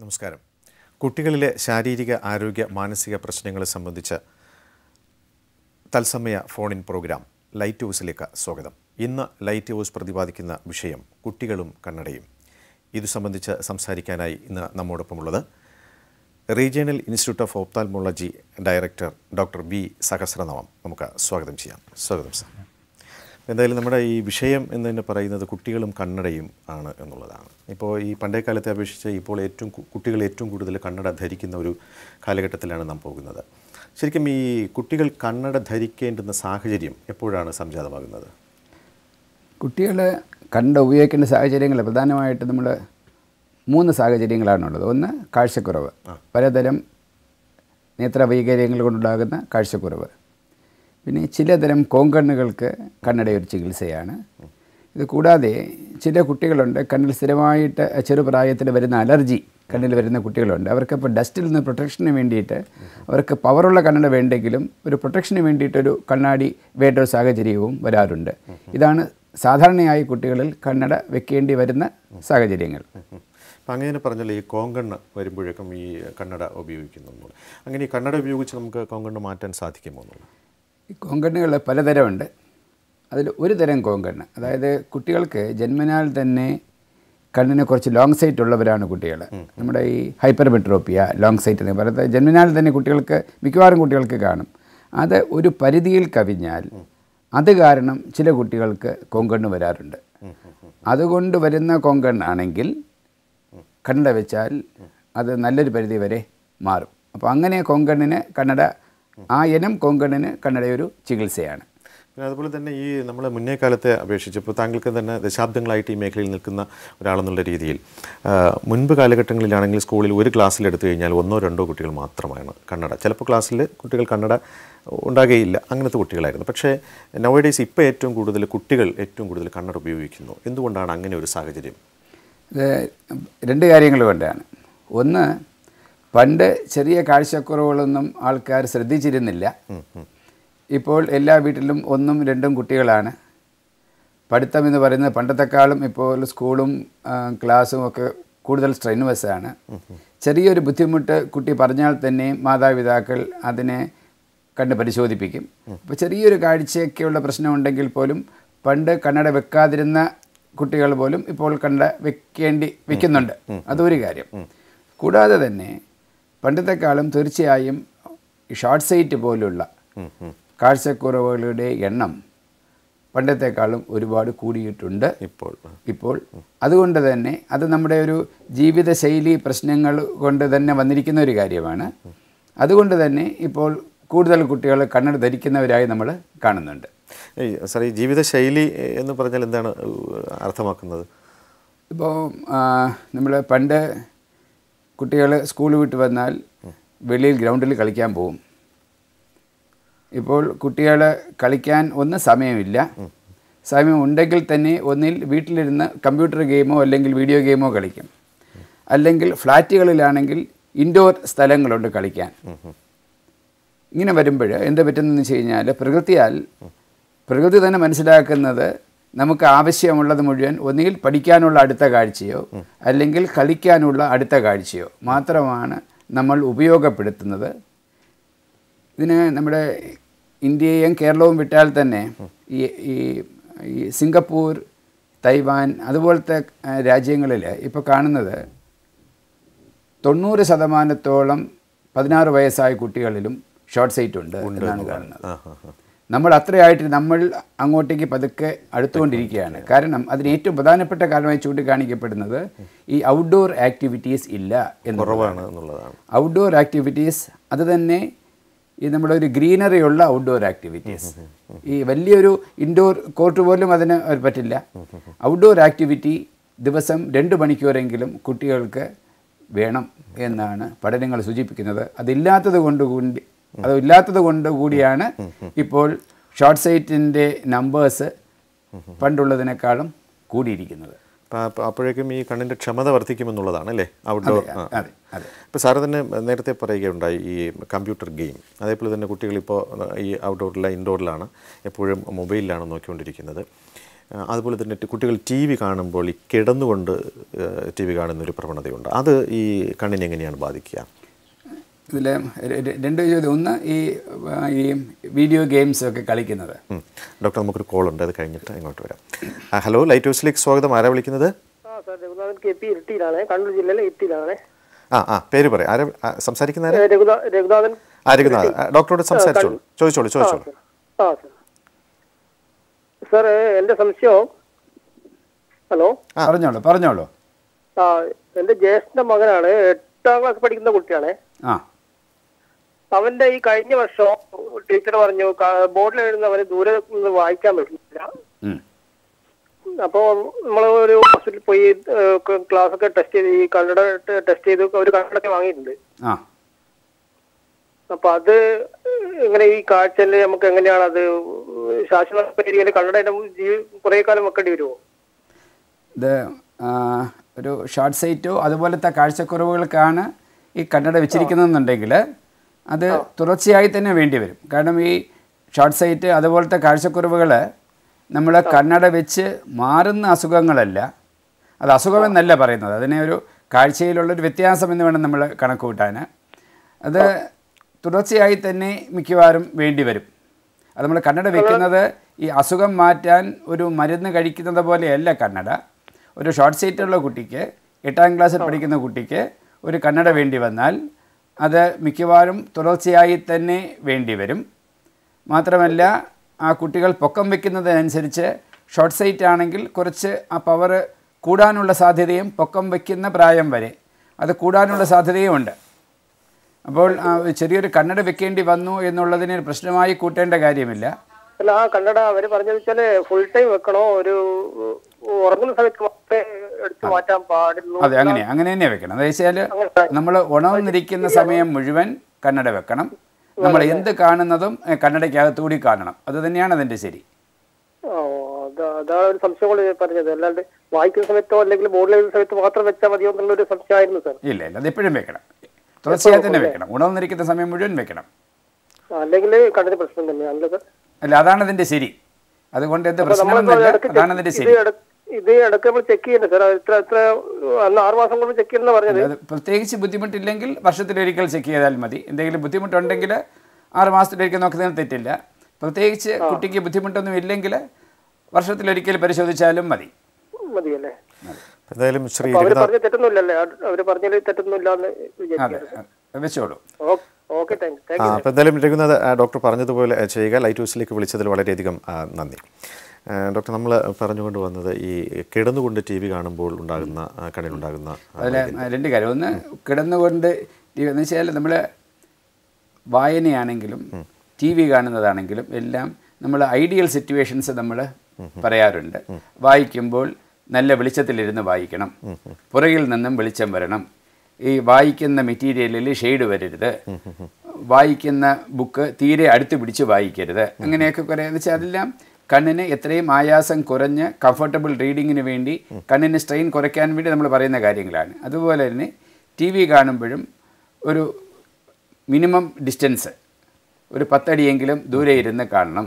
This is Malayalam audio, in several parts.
നമസ്കാരം കുട്ടികളിലെ ശാരീരിക ആരോഗ്യ മാനസിക പ്രശ്നങ്ങളെ സംബന്ധിച്ച് തത്സമയ ഫോൺ ഇൻ പ്രോഗ്രാം ലൈറ്റ് ഹൗസിലേക്ക് സ്വാഗതം ഇന്ന് ലൈറ്റ് ഹൗസ് പ്രതിപാദിക്കുന്ന വിഷയം കുട്ടികളും കണ്ണടയും ഇതു സംബന്ധിച്ച് സംസാരിക്കാനായി ഇന്ന് നമ്മോടൊപ്പമുള്ളത് regional institute of ophthalmology director doctor B Sahasranamam നമുക്ക് സ്വാഗതം ചെയ്യാം സ്വാഗതം സാർ എന്തായാലും നമ്മുടെ ഈ വിഷയം എന്ന് തന്നെ പറയുന്നത് കുട്ടികളും കണ്ണടയും ആണ് എന്നുള്ളതാണ് ഇപ്പോൾ ഈ പണ്ടേ കാലത്തെ അപേക്ഷിച്ച് ഇപ്പോൾ ഏറ്റവും കു- കുട്ടികൾ ഏറ്റവും കൂടുതൽ കണ്ണട ധരിക്കുന്ന ഒരു കാലഘട്ടത്തിലാണ് നാം പോകുന്നത് ശരിക്കും ഈ കുട്ടികൾ കണ്ണട ധരിക്കേണ്ടുന്ന സാഹചര്യം എപ്പോഴാണ് സംജാതമാകുന്നത് കുട്ടികൾ കണ്ട് ഉപയോഗിക്കേണ്ട സാഹചര്യങ്ങൾ പ്രധാനമായിട്ട് നമ്മൾ മൂന്ന് സാഹചര്യങ്ങളാണുള്ളത് ഒന്ന് കാഴ്ചക്കുറവ് പലതരം നേത്രവൈകല്യങ്ങൾ കൊണ്ടുണ്ടാകുന്ന കാഴ്ചക്കുറവ് പിന്നെ ചിലതരം കോങ്കണ്ണുകൾക്ക് കണ്ണട ഒരു ചികിത്സയാണ് ഇത് കൂടാതെ ചില കുട്ടികളുണ്ട് കണ്ണിൽ സ്ഥിരമായിട്ട് ചെറുപ്രായത്തിൽ വരുന്ന അലർജി കണ്ണിൽ വരുന്ന കുട്ടികളുണ്ട് അവർക്ക് ഇപ്പോൾ ഡസ്റ്റിൽ നിന്ന് പ്രൊട്ടക്ഷന് വേണ്ടിയിട്ട് അവർക്ക് പവറുള്ള കണ്ണട വേണ്ടെങ്കിലും ഒരു പ്രൊട്ടക്ഷന് വേണ്ടിയിട്ടൊരു കണ്ണാടി വേണ്ട ഒരു സാഹചര്യവും വരാറുണ്ട് ഇതാണ് സാധാരണയായി കുട്ടികളിൽ കണ്ണട വെക്കേണ്ടി വരുന്ന സാഹചര്യങ്ങൾ അപ്പം അങ്ങനെ പറഞ്ഞാൽ ഈ കോങ്കണ്ണ് വരുമ്പോഴേക്കും ഈ കണ്ണട ഉപയോഗിക്കുന്നു എന്നുള്ളത്. അങ്ങനെ ഈ കണ്ണട ഉപയോഗിച്ച് നമുക്ക് കോങ്കണ്ണ് മാറ്റാൻ സാധിക്കുമോ എന്നുള്ളത് ഈ കോങ്കണ്ണുകൾ പലതരമുണ്ട് അതിൽ ഒരു തരം കോങ്കണ്ണ് അതായത് കുട്ടികൾക്ക് ജന്മനാൽ തന്നെ കണ്ണിന് കുറച്ച് ലോങ് സൈറ്റ് ഉള്ളവരാണ് കുട്ടികൾ നമ്മുടെ ഈ ഹൈപ്പർമെട്രോപ്പിയ ലോങ് സൈറ്റ് എന്ന് പറയുന്നത് ജന്മനാൽ തന്നെ കുട്ടികൾക്ക് മിക്കവാറും കുട്ടികൾക്ക് കാണും അത് ഒരു പരിധിയിൽ കവിഞ്ഞാൽ അത് കാരണം ചില കുട്ടികൾക്ക് കോങ്കണ്ണ് വരാറുണ്ട് അതുകൊണ്ട് വരുന്ന കോങ്കണ്ണാണെങ്കിൽ കണ്ണട വെച്ചാൽ അത് നല്ലൊരു പരിധി വരെ മാറും അപ്പോൾ അങ്ങനെ കൊങ്കണ്ണിന് കണ്ണട ആ ഇനം കൊങ്കണ്ണിന് കണ്ണട ഒരു ചികിത്സയാണ് പിന്നെ അതുപോലെ തന്നെ ഈ നമ്മൾ മുന്നേ കാലത്തെ അപേക്ഷിച്ച് ഇപ്പോൾ താങ്കൾക്ക് തന്നെ ദശാബ്ദങ്ങളായിട്ട് ഈ മേഖലയിൽ നിൽക്കുന്ന ഒരാളെന്നുള്ള രീതിയിൽ ആ, മുൻപ് കാലഘട്ടങ്ങളിലാണെങ്കിൽ സ്കൂളിൽ ഒരു ക്ലാസ്സിൽ എടുത്തു കഴിഞ്ഞാൽ ഒന്നോ രണ്ടോ കുട്ടികൾ മാത്രമാണ് കന്നഡ ചിലപ്പോൾ ക്ലാസ്സിൽ കുട്ടികൾ കന്നഡ ഉണ്ടാകുകയില്ല അങ്ങനത്തെ കുട്ടികളായിരുന്നു പക്ഷേ നവഡേയ്സ് ഇപ്പോൾ ഏറ്റവും കൂടുതൽ കുട്ടികൾ ഏറ്റവും കൂടുതൽ കന്നഡ ഉപയോഗിക്കുന്നു എന്തുകൊണ്ടാണ് അങ്ങനെ ഒരു സാഹചര്യം ഇത് രണ്ട് കാര്യങ്ങൾ കൊണ്ടാണ് ഒന്ന് പണ്ട് ചെറിയ കാഴ്ചക്കുറവുകളൊന്നും ആൾക്കാർ ശ്രദ്ധിച്ചിരുന്നില്ല ഇപ്പോൾ എല്ലാ വീട്ടിലും ഒന്നും രണ്ടും കുട്ടികളാണ് പഠിത്തം എന്ന് പറയുന്നത് പണ്ടത്തെക്കാളും ഇപ്പോൾ സ്കൂളും ആ, ക്ലാസ്സും ഒക്കെ കൂടുതൽ സ്ട്രെയിനുവസ് ആണ് ചെറിയൊരു ബുദ്ധിമുട്ട് കുട്ടി പറഞ്ഞാൽ തന്നെ മാതാപിതാക്കൾ അതിനെ കണ്ട് പരിശോധിപ്പിക്കും അപ്പോൾ ചെറിയൊരു കാഴ്ചയൊക്കെയുള്ള പ്രശ്നമുണ്ടെങ്കിൽ പോലും പണ്ട് കണ്ണട വെക്കാതിരുന്ന കുട്ടികൾ പോലും ഇപ്പോൾ കണ്ണട വെക്കേണ്ടി വെക്കുന്നുണ്ട് അതൊരു കാര്യം കൂടാതെ തന്നെ പണ്ടത്തെക്കാളും തീർച്ചയായും ഷോർട്ട് സൈറ്റ് പോലുള്ള കാഴ്ചക്കുറവുകളുടെ എണ്ണം പണ്ടത്തെക്കാളും ഒരുപാട് കൂടിയിട്ടുണ്ട് ഇപ്പോൾ ഇപ്പോൾ അതുകൊണ്ട് തന്നെ അത് നമ്മുടെ ഒരു ജീവിതശൈലി പ്രശ്നങ്ങൾ കൊണ്ട് തന്നെ വന്നിരിക്കുന്ന ഒരു കാര്യമാണ് അതുകൊണ്ട് തന്നെ ഇപ്പോൾ കൂടുതൽ കുട്ടികൾ കണ്ണട ധരിക്കുന്നവരായി നമ്മൾ കാണുന്നുണ്ട് ഏയ് സാർ ഈ ജീവിതശൈലി എന്ന് പറഞ്ഞാൽ എന്താണ് ഏഹ്, അർത്ഥമാക്കുന്നത് ഇപ്പോൾ നമ്മൾ പണ്ട് കുട്ടികൾ സ്കൂൾ വിട്ട് വന്നാൽ വെളിയിൽ ഗ്രൗണ്ടിൽ കളിക്കാൻ പോകും ഇപ്പോൾ കുട്ടികൾ കളിക്കാൻ ഒന്ന് സമയമില്ല സമയം ഉണ്ടെങ്കിൽ തന്നെ ഒന്നിൽ വീട്ടിലിരുന്ന് കമ്പ്യൂട്ടർ ഗെയിമോ അല്ലെങ്കിൽ വീഡിയോ ഗെയിമോ കളിക്കും അല്ലെങ്കിൽ ഫ്ലാറ്റുകളിലാണെങ്കിൽ ഇൻഡോർ സ്ഥലങ്ങളുണ്ട് കളിക്കാൻ ഇങ്ങനെ വരുമ്പോൾ എന്താ പറ്റുന്നതെന്ന് വെച്ച് കഴിഞ്ഞാൽ പ്രകൃതിയാൽ പ്രകൃതി തന്നെ മനസ്സിലാക്കുന്നത് നമുക്ക് ആവശ്യമുള്ളത് മുഴുവൻ ഒന്നുകിൽ പഠിക്കാനുള്ള അടുത്ത കാഴ്ചയോ അല്ലെങ്കിൽ കളിക്കാനുള്ള അടുത്ത കാഴ്ചയോ മാത്രമാണ് നമ്മൾ ഉപയോഗപ്പെടുത്തുന്നത് ഇതിന് നമ്മുടെ ഇന്ത്യയും കേരളവും വിട്ടാൽ തന്നെ ഈ ഈ ഈ സിംഗപ്പൂർ തൈവാൻ അതുപോലത്തെ രാജ്യങ്ങളിൽ ഇപ്പോൾ കാണുന്നത് തൊണ്ണൂറ് ശതമാനത്തോളം പതിനാറ് വയസ്സായ കുട്ടികളിലും ഷോർട്ട് സൈറ്റ് ഉണ്ട് എന്നാണ് കാണുന്നത് ആ ഹാ ഹാ നമ്മൾ അത്രയായിട്ട് നമ്മൾ അങ്ങോട്ടേക്ക് പതുക്കെ അടുത്തുകൊണ്ടിരിക്കുകയാണ് കാരണം അതിന് ഏറ്റവും പ്രധാനപ്പെട്ട കാരണമായി ചൂണ്ടിക്കാണിക്കപ്പെടുന്നത് ഈ ഔട്ട്ഡോർ ആക്ടിവിറ്റീസ് ഇല്ല എന്ന് കുറവാണ് എന്നുള്ളതാണ് ഔട്ട്ഡോർ ആക്ടിവിറ്റീസ് അത് തന്നെ ഈ നമ്മുടെ ഒരു ഗ്രീനറി ഉള്ള ഔട്ട്ഡോർ ആക്ടിവിറ്റീസ് ഈ വലിയൊരു ഇൻഡോർ കോർട്ട് പോലും അതിന് പറ്റില്ല ഔട്ട്ഡോർ ആക്ടിവിറ്റി ദിവസം രണ്ട് മണിക്കൂറെങ്കിലും കുട്ടികൾക്ക് വേണം എന്നാണ് പഠനങ്ങൾ സൂചിപ്പിക്കുന്നത് അതില്ലാത്തത് കൊണ്ട് കൂടി അതില്ലാത്തത് കൊണ്ട് കൂടിയാണ് ഇപ്പോൾ ഷോർട്ട് സൈറ്റിൻ്റെ നമ്പേഴ്സ് പണ്ടുള്ളതിനേക്കാളും കൂടിയിരിക്കുന്നത് അപ്പോൾ അപ്പോൾ അപ്പോഴേക്കും ഈ കണ്ണിൻ്റെ ക്ഷമത വർദ്ധിക്കുമെന്നുള്ളതാണ് അല്ലേ ഔട്ട്ഡോർ അതെ അതെ ഇപ്പോൾ സാറ് തന്നെ നേരത്തെ പറയുകയുണ്ടായി ഈ കമ്പ്യൂട്ടർ ഗെയിം അതേപോലെ തന്നെ കുട്ടികളിപ്പോൾ ഈ ഔട്ട്ഡോറിലെ ഇൻഡോറിലാണ് എപ്പോഴും മൊബൈലിലാണ് നോക്കിക്കൊണ്ടിരിക്കുന്നത് ആ, അതുപോലെ തന്നെ ടി- കുട്ടികൾ ടി വി കാണുമ്പോൾ ഈ കിടന്നുകൊണ്ട് ടി വി കാണുന്ന ഒരു പ്രവണതയുണ്ട് അത് ഈ കണ്ണിനെ എങ്ങനെയാണ് ബാധിക്കുക ഇതിൽ രണ്ട് ചോദ്യം ഒന്ന് ഈ ആ, ഈ വീഡിയോ ഗെയിംസ് ഒക്കെ കളിക്കുന്നത് ഉം. ഡോക്ടർ നമുക്കൊരു കോൾ ഉണ്ട് അത് കഴിഞ്ഞിട്ട് ഇങ്ങോട്ട് വരാം ആ, ഹലോ ലൈറ്റ് ഹൗസിലേക്ക് സ്വാഗതം ആരാ വിളിക്കുന്നത് ആ സാർ രഘുനാഥൻ കെ പി ഇരിട്ടിയിലാണ് കണ്ണൂർ ജില്ലയിലെ ഇരിട്ടിയിലാണ് ആ ആ പേര് പറയാം ആരാ ആ, സംസാരിക്കുന്ന ആരാ ഏ, രഘുനാ രഘുനാഥൻ ആ രഘുനാഥ് ആ, ഡോക്ടറോട് സംസാരിച്ചോളൂ ചോദിച്ചോളൂ ആ ചോദിച്ചോളൂ സാർ ആ സാർ സാർ എൻ്റെ സംശയം ഹലോ പറഞ്ഞോളൂ പറഞ്ഞോളൂ ആ എൻ്റെ ജ്യേഷ്ഠൻ്റെ മകനാണ് എട്ടാം ക്ലാസ് പഠിക്കുന്ന കുട്ടിയാണ് ആ അവന്റെ ഈ കഴിഞ്ഞ വർഷം ടീച്ചർ പറഞ്ഞു ക- ബോർഡിൽ എഴുതുന്ന അവന് ദൂരെ നിന്ന് വായിക്കാൻ പറ്റുന്നില്ല ഉം. അപ്പോൾ നമ്മൾ ഒരു ഹോസ്പിറ്റലിൽ പോയി ക്ലാസ് ഒക്കെ ടെസ്റ്റ് ചെയ്ത് ഈ കണ്ണട ടെസ്റ്റ് ചെയ്ത് ഒരു കണ്ണടൊക്കെ വാങ്ങിയിട്ടുണ്ട് ആ അപ്പൊ അത് ഇങ്ങനെ ഈ കാഴ്ചയില് നമുക്ക് എങ്ങനെയാണ് അത് ശാശ്വത പരിഗണന കണ്ണട കുറെ കാലം വെക്കേണ്ടി വരുമോ ഇത് ആ, ഒരു ഷോർട്ട് സൈറ്റോ അതുപോലത്തെ കാഴ്ചക്കുറവുകൾക്കാണ് ഈ കണ്ണട വെച്ചിരിക്കുന്നതെന്നുണ്ടെങ്കിൽ അത് തുടർച്ചയായി തന്നെ വേണ്ടി വരും കാരണം ഈ ഷോർട്ട് സൈറ്റ് അതുപോലത്തെ കാഴ്ചക്കുറവുകൾ നമ്മൾ കണ്ണട വെച്ച് മാറുന്ന അസുഖങ്ങളല്ല അത് അസുഖമെന്നല്ല പറയുന്നത് അതിനെ ഒരു കാഴ്ചയിലുള്ളൊരു വ്യത്യാസം എന്ന് വേണം നമ്മൾ കണക്ക് കൂട്ടാൻ അത് തുടർച്ചയായി തന്നെ മിക്കവാറും വേണ്ടി വരും അത് നമ്മൾ കണ്ണട വെക്കുന്നത് ഈ അസുഖം മാറ്റാൻ ഒരു മരുന്ന് കഴിക്കുന്നത് പോലെയല്ല കണ്ണട ഒരു ഷോർട്ട് സൈറ്റുള്ള കുട്ടിക്ക് എട്ടാം ക്ലാസ്സിൽ പഠിക്കുന്ന കുട്ടിക്ക് ഒരു കണ്ണട വേണ്ടി വന്നാൽ അത് മിക്കവാറും തുടർച്ചയായി തന്നെ വേണ്ടി വരും മാത്രമല്ല ആ കുട്ടികൾ പൊക്കം വെക്കുന്നതിനനുസരിച്ച് ഷോർട്ട് സൈറ്റ് ആണെങ്കിൽ കുറച്ച് ആ പവർ കൂടാനുള്ള സാധ്യതയും പൊക്കം വയ്ക്കുന്ന പ്രായം വരെ അത് കൂടാനുള്ള സാധ്യതയും ഉണ്ട് അപ്പോൾ ആ, ചെറിയൊരു കണ്ണട വെക്കേണ്ടി വന്നു എന്നുള്ളതിനെ ഒരു പ്രശ്നമായി കൂട്ടേണ്ട കാര്യമില്ല അല്ല ആ കണ്ണട അവര് പറഞ്ഞത് വെച്ചാല് ഫുൾ ടൈം വെക്കണോ ഒരു ഉറങ്ങുന്ന സമയത്ത് മാത്രമേ എടുത്ത് മാറ്റാൻ പാടുള്ളൂ അതെ അങ്ങനെ അങ്ങനെ തന്നെ വെക്കണം എന്ന് വെച്ചാൽ നമ്മൾ ഉണർന്നിരിക്കുന്ന സമയം മുഴുവൻ കണ്ണട വെക്കണം നമ്മൾ എന്ത് കാണുന്നതും ഏ, കണ്ണടയ്ക്കകത്തുകൂടി കാണണം അത് തന്നെയാണ് അതിൻ്റെ ശരി ഓ അതാ അതാണ് ഒരു സംശയം കൊണ്ട് ഞാൻ പറഞ്ഞത് അല്ലാണ്ട് വായിക്കുന്ന സമയത്തോ അല്ലെങ്കിൽ ബോർഡിൽ എഴുതുന്ന സമയത്ത് മാത്രം വെച്ചാൽ മതിയോ എന്നുള്ളൊരു സംശയമായിരുന്നു സാർ ഇല്ല ഇല്ല അത് എപ്പോഴും വെക്കണം തുടർച്ചയായി തന്നെ വെക്കണം ഉണർന്നിരിക്കുന്ന സമയം മുഴുവൻ വെക്കണം അല്ലെങ്കിൽ കണ്ണിന് പ്രശ്നം തന്നെയാണല്ലോ സാർ അല്ല അതാണ് അതിൻ്റെ ശരി അതുകൊണ്ട് എന്ത് നമ്മളിപ്പോ പ്രശ്നമൊന്നുമില്ല ഇടയ്ക്ക് അതാണ് അതിൻ്റെ ഇത് ശരി ഇട- ഇത് ഇടയ്ക്ക് നമ്മൾ ചെക്ക് ചെയ്യണ്ടേ സാർ എത്ര എത്ര അന്ന് ആറ് മാസം കൊണ്ട് ചെക്ക് ചെയ്യുന്ന പറഞ്ഞത് അത് പ്രത്യേകിച്ച് ബുദ്ധിമുട്ടില്ലെങ്കിൽ വർഷത്തിലൊരിക്കൽ ചെക്ക് ചെയ്താൽ മതി എന്തെങ്കിലും ബുദ്ധിമുട്ടുണ്ടെങ്കിൽ ആറ് മാസത്തിലൊരിക്കൽ നോക്കുന്നതിന് തെറ്റില്ല പ്രത്യേകിച്ച് കുട്ടിക്ക് ബുദ്ധിമുട്ടൊന്നും ഇല്ലെങ്കിൽ വർഷത്തിലൊരിക്കൽ പരിശോധിച്ചാലും മതി മതിയല്ലേ എന്തായാലും ശ്രീ അപ്പൊ അവര് രഘുനാഥ് പറഞ്ഞ തെറ്റൊന്നുമില്ലല്ലേ ആ- അവര് പറഞ്ഞതിൽ തെറ്റൊന്നുമില്ല എന്ന് അതെ വിചാരിക്കുന്നു വെച്ചോളൂ ഓക്കെ താങ്ക് താങ്ക് ആ, അപ്പോൾ എന്തായാലും രഘുനാഥ് ആ, ഡോക്ടർ പറഞ്ഞതുപോലെ ആ, ചെയ്യുക ലൈറ്റ് ഹൗസിലേക്ക് വിളിച്ചതിൽ വളരെയധികം ആ, നന്ദി ആ, ഡോക്ടർ നമ്മൾ പറഞ്ഞുകൊണ്ട് വന്നത് ഈ കിടന്നുകൊണ്ട് ടി വി കാണുമ്പോൾ ഉണ്ടാകുന്ന ആ, കണ്ണിലുണ്ടാകുന്ന ആ, അതിൽ രണ്ട് കാര്യം ഒന്ന് കിടന്നുകൊണ്ട് ടി വി എന്ന് വെച്ചാൽ നമ്മൾ വായനയാണെങ്കിലും ടി വി കാണുന്നതാണെങ്കിലും എല്ലാം നമ്മൾ ഐഡിയൽ സിറ്റുവേഷൻസ് നമ്മൾ പറയാറുണ്ട് വായിക്കുമ്പോൾ നല്ല വെളിച്ചത്തിലിരുന്ന് വായിക്കണം പുറകിൽ നിന്നും വെളിച്ചം വരണം ഈ വായിക്കുന്ന മെറ്റീരിയലിൽ ഷെയ്ഡ് വരരുത് വായിക്കുന്ന ബുക്ക് തീരെ അടുത്ത് പിടിച്ച് വായിക്കരുത് അങ്ങനെയൊക്കെ കുറേ എന്ന് വെച്ചാൽ അതെല്ലാം കണ്ണിന് എത്രയും ആയാസം കുറഞ്ഞ് കംഫർട്ടബിൾ റീഡിങ്ങിന് വേണ്ടി കണ്ണിന് സ്ട്രെയിൻ കുറയ്ക്കാൻ വേണ്ടി നമ്മൾ പറയുന്ന കാര്യങ്ങളാണ് അതുപോലെ തന്നെ ടി വി കാണുമ്പോഴും ഒരു മിനിമം ഡിസ്റ്റൻസ് ഒരു പത്തടിയെങ്കിലും ദൂരെ ഇരുന്ന് കാണണം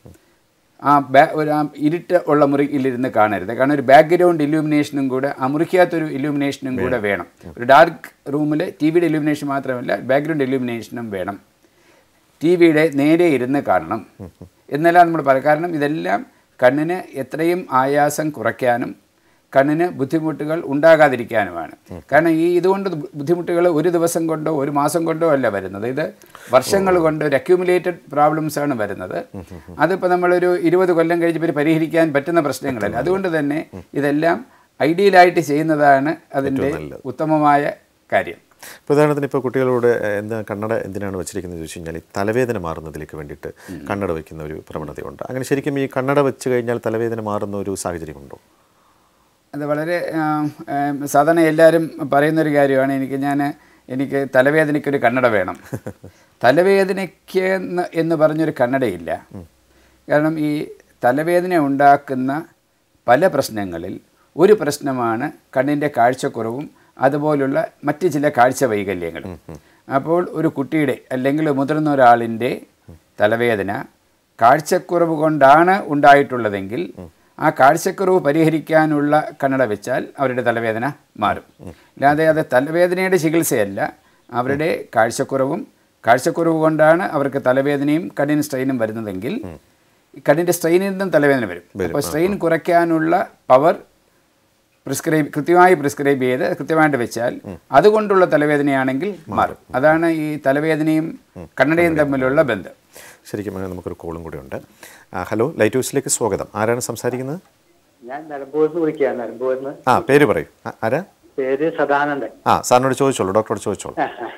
ആ ബാ ഒരു ആ ഇരുട്ട് ഉള്ള മുറിയിലിരുന്ന് കാണരുത് കാരണം ഒരു ബാക്ക്ഗ്രൗണ്ട് ഇല്യൂമിനേഷനും കൂടെ ആ മുറിക്കകത്തൊരു ഇല്യൂമിനേഷനും കൂടെ വേണം ഒരു ഡാർക്ക് റൂമിൽ ടി വിയുടെ ഇല്യൂമിനേഷൻ മാത്രമല്ല ബാക്ക്ഗ്രൗണ്ട് ഇല്യൂമിനേഷനും വേണം ടി വിയുടെ നേരെ ഇരുന്ന് കാണണം എന്നെല്ലാം നമ്മൾ പറയും കാരണം ഇതെല്ലാം കണ്ണിന് എത്രയും ആയാസം കുറയ്ക്കാനും കണ്ണിന് ബുദ്ധിമുട്ടുകൾ ഉണ്ടാകാതിരിക്കാനുമാണ് കാരണം ഈ ഇതുകൊണ്ട് ബുദ്ധിമുട്ടുകൾ ഒരു ദിവസം കൊണ്ടോ ഒരു മാസം കൊണ്ടോ അല്ല വരുന്നത് ഇത് വർഷങ്ങൾ കൊണ്ട് ഒരു അക്യൂമുലേറ്റഡ് പ്രോബ്ലംസ് ആണ് വരുന്നത് അതിപ്പോൾ നമ്മളൊരു ഇരുപത് കൊല്ലം കഴിഞ്ഞ് ഇവർ പരിഹരിക്കാൻ പറ്റുന്ന പ്രശ്നങ്ങളല്ല അതുകൊണ്ട് തന്നെ ഇതെല്ലാം ഐഡിയലായിട്ട് ചെയ്യുന്നതാണ് അതിൻ്റെ ഉത്തമമായ കാര്യം ഇപ്പോൾ ഉദാഹരണത്തിന് ഇപ്പോൾ കുട്ടികളോട് ഏഹ്, എന്താ കണ്ണട എന്തിനാണ് വെച്ചിരിക്കുന്നത് ചോദിച്ചു കഴിഞ്ഞാൽ ഈ തലവേദന മാറുന്നതിലേക്ക് വേണ്ടിയിട്ട് കണ്ണട വയ്ക്കുന്ന ഒരു പ്രവണതയുണ്ട് അങ്ങനെ ശരിക്കും ഈ കണ്ണട വെച്ച് കഴിഞ്ഞാൽ തലവേദന മാറുന്ന ഒരു സാഹചര്യമുണ്ടോ അത് വളരെ ആ, ആ, സാധാരണ എല്ലാവരും പറയുന്നൊരു കാര്യമാണ് എനിക്ക് ഞാൻ എനിക്ക് തലവേദനയ്ക്കൊരു കണ്ണട വേണം തലവേദനയ്ക്ക് എന്ന് എന്ന് പറഞ്ഞൊരു കണ്ണടയില്ല കാരണം ഈ തലവേദന ഉണ്ടാക്കുന്ന പല പ്രശ്നങ്ങളിൽ ഒരു പ്രശ്നമാണ് കണ്ണിൻ്റെ കാഴ്ചക്കുറവും അതുപോലുള്ള മറ്റ് ചില കാഴ്ച വൈകല്യങ്ങളും അപ്പോൾ ഒരു കുട്ടിയുടെ അല്ലെങ്കിൽ മുതിർന്ന ഒരാളിൻ്റെ തലവേദന കാഴ്ചക്കുറവ് കൊണ്ടാണ് ഉണ്ടായിട്ടുള്ളതെങ്കിൽ ആ കാഴ്ചക്കുറവ് പരിഹരിക്കാനുള്ള കണ്ണട വെച്ചാൽ അവരുടെ തലവേദന മാറും അല്ലാതെ അത് തലവേദനയുടെ ചികിത്സയല്ല അവരുടെ കാഴ്ചക്കുറവും കാഴ്ചക്കുറവ് കൊണ്ടാണ് അവർക്ക് തലവേദനയും കണ്ണിന് സ്ട്രെയിനും വരുന്നതെങ്കിൽ ഈ കണ്ണിൻ്റെ സ്ട്രെയിനിൽ നിന്നും തലവേദന വരും അപ്പോൾ സ്ട്രെയിൻ കുറയ്ക്കാനുള്ള പവർ പ്രിസ്ക്രൈബ് കൃത്യമായി പ്രിസ്ക്രൈബ് ചെയ്ത് കൃത്യമായിട്ട് വെച്ചാൽ അതുകൊണ്ടുള്ള തലവേദനയാണെങ്കിൽ മാറും അതാണ് ഈ തലവേദനയും കണ്ണടയും തമ്മിലുള്ള ബന്ധം ശരിക്കും അങ്ങനെ നമുക്കൊരു കോളും കൂടെ ഉണ്ട് ആ, ഹലോ ലൈറ്റ് ഹൗസിലേക്ക് സ്വാഗതം ആരാണ് സംസാരിക്കുന്നത് ഞാൻ നിലമ്പൂരിൽ നിന്ന് വിളിക്കുകയാണ് നിലമ്പൂരിൽ നിന്ന് ആ പേര് പറയൂ ആ, ആരാ പേര് സദാനന്ദൻ ആ സാറിനോട് ചോദിച്ചോളൂ ഡോക്ടറോട് ചോദിച്ചോളൂ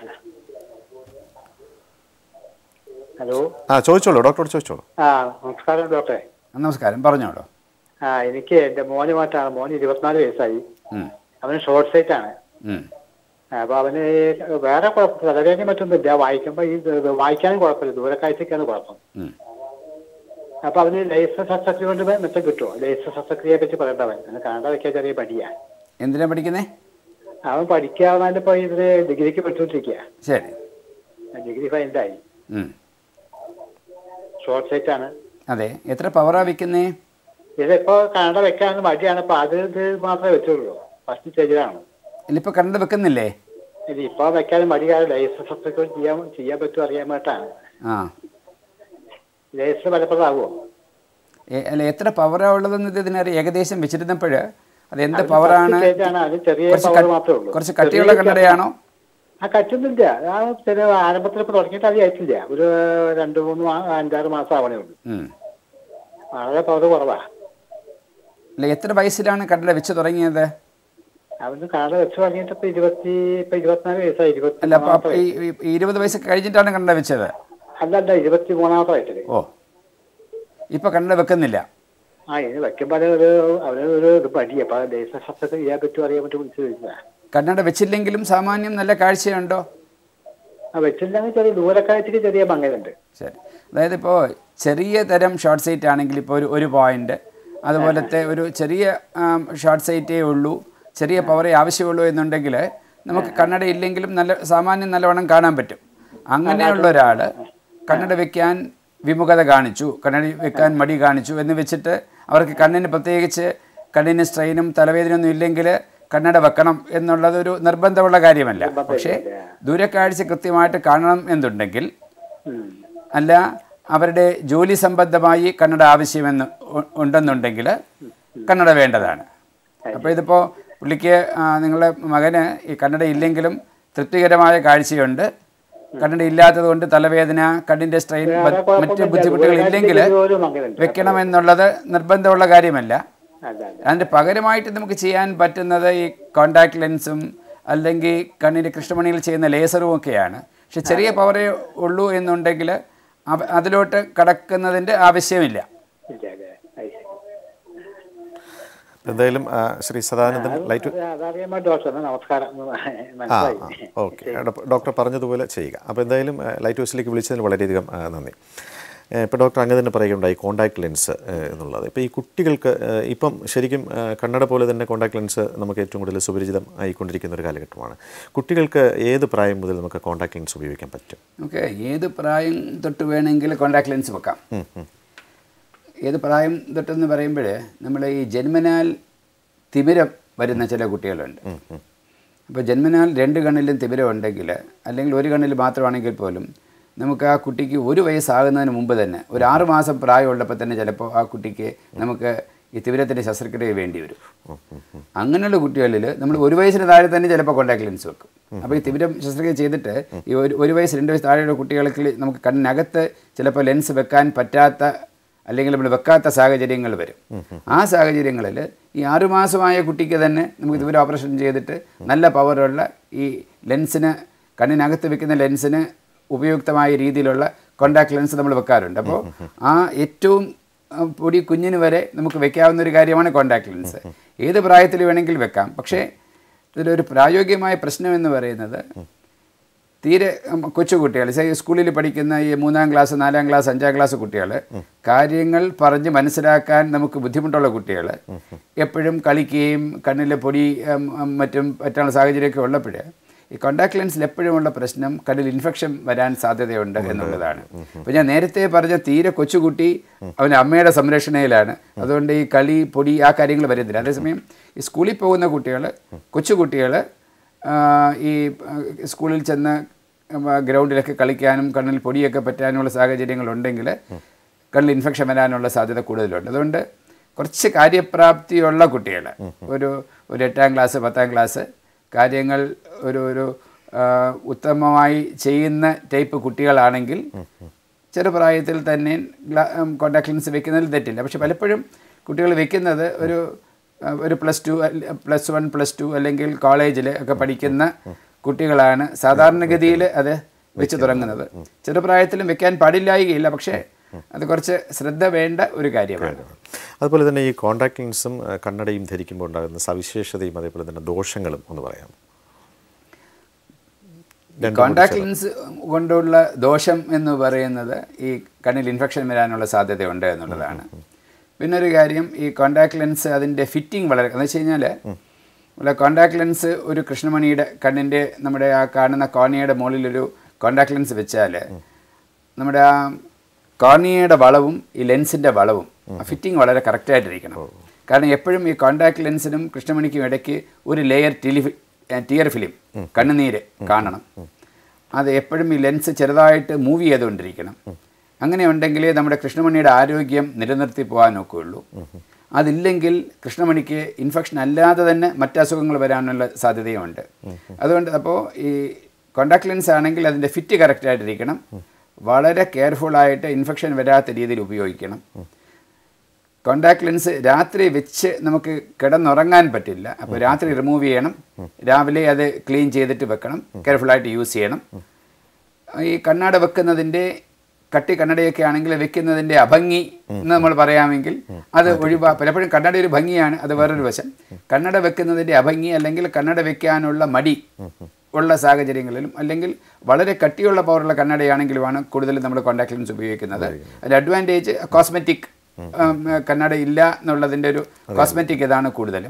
ഹലോ ആ ചോദിച്ചോളൂ ഡോക്ടറോട് ചോദിച്ചോളൂ ആ നമസ്കാരം ഡോക്ടറെ നമസ്കാരം പറഞ്ഞോളൂ ആ എനിക്ക് എൻ്റെ മോന് മാറ്റാണ് മോന് ഇരുപത്തിനാല് വയസ്സായി ഉം, അവന് ഷോർട്ട് സൈറ്റ് ആണ് ഉം, അപ്പൊ അവന് വേറെ കുഴപ്പം തലവേദന മറ്റൊന്നുമില്ല വായിക്കുമ്പോൾ ഈ ഇത് വായിക്കാനും കുഴപ്പമില്ല ദൂരക്കാഴ്ചക്കാണ് കുഴപ്പം ഉം. അപ്പൊ അവന് ലേസർ ശസ്ത്രക്രിയ കൊണ്ട് മെച്ചം കിട്ടുമോ ലേസർ ശസ്ത്രക്രിയയെ പറ്റി പറയേണ്ടവൻ അവന് കന്നഡ വെക്കാൻ ചെറിയ പടിയാണ് എന്തിനാ പഠിക്കുന്നേ അവൻ പഠിക്കാതെ ഇപ്പൊ ഇതിന് ഡിഗ്രിക്ക് പഠിച്ചുകൊണ്ടിരിക്കുക ശരി ഡിഗ്രി ഫൈനലായി ഉം. ഷോർട്ട് സൈറ്റ് ആണ് അതെ എത്ര പവറാ വെക്കുന്നേ ഇതിപ്പോ കന്നഡ വെക്കാൻ മടിയാണ് അപ്പൊ അത് ഇത് മാത്രമേ വെച്ചുള്ളൂ ഫസ്റ്റ് സ്റ്റേജിലാണ് ഇതിലിപ്പോൾ കണ്ണട വെക്കുന്നില്ലേ ഇത് ഇപ്പൊ വെക്കാൻ മടിയാണ് ലൈസൻസ് സബ്സ്ക്രൈബ് ചെയ്യാൻ ചെയ്യാൻ പറ്റുമോ അറിയാൻ വേണ്ടിയിട്ടാണ് ആ ലൈസൻസ് ഫലപ്രദമാകുമോ എ- അല്ല എത്ര പവറാ ഉള്ളതെന്ന് ഇതിനറിയാം ഏകദേശം വെച്ചിരുന്നപ്പോൾ അത് എന്ത് പവറാണ് സ്റ്റേജാണ് അത് ചെറിയ കുറച്ച് പവർ കട്ട്- മാത്രമേ ഉള്ളൂ കുറച്ച് കട്ടിയുള്ള ചെറിയ കണ്ണടയാണോ ആ കറ്റുന്നില്ല ആ ചെറിയ ആരംഭത്തിൽ ഇപ്പൊ തുടങ്ങിയിട്ട് അത് ആയിട്ടില്ല ഒരു രണ്ട് മൂന്ന് മാ- അഞ്ചാറ് മാസം ആവണേ ഉള്ളൂ ഉം. വളരെ പവർ കുറവാ അല്ല എത്ര വയസ്സിലാണ് കണ്ണട വെച്ച് തുടങ്ങിയത് അവന് കന്നഡ വെച്ച് തുടങ്ങിയിട്ട് ഇപ്പൊ ഇരുപത്തി ഇപ്പൊ ഇരുപത്തിനാല് വയസ്സായി ഇരുപത്തി അല്ല അപ്പോൾ അപ്പോൾ ഈ ഈ- ഈ ഇരുപത് വയസ്സ് കഴിഞ്ഞിട്ടാണ് കണ്ണട വെച്ചത് അല്ലല്ല ഇരുപത്തി മൂന്നാമത്തെ വയസ്സിൽ ഓ ഇപ്പോൾ കണ്ണട വെക്കുന്നില്ല ആ ഇനി വെക്കുമ്പോൾ ഒരു അവന് ഒരു ഇത് മടി അപ്പൊ ലൈസൻസ് സബ്സ്ക്രൈബ് ചെയ്യാൻ പറ്റുമോ അറിയാൻ പറ്റുമോ വിളിച്ചു ചോദിച്ചതാ കണ്ണട വെച്ചില്ലെങ്കിലും സാമാന്യം നല്ല കാഴ്ചയുണ്ടോ ആ വെച്ചില്ലെങ്കിൽ ചെറിയ ദൂരക്കാഴ്ചക്ക് ചെറിയ മങ്ങലുണ്ട് ശരി അതായത് ഇപ്പോൾ ചെറിയ തരം ഷോർട്ട് സൈറ്റ് ആണെങ്കിൽ ഇപ്പോൾ ഒരു ഒരു പോയിന്റ് അതുപോലത്തെ ഒരു ചെറിയ ഷോർട്ട് സൈറ്റേ ഉള്ളൂ ചെറിയ പവറേ ആവശ്യമുള്ളൂ എന്നുണ്ടെങ്കിൽ നമുക്ക് കണ്ണട ഇല്ലെങ്കിലും നല്ല സാമാന്യം നല്ലവണ്ണം കാണാൻ പറ്റും അങ്ങനെയുള്ള ഒരാൾ കണ്ണട വെക്കാൻ വിമുഖത കാണിച്ചു കണ്ണട വെക്കാൻ മടി കാണിച്ചു എന്ന് വെച്ചിട്ട് അവർക്ക് കണ്ണിന് പ്രത്യേകിച്ച് കണ്ണിന് സ്ട്രെയിനും തലവേദനയൊന്നും ഇല്ലെങ്കിൽ കണ്ണട വെക്കണം എന്നുള്ളത് ഒരു നിർബന്ധമുള്ള കാര്യമല്ല പക്ഷേ ദൂരക്കാഴ്ച കൃത്യമായിട്ട് കാണണം എന്നുണ്ടെങ്കിൽ ഉം. അല്ല അവരുടെ ജോലി സംബന്ധമായി കന്നഡ ആവശ്യമെന്ന് ഉ- ഉണ്ടെന്നുണ്ടെങ്കിൽ കന്നഡ വേണ്ടതാണ് അപ്പോൾ ഇതിപ്പോൾ പുള്ളിക്ക് ആ, നിങ്ങളുടെ മകന് ഈ കന്നഡ ഇല്ലെങ്കിലും തൃപ്തികരമായ കാഴ്ചയുണ്ട് കന്നഡ ഇല്ലാത്തത് കൊണ്ട് തലവേദന കണ്ണിൻ്റെ സ്ട്രെയിൻ മറ്റ് കുഴപ്പമൊന്നുമില്ല. ബുദ്ധിമുട്ടുകൾ ഇല്ലെങ്കിൽ ദൂരക്കാഴ്ചക്ക് ഒരു മങ്ങലുണ്ട് വെക്കണമെന്നുള്ളത് നിർബന്ധമുള്ള കാര്യമല്ല അല്ല അല്ല അതിൻ്റെ പകരമായിട്ട് നമുക്ക് ചെയ്യാൻ പറ്റുന്നത് ഈ കോണ്ടാക്ട് ലെൻസും അല്ലെങ്കിൽ കണ്ണിൻ്റെ കൃഷ്ണമണിയിൽ ചെയ്യുന്ന ലേസറും ഒക്കെയാണ് പക്ഷെ ചെറിയ പവറേ ഉള്ളൂ എന്നുണ്ടെങ്കിൽ അവ- അതിലോട്ട് കടക്കുന്നതിൻ്റെ ആവശ്യമില്ല ഇല്ല അല്ലേ അത് ശരി. എന്തായാലും ആ, ശ്രീ സദാനന്ദൻ ലൈറ്റ് അത് അതറിയാൻ വേണ്ടി ഡോക്ടർ നമസ്കാരം ആ മനസ്സിലായി ഓക്കെ ഡോക്ടർ പറഞ്ഞതുപോലെ ചെയ്യുക അപ്പോൾ എന്തായാലും ആ, ലൈറ്റ് ഹൗസിലേക്ക് വിളിച്ചതിന് വളരെയധികം ആ, നന്ദി ഇപ്പോൾ ഡോക്ടർ അങ്ങ് തന്നെ പറയുകയുണ്ടായി കോണ്ടാക്ട് ലെൻസ് എന്നുള്ളത് ഇപ്പോൾ ഈ കുട്ടികൾക്ക് ആ, ഇപ്പം ശരിക്കും ആ, കണ്ണട പോലെ തന്നെ കോണ്ടാക്ട് ലെൻസ് നമുക്ക് ഏറ്റവും കൂടുതൽ സുപരിചിതം ആയിക്കൊണ്ടിരിക്കുന്ന ഒരു കാലഘട്ടമാണ് കുട്ടികൾക്ക് ഏത് പ്രായം മുതൽ നമുക്ക് കോണ്ടാക്ട് ലെൻസ് ഉപയോഗിക്കാൻ പറ്റും ഓക്കെ ഏത് പ്രായം തൊട്ട് വേണമെങ്കിൽ കോണ്ടാക്ട് ലെൻസ് വെക്കാം ഉം, ഉം. ഏത് പ്രായം തൊട്ടെന്ന് പറയുമ്പോൾ നമ്മൾ ഈ ജന്മനാൽ തിമിരം വരുന്ന ചില കുട്ടികളുണ്ട് അപ്പോൾ ജന്മനാൽ രണ്ട് കണ്ണിലും തിമിരം ഉണ്ടെങ്കിൽ അല്ലെങ്കിൽ ഒരു കണ്ണിൽ മാത്രമാണെങ്കിൽ പോലും നമുക്ക് ആ കുട്ടിക്ക് ഒരു വയസ്സാകുന്നതിന് മുമ്പ് തന്നെ ഒരു ആറ് മാസം പ്രായമുള്ളപ്പോൾ തന്നെ ചിലപ്പോൾ ആ കുട്ടിക്ക് നമുക്ക് ഈ തിമിരത്തിൻ്റെ ശസ്ത്രക്രിയ വേണ്ടി വരും അങ്ങനെയുള്ള കുട്ടികളിൽ നമ്മൾ ഒരു വയസ്സിന് താഴെ തന്നെ ചിലപ്പോൾ കോണ്ടാക്ട് ലെൻസ് വെക്കും അപ്പോൾ ഈ തിമിരം ശസ്ത്രക്രിയ ചെയ്തിട്ട് ഈ ഒരു ഒരു വയസ്സ് രണ്ട് വയസ്സ് താഴെയുള്ള കുട്ടികൾക്ക് നമുക്ക് കണ്ണിനകത്ത് ചിലപ്പോൾ ലെൻസ് വെക്കാൻ പറ്റാത്ത അല്ലെങ്കിൽ നമ്മൾ വെക്കാത്ത സാഹചര്യങ്ങൾ വരും ആ സാഹചര്യങ്ങളിൽ ഈ ആറുമാസമായ കുട്ടിക്ക് തന്നെ നമുക്ക് ഇതുവരെ ഓപ്പറേഷൻ ചെയ്തിട്ട് നല്ല പവറുള്ള ഈ ലെൻസിന് കണ്ണിനകത്ത് വെക്കുന്ന ലെൻസിന് ഉപയുക്തമായ രീതിയിലുള്ള കോണ്ടാക്ട് ലെൻസ് നമ്മൾ വെക്കാറുണ്ട് അപ്പോൾ ആ ഏറ്റവും ആ, പൊടി കുഞ്ഞിന് വരെ നമുക്ക് വെക്കാവുന്ന ഒരു കാര്യമാണ് കോണ്ടാക്ട് ലെൻസ് ഏത് പ്രായത്തിൽ വേണമെങ്കിൽ വെക്കാം പക്ഷേ ഇതിലൊരു പ്രായോഗികമായ പ്രശ്നം എന്ന് പറയുന്നത് തീരെ ഉം, കൊച്ചുകുട്ടികൾ സേ സ്കൂളിൽ പഠിക്കുന്ന ഈ മൂന്നാം ക്ലാസ് നാലാം ക്ലാസ് അഞ്ചാം ക്ലാസ് കുട്ടികൾ കാര്യങ്ങൾ പറഞ്ഞ് മനസ്സിലാക്കാൻ നമുക്ക് ബുദ്ധിമുട്ടുള്ള കുട്ടികൾ എപ്പോഴും കളിക്കുകയും കണ്ണിലെ പൊടി ഉം, ഉം, മറ്റും പറ്റാനുള്ള സാഹചര്യമൊക്കെ ഉള്ളപ്പോൾ ഈ കോണ്ടാക്ട് ലെൻസിൽ എപ്പോഴുമുള്ള പ്രശ്നം കണ്ണിൽ ഇൻഫെക്ഷൻ വരാൻ സാധ്യതയുണ്ട് എന്നുള്ളതാണ് അപ്പോൾ ഞാൻ നേരത്തെ പറഞ്ഞ തീരെ കൊച്ചുകുട്ടി അവൻ്റെ അമ്മയുടെ സംരക്ഷണയിലാണ് അതുകൊണ്ട് ഈ കളി പൊടി ആ കാര്യങ്ങൾ വരുന്നില്ല അതേസമയം ഈ സ്കൂളിൽ പോകുന്ന കുട്ടികൾ കൊച്ചുകുട്ടികൾ ഈ ആ, സ്കൂളിൽ ചെന്ന് ഗ്രൗണ്ടിലൊക്കെ കളിക്കാനും കണ്ണിൽ പൊടിയൊക്കെ പറ്റാനുമുള്ള സാഹചര്യങ്ങളുണ്ടെങ്കിൽ കണ്ണിൽ ഇൻഫെക്ഷൻ വരാനുള്ള സാധ്യത കൂടുതലുണ്ട് അതുകൊണ്ട് കുറച്ച് കാര്യപ്രാപ്തിയുള്ള കുട്ടികൾ ഒരു ഒരു എട്ടാം ക്ലാസ് പത്താം ക്ലാസ് കാര്യങ്ങൾ ഒരു ഒരു ആ, ഉത്തമമായി ചെയ്യുന്ന ടൈപ്പ് കുട്ടികളാണെങ്കിൽ ചെറുപ്രായത്തിൽ തന്നെ കോണ്ടാക്ട് ലെൻസ് വെക്കുന്നതിൽ തെറ്റില്ല പക്ഷെ പലപ്പോഴും കുട്ടികൾ വെക്കുന്നത് ഒരു ആ, ഒരു plus two plus one plus two അല്ലെങ്കിൽ കോളേജിൽ ഒക്കെ പഠിക്കുന്ന കുട്ടികളാണ് സാധാരണഗതിയിൽ അത് വെച്ച് തുടങ്ങുന്നത് ചെറുപ്രായത്തിലും വെക്കാൻ പാടില്ലായികയില്ല പക്ഷേ അത് കുറച്ച് ശ്രദ്ധ വേണ്ട ഒരു കാര്യമാണ് അതുപോലെ തന്നെ ഈ കോണ്ടാക്ട് ലെൻസും ആ, കണ്ണടയും ധരിക്കുമ്പോൾ ഉണ്ടാകുന്ന സവിശേഷതയും അതേപോലെ തന്നെ ദോഷങ്ങളും ഒന്ന് പറയാം രണ്ടും കൂടി കോണ്ടാക്ട് ലെൻസ് കൊണ്ടുള്ള ദോഷം എന്ന് പറയുന്നത് ഈ കണ്ണിൽ ഇൻഫെക്ഷൻ വരാനുള്ള സാധ്യതയുണ്ട് എന്നുള്ളതാണ് പിന്നെ ഒരു കാര്യം ഈ കോണ്ടാക്ട് ലെൻസ് അതിൻ്റെ ഫിറ്റിംഗ് വളരെ എന്ന് വെച്ച് കഴിഞ്ഞാൽ ഉള്ള കോണ്ടാക്ട് ലെൻസ് ഒരു കൃഷ്ണമണിയുടെ കണ്ണിൻ്റെ നമ്മുടെ ആ കാണുന്ന കോർണിയയുടെ മുകളിലൊരു കോണ്ടാക്ട് ലെൻസ് വെച്ചാൽ നമ്മുടെ ആ കോർണിയയുടെ വളവും ഈ ലെൻസിൻ്റെ വളവും ഫിറ്റിംഗ് വളരെ കറക്റ്റായിട്ടിരിക്കണം കാരണം എപ്പോഴും ഈ കോണ്ടാക്ട് ലെൻസിനും കൃഷ്ണമണിക്കും ഇടയ്ക്ക് ഒരു ലെയർ ടെലിഫി ടിയർ ഫിലിം കണ്ണുനീര് കാണണം അത് എപ്പോഴും ഈ ലെൻസ് ചെറുതായിട്ട് മൂവ് ചെയ്തുകൊണ്ടിരിക്കണം അങ്ങനെ ഉണ്ടെങ്കിലേ നമ്മുടെ കൃഷ്ണമണിയുടെ ആരോഗ്യം നിലനിർത്തി പോകാൻ നോക്കുകയുള്ളൂ അതില്ലെങ്കിൽ കൃഷ്ണമണിക്ക് ഇൻഫെക്ഷൻ അല്ലാതെ തന്നെ മറ്റ് അസുഖങ്ങൾ വരാനുള്ള സാധ്യതയുമുണ്ട് അതുകൊണ്ട് അപ്പോൾ ഈ കോണ്ടാക്ട് ലെൻസ് ആണെങ്കിൽ അതിൻ്റെ ഫിറ്റ് കറക്റ്റായിട്ടിരിക്കണം വളരെ കെയർഫുള്ളായിട്ട് ഇൻഫെക്ഷൻ വരാത്ത രീതിയിൽ ഉപയോഗിക്കണം കോണ്ടാക്ട് ലെൻസ് രാത്രി വെച്ച് നമുക്ക് കിടന്നുറങ്ങാൻ പറ്റില്ല അപ്പോൾ രാത്രി റിമൂവ് ചെയ്യണം രാവിലെ അത് ക്ലീൻ ചെയ്തിട്ട് വെക്കണം കെയർഫുള്ളായിട്ട് യൂസ് ചെയ്യണം ഈ കണ്ണട വെക്കുന്നതിൻ്റെ കട്ടി കണ്ണടയൊക്കെ ആണെങ്കിൽ വെക്കുന്നതിൻ്റെ അഭംഗി എന്ന് നമ്മൾ പറയാമെങ്കിൽ അത് ഒഴിവാ പലപ്പോഴും കണ്ണട ഒരു ഭംഗിയാണ് അത് വേറൊരു വശം കണ്ണട വെക്കുന്നതിൻ്റെ അഭംഗി അല്ലെങ്കിൽ കണ്ണട വെക്കാനുള്ള മടി ഉള്ള സാഹചര്യങ്ങളിലും അല്ലെങ്കിൽ വളരെ കട്ടിയുള്ള പവറുള്ള കണ്ണടയാണെങ്കിലുമാണ് കൂടുതലും നമ്മൾ കോണ്ടാക്ട് ലെൻസ് ഉപയോഗിക്കുന്നത് അതിൻ്റെ അഡ്വാൻറ്റേജ് കോസ്മെറ്റിക് കണ്ണട ഇല്ല എന്നുള്ളതിൻ്റെ ഒരു കോസ്മെറ്റിക് ഇതാണ് കൂടുതലും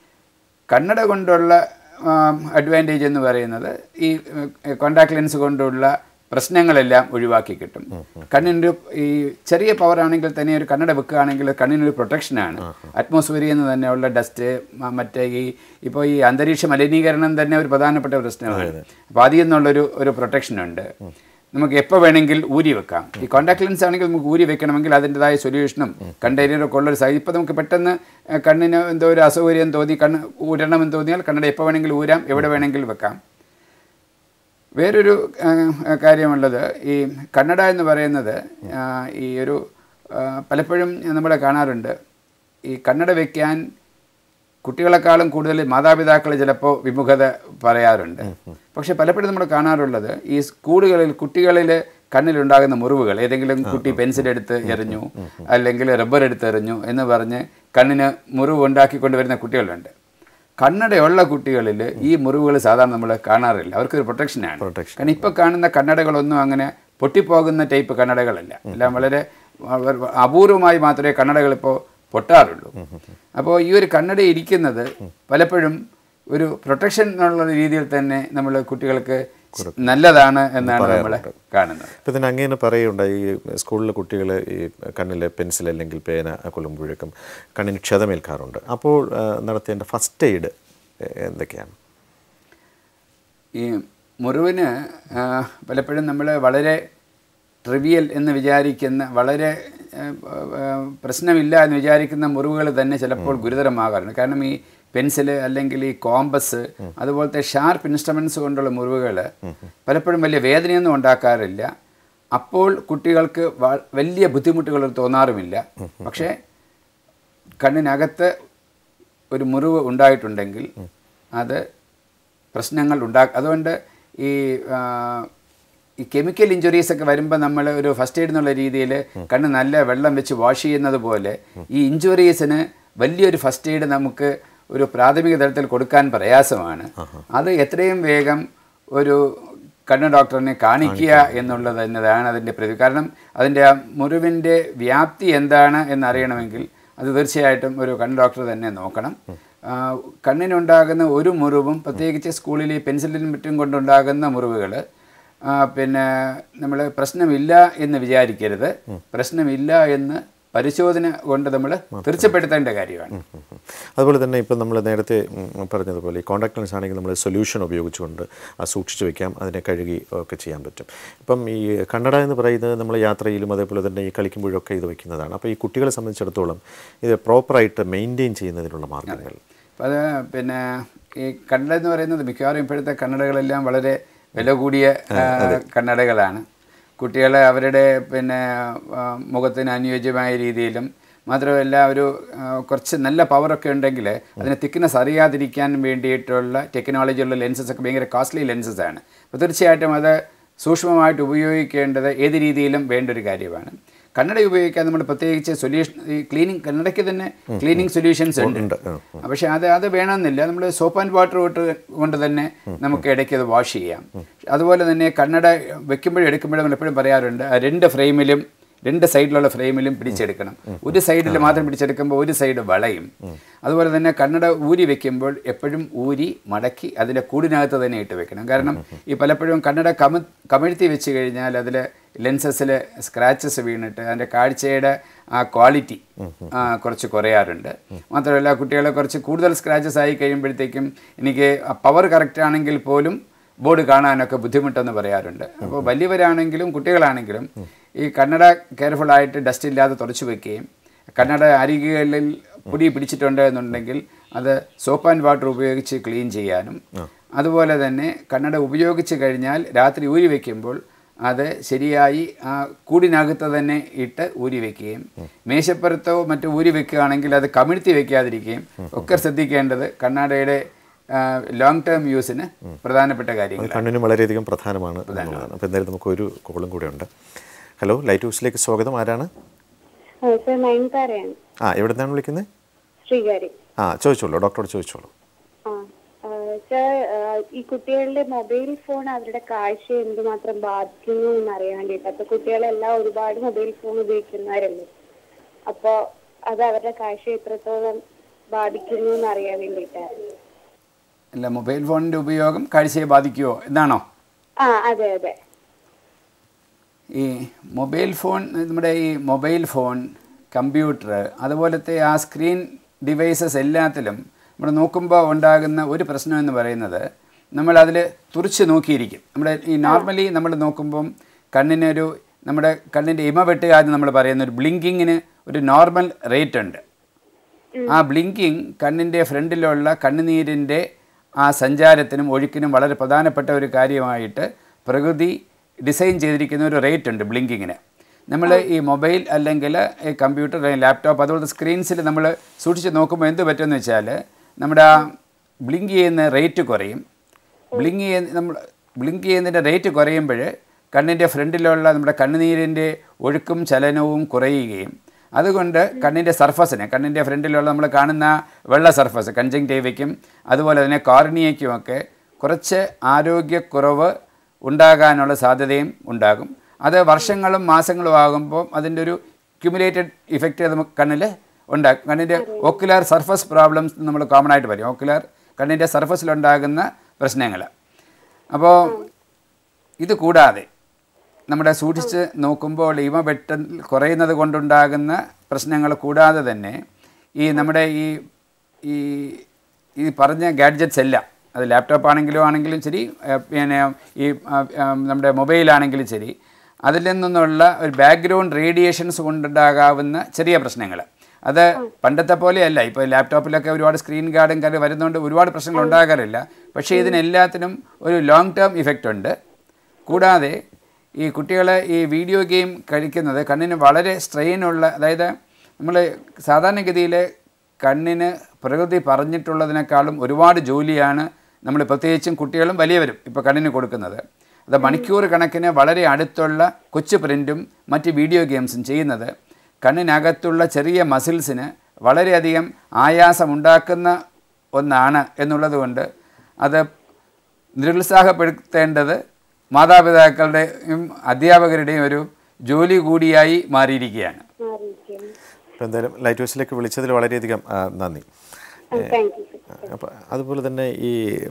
കണ്ണട കൊണ്ടുള്ള അഡ്വാൻറ്റേജ് എന്ന് പറയുന്നത് ഈ കോണ്ടാക്ട് ലെൻസ് കൊണ്ടുള്ള പ്രശ്നങ്ങളെല്ലാം ഒഴിവാക്കി കിട്ടും കണ്ണിനൊരു ഈ ചെറിയ പവർ ആണെങ്കിൽ തന്നെ ഒരു കണ്ണട വെക്കുകയാണെങ്കിൽ കണ്ണിനൊരു പ്രൊട്ടക്ഷനാണ് അറ്റ്മോസ്ഫിയറിൽ നിന്ന് തന്നെയുള്ള ഡസ്റ്റ് മറ്റേ ഈ ഇപ്പോൾ ഈ അന്തരീക്ഷ മലിനീകരണം തന്നെ ഒരു പ്രധാനപ്പെട്ട പ്രശ്നമാണ് അപ്പോൾ അതിൽ നിന്നുള്ളൊരു ഒരു പ്രൊട്ടക്ഷൻ ഉണ്ട് നമുക്ക് എപ്പോൾ വേണമെങ്കിൽ ഊരി വെക്കാം ഈ കോണ്ടാക്ട് ലെൻസ് ആണെങ്കിൽ നമുക്ക് ഊരി വെക്കണമെങ്കിൽ അതിൻ്റെതായ സൊല്യൂഷനും കണ്ടെയ്നറൊക്കെ ഉള്ളൊരു സൈസ് ഇപ്പോൾ നമുക്ക് പെട്ടെന്ന് ഏഹ്, കണ്ണിന് എന്തോ ഒരു അസൗകര്യം തോന്നി കണ്ണ് ഊരണമെന്ന് തോന്നിയാൽ കണ്ണട എപ്പോൾ വേണമെങ്കിൽ ഊരാം എവിടെ വേണമെങ്കിൽ വെക്കാം വേറൊരു ആ, കാര്യമുള്ളത് ഈ കന്നഡ എന്ന് പറയുന്നത് ആ, ഈ ഒരു ആ, പലപ്പോഴും നമ്മൾ കാണാറുണ്ട് ഈ കന്നഡ വയ്ക്കാൻ കുട്ടികളെക്കാളും കൂടുതൽ മാതാപിതാക്കൾ ചിലപ്പോൾ വിമുഖത പറയാറുണ്ട് പക്ഷെ പലപ്പോഴും നമ്മൾ കാണാറുള്ളത് ഈ സ്കൂളുകളിൽ കുട്ടികളിൽ കണ്ണിലുണ്ടാകുന്ന മുറിവുകൾ ഏതെങ്കിലും കുട്ടി പെൻസിൽ എടുത്ത് എറിഞ്ഞു അല്ലെങ്കിൽ റബ്ബർ എടുത്ത് എറിഞ്ഞു എന്ന് പറഞ്ഞ് കണ്ണിന് മുറിവ് ഉണ്ടാക്കിക്കൊണ്ട് വരുന്ന കുട്ടികളുണ്ട് കണ്ണടയുള്ള കുട്ടികളിൽ ഈ മുറിവുകൾ സാധാരണ നമ്മൾ കാണാറില്ല അവർക്കൊരു പ്രൊട്ടക്ഷനാണ് Protection. കാരണം ഇപ്പോൾ കാണുന്ന കണ്ണടകളൊന്നും അങ്ങനെ പൊട്ടിപ്പോകുന്ന ടൈപ്പ് കണ്ണടകളല്ല എല്ലാം വളരെ വ- അപൂർവമായി മാത്രമേ കണ്ണടകൾ ഇപ്പോൾ പൊട്ടാറുള്ളൂ അപ്പോൾ ഈ ഒരു കണ്ണട ഇരിക്കുന്നത് പലപ്പോഴും ഒരു പ്രൊട്ടക്ഷൻ എന്നുള്ള രീതിയിൽ തന്നെ നമ്മൾ കുട്ടികൾക്ക് നല്ലതാണ് എന്നാണ് നമ്മൾ കാണുന്നത് ഇപ്പം തന്നെ അങ്ങനെ പറയുണ്ടായി ഈ സ്കൂളിലെ കുട്ടികൾ ഈ കണ്ണിൽ പെൻസിൽ അല്ലെങ്കിൽ പേന കൊള്ളുമ്പോഴേക്കും കണ്ണിന് ക്ഷതമേൽക്കാറുണ്ട് അപ്പോൾ ആ, നടത്തേണ്ട ഫസ്റ്റ് എയ്ഡ് എന്തൊക്കെയാണ് ഈ മുറിവിന് ആ, പലപ്പോഴും നമ്മൾ വളരെ ട്രിവിയൽ എന്ന് വിചാരിക്കുന്ന വളരെ ആ, ആ, പ്രശ്നമില്ല എന്ന് വിചാരിക്കുന്ന മുറിവുകൾ തന്നെ ചിലപ്പോൾ ഗുരുതരമാകാറുണ്ട് കാരണം ഈ പെൻസിൽ അല്ലെങ്കിൽ ഈ കോമ്പസ് അതുപോലത്തെ ഷാർപ്പ് ഇൻസ്ട്രുമെൻറ്റ്സ് കൊണ്ടുള്ള മുറിവുകൾ പലപ്പോഴും വലിയ വേദനയൊന്നും ഉണ്ടാക്കാറില്ല അപ്പോൾ കുട്ടികൾക്ക് വ- വലിയ ബുദ്ധിമുട്ടുകൾ തോന്നാറുമില്ല പക്ഷേ കണ്ണിനകത്ത് ഒരു മുറിവ് ഉണ്ടായിട്ടുണ്ടെങ്കിൽ അത് പ്രശ്നങ്ങൾ ഉണ്ടാ അതുകൊണ്ട് ഈ ആ, ഈ കെമിക്കൽ ഇഞ്ചുറീസ് ഒക്കെ വരുമ്പോൾ നമ്മൾ ഒരു ഫസ്റ്റ് എയ്ഡ് എന്നുള്ള രീതിയിൽ കണ്ണ് നല്ല വെള്ളം വെച്ച് വാഷ് ചെയ്യുന്നത് പോലെ ഈ ഇഞ്ചുറീസിന് വലിയൊരു ഫസ്റ്റ് എയ്ഡ് നമുക്ക് ഒരു പ്രാഥമിക തലത്തിൽ കൊടുക്കാൻ പ്രയാസമാണ് അത് എത്രയും വേഗം ഒരു കണ്ണ് ഡോക്ടറിനെ കാണിക്കുക എന്നുള്ളത് എന്നതാണ് അതിൻ്റെ പ്രതി കാരണം അതിൻ്റെ ആ മുറിവിൻ്റെ വ്യാപ്തി എന്താണ് എന്നറിയണമെങ്കിൽ അത് തീർച്ചയായിട്ടും ഒരു കണ്ണ് ഡോക്ടർ തന്നെ നോക്കണം ആ, കണ്ണിനുണ്ടാകുന്ന ഒരു മുറിവും പ്രത്യേകിച്ച് സ്കൂളിൽ ഈ പെൻസിലിനും മറ്റും കൊണ്ടുണ്ടാകുന്ന മുറിവുകൾ പിന്നെ നമ്മൾ പ്രശ്നമില്ല എന്ന് വിചാരിക്കരുത് പ്രശ്നമില്ല എന്ന് പരിശോധന കൊണ്ട് നമ്മൾ തീർച്ചപ്പെടുത്തേണ്ട കാര്യമാണ് ഉം. അതുപോലെ തന്നെ ഇപ്പം നമ്മൾ നേരത്തെ ഉം, പറഞ്ഞതുപോലെ ഈ കോൺടാക്ട് ലെൻസ് ആണെങ്കിൽ നമ്മൾ സൊല്യൂഷൻ ഉപയോഗിച്ചുകൊണ്ട് അത് സൂക്ഷിച്ച് വെക്കാം അതിനെ കഴുകി ഒക്കെ ചെയ്യാൻ പറ്റും ഇപ്പം ഈ കണ്ണട എന്ന് പറയുന്നത് നമ്മൾ യാത്രയിലും അതേപോലെ തന്നെ ഈ കളിക്കുമ്പോഴൊക്കെ ഇത് വയ്ക്കുന്നതാണ് അപ്പോൾ ഈ കുട്ടികളെ സംബന്ധിച്ചിടത്തോളം ഇത് പ്രോപ്പറായിട്ട് മെയിൻറ്റെയിൻ ചെയ്യുന്നതിനുള്ള മാർഗ്ഗങ്ങൾ അപ്പം അത് പിന്നെ ഈ കണ്ണട എന്ന് പറയുന്നത് മിക്കവാറും ഇപ്പോഴത്തെ കണ്ണടകളെല്ലാം വളരെ വില കൂടിയ ആ, കണ്ണടകളാണ് കുട്ടികളെ അവരുടെ പിന്നെ ആ, മുഖത്തിന് അനുയോജ്യമായ രീതിയിലും മാത്രമല്ല ഒരു ആ, കുറച്ച് നല്ല പവറൊക്കെ ഉണ്ടെങ്കിൽ അതിന് തിക്നെസ് അറിയാതിരിക്കാൻ വേണ്ടിയിട്ടുള്ള ടെക്നോളജിയുള്ള ലെൻസസ് ഒക്കെ ഭയങ്കര കോസ്റ്റ്ലി ലെൻസസ് ആണ് അപ്പോൾ തീർച്ചയായിട്ടും അത് സൂക്ഷ്മമായിട്ട് ഉപയോഗിക്കേണ്ടത് ഏത് രീതിയിലും വേണ്ട ഒരു കാര്യമാണ് കണ്ണട ഉപയോഗിക്കാൻ നമ്മൾ പ്രത്യേകിച്ച് സൊല്യൂഷൻ ഈ ക്ലീനിങ് കണ്ണടയ്ക്ക് തന്നെ ക്ലീനിങ് സൊല്യൂഷൻസ് ഉണ്ട് പക്ഷേ അത് അത് വേണമെന്നില്ല നമ്മൾ സോപ്പ് ആൻഡ് വാട്ടർ കൊണ്ട് കൊണ്ട് തന്നെ നമുക്ക് ഇടയ്ക്ക് അത് വാഷ് ചെയ്യാം അതുപോലെ തന്നെ കണ്ണട വെക്കുമ്പോഴും എടുക്കുമ്പോഴും നമ്മൾ എപ്പോഴും പറയാറുണ്ട് ആ രണ്ട് ഫ്രെയിമിലും രണ്ട് സൈഡിലുള്ള ഫ്രെയിമിലും പിടിച്ചെടുക്കണം ഒരു സൈഡിൽ മാത്രം പിടിച്ചെടുക്കുമ്പോൾ ഒരു സൈഡ് വളയും അതുപോലെ തന്നെ കണ്ണട ഊരി വെക്കുമ്പോൾ എപ്പോഴും ഊരി മടക്കി അതിൻ്റെ കൂടിനകത്ത് തന്നെ ഇട്ട് വെക്കണം കാരണം ഈ പലപ്പോഴും കണ്ണട കമ കമിഴ്ത്തി വെച്ച് കഴിഞ്ഞാൽ അതിൽ ലെൻസസിൽ സ്ക്രാച്ചസ് വീണിട്ട് അതിൻ്റെ കാഴ്ചയുടെ ആ ക്വാളിറ്റി കുറച്ച് കുറയാറുണ്ട് മാത്രമല്ല കുട്ടികളെ കുറച്ച് കൂടുതൽ സ്ക്രാച്ചസ് ആയി കഴിയുമ്പോഴത്തേക്കും എനിക്ക് പവർ കറക്റ്റ് ആണെങ്കിൽ പോലും ബോർഡ് കാണാനൊക്കെ ബുദ്ധിമുട്ടെന്ന് പറയാറുണ്ട് അപ്പോൾ വലിയവരാണെങ്കിലും കുട്ടികളാണെങ്കിലും ഈ കണ്ണട കെയർഫുൾ ആയിട്ട് ഡസ്റ്റ് ഇല്ലാതെ തുടച്ചു വെക്കുകയും കണ്ണട അരികുകളിൽ പൊടി പിടിച്ചിട്ടുണ്ട് എന്നുണ്ടെങ്കിൽ അത് സോപ്പ് ആൻഡ് വാട്ടർ ഉപയോഗിച്ച് ക്ലീൻ ചെയ്യാനും അതുപോലെ തന്നെ കണ്ണട ഉപയോഗിച്ച് കഴിഞ്ഞാൽ രാത്രി ഊരി വയ്ക്കുമ്പോൾ അത് ശരിയായി ആ കൂടിനകത്ത് തന്നെ ഇട്ട് ഊരി വെക്കുകയും മേശപ്പുറത്തോ മറ്റോ ഊരി വെക്കുകയാണെങ്കിൽ അത് കമിഴ്ത്തി വെക്കാതിരിക്കുകയും ഒക്കെ ശ്രദ്ധിക്കേണ്ടത് കണ്ണാടയുടെ ലോങ് ടേം യൂസിന് പ്രധാനപ്പെട്ട കാര്യങ്ങൾ കണ്ണിനും വളരെയധികം പ്രധാനമാണ് എന്നുള്ളതാണ് അപ്പോൾ എന്തായാലും നമുക്ക് ഒരു കോളും കൂടെ ഉണ്ട് ഹലോ ലൈറ്റ് ഹൗസിലേക്ക് സ്വാഗതം ആരാണ് സർ നയൻതാരയാണ് ആ എവിടെ നിന്നാണ് വിളിക്കുന്നത് ശ്രീകാരി ആ ചോദിച്ചോളൂ ഡോക്ടറോട് ചോദിച്ചോളൂ ആ സർ ഈ കുട്ടികളുടെ മൊബൈൽ ഫോൺ അവരുടെ കാഴ്ച എന്തുമാത്രം ബാധിക്കുന്നു എന്ന് അറിയാൻ വേണ്ടിയിട്ട് അപ്പൊ കുട്ടികളെല്ലാം ഒരുപാട് മൊബൈൽ ഫോൺ ഉപയോഗിക്കുന്നവരല്ലേ അപ്പോ അത് അവരുടെ കാഴ്ച എത്രത്തോളം ബാധിക്കുന്നു എന്ന് അറിയാൻ വേണ്ടിയിട്ടായിരുന്നു അല്ല മൊബൈൽ ഫോണിൻ്റെ ഉപയോഗം കാഴ്ചയെ ബാധിക്കുമോ എന്നാണോ ആ അതെ അതെ ഈ മൊബൈൽ ഫോൺ നമ്മുടെ ഈ മൊബൈൽ ഫോൺ കമ്പ്യൂട്ടർ അതുപോലത്തെ ആ സ്ക്രീൻ ഡിവൈസസ് എല്ലാത്തിലും നമ്മൾ നോക്കുമ്പോൾ ഉണ്ടാകുന്ന ഒരു പ്രശ്നം എന്ന് പറയുന്നത് നമ്മൾ അതിൽ തുറിച്ച് നോക്കിയിരിക്കും നമ്മുടെ ഈ നോർമലി നമ്മൾ നോക്കുമ്പം കണ്ണിനൊരു നമ്മുടെ കണ്ണിൻ്റെ ഇമ വെട്ടുക എന്ന് നമ്മൾ പറയുന്ന ഒരു ബ്ലിങ്കിങ്ങിന് ഒരു നോർമൽ റേറ്റ് ഉണ്ട് ആ ബ്ലിങ്കിങ് കണ്ണിൻ്റെ ഫ്രണ്ടിലുള്ള കണ്ണുനീരിൻ്റെ ആ സഞ്ചാരത്തിനും ഒഴുക്കിനും വളരെ പ്രധാനപ്പെട്ട ഒരു കാര്യമായിട്ട് പ്രകൃതി ഡിസൈൻ ചെയ്തിരിക്കുന്ന ഒരു റേറ്റ് ഉണ്ട് ബ്ലിങ്കിങ്ങിന് നമ്മൾ ഈ മൊബൈൽ അല്ലെങ്കിൽ ഈ കമ്പ്യൂട്ടർ അല്ലെങ്കിൽ ലാപ്ടോപ്പ് അതുപോലത്തെ സ്ക്രീൻസിൽ നമ്മൾ സൂക്ഷിച്ച് നോക്കുമ്പോൾ എന്ത് പറ്റുമെന്ന് വെച്ചാൽ നമ്മുടെ ആ ബ്ലിങ്ക് ചെയ്യുന്ന റേറ്റ് കുറയും ബ്ലിങ്ക് ചെയ്യുന്ന നമ്മൾ ബ്ലിങ്ക് ചെയ്യുന്നതിൻ്റെ റേറ്റ് കുറയുമ്പോൾ കണ്ണിൻ്റെ ഫ്രണ്ടിലുള്ള നമ്മുടെ കണ്ണുനീരിൻ്റെ ഒഴുക്കും ചലനവും കുറയുകയും അതുകൊണ്ട് കണ്ണിൻ്റെ സർഫസിന് കണ്ണിൻ്റെ ഫ്രണ്ടിലുള്ള നമ്മൾ കാണുന്ന വെള്ള സർഫസ് കൺജങ്റ്റീവയ്ക്കും അതുപോലെ തന്നെ കോർണിയയ്ക്കുമൊക്കെ കുറച്ച് ആരോഗ്യക്കുറവ് ഉണ്ടാകാനുള്ള സാധ്യതയും ഉണ്ടാകും അത് വർഷങ്ങളും മാസങ്ങളും ആകുമ്പോൾ അതിൻ്റെ ഒരു ക്യുമുലേറ്റഡ് ഇഫക്റ്റ് നമുക്ക് കണ്ണിൽ ഉണ്ടാകും കണ്ണിൻ്റെ ഓക്കുലാർ സർഫസ് പ്രോബ്ലംസ് നമ്മൾ കോമൺ ആയിട്ട് പറയും ഓക്കുലാർ കണ്ണിൻ്റെ സർഫസിലുണ്ടാകുന്ന പ്രശ്നങ്ങൾ അപ്പോൾ ഇത് കൂടാതെ നമ്മുടെ സൂക്ഷിച്ച് നോക്കുമ്പോൾ ഇവ വെട്ടൽ കുറയുന്നത് കൊണ്ടുണ്ടാകുന്ന പ്രശ്നങ്ങൾ കൂടാതെ തന്നെ ഈ നമ്മുടെ ഈ ഈ ഈ പറഞ്ഞ ഗാഡ്ജറ്റ്സ് എല്ലാം അത് ലാപ്ടോപ്പ് ആണെങ്കിലും ആണെങ്കിലും ശരി ഏഹ് പിന്നെ ഈ ആ, ആ, നമ്മുടെ മൊബൈലാണെങ്കിലും ശരി അതിൽ നിന്നുള്ള ഒരു ബാക്ക്ഗ്രൗണ്ട് റേഡിയേഷൻസ് കൊണ്ടുണ്ടാകാവുന്ന ചെറിയ പ്രശ്നങ്ങൾ അത് പണ്ടത്തെ പോലെയല്ല ഇപ്പോൾ ലാപ്ടോപ്പിലൊക്കെ ഒരുപാട് സ്ക്രീൻ ഗാർഡും കാര്യം വരുന്നതുകൊണ്ട് ഒരുപാട് പ്രശ്നങ്ങൾ ഉണ്ടാകാറില്ല പക്ഷേ ഇതിനെല്ലാത്തിനും ഒരു ലോങ് ടേം ഇഫക്റ്റ് ഉണ്ട് കൂടാതെ ഈ കുട്ടികൾ ഈ വീഡിയോ ഗെയിം കളിക്കുന്നത് കണ്ണിന് വളരെ സ്ട്രെയിനുള്ള അതായത് നമ്മൾ സാധാരണഗതിയിൽ കണ്ണിന് പ്രകൃതി പറഞ്ഞിട്ടുള്ളതിനേക്കാളും ഒരുപാട് ജോലിയാണ് നമ്മൾ പ്രത്യേകിച്ചും കുട്ടികളും വലിയവരും ഇപ്പോൾ കണ്ണിന് കൊടുക്കുന്നത് അത് മണിക്കൂർ കണക്കിന് വളരെ അടുത്തുള്ള കൊച്ചു പ്രിൻറ്റും മറ്റ് വീഡിയോ ഗെയിംസും ചെയ്യുന്നത് കണ്ണിനകത്തുള്ള ചെറിയ മസിൽസിന് വളരെയധികം ആയാസമുണ്ടാക്കുന്ന ഒന്നാണ് എന്നുള്ളത് അത് നിരുത്സാഹപ്പെടുത്തേണ്ടത് മാതാപിതാക്കളുടെയും അധ്യാപകരുടെയും ഒരു ജോലി കൂടിയായി മാറിയിരിക്കുകയാണ് മാറിയിരിക്കുകയാണ് അപ്പോൾ എന്തായാലും ലൈറ്റ് ഹൗസിലേക്ക് വിളിച്ചതിൽ വളരെയധികം ആ, നന്ദി താങ്ക് യു സർ അപ്പോൾ അതുപോലെ തന്നെ ഈ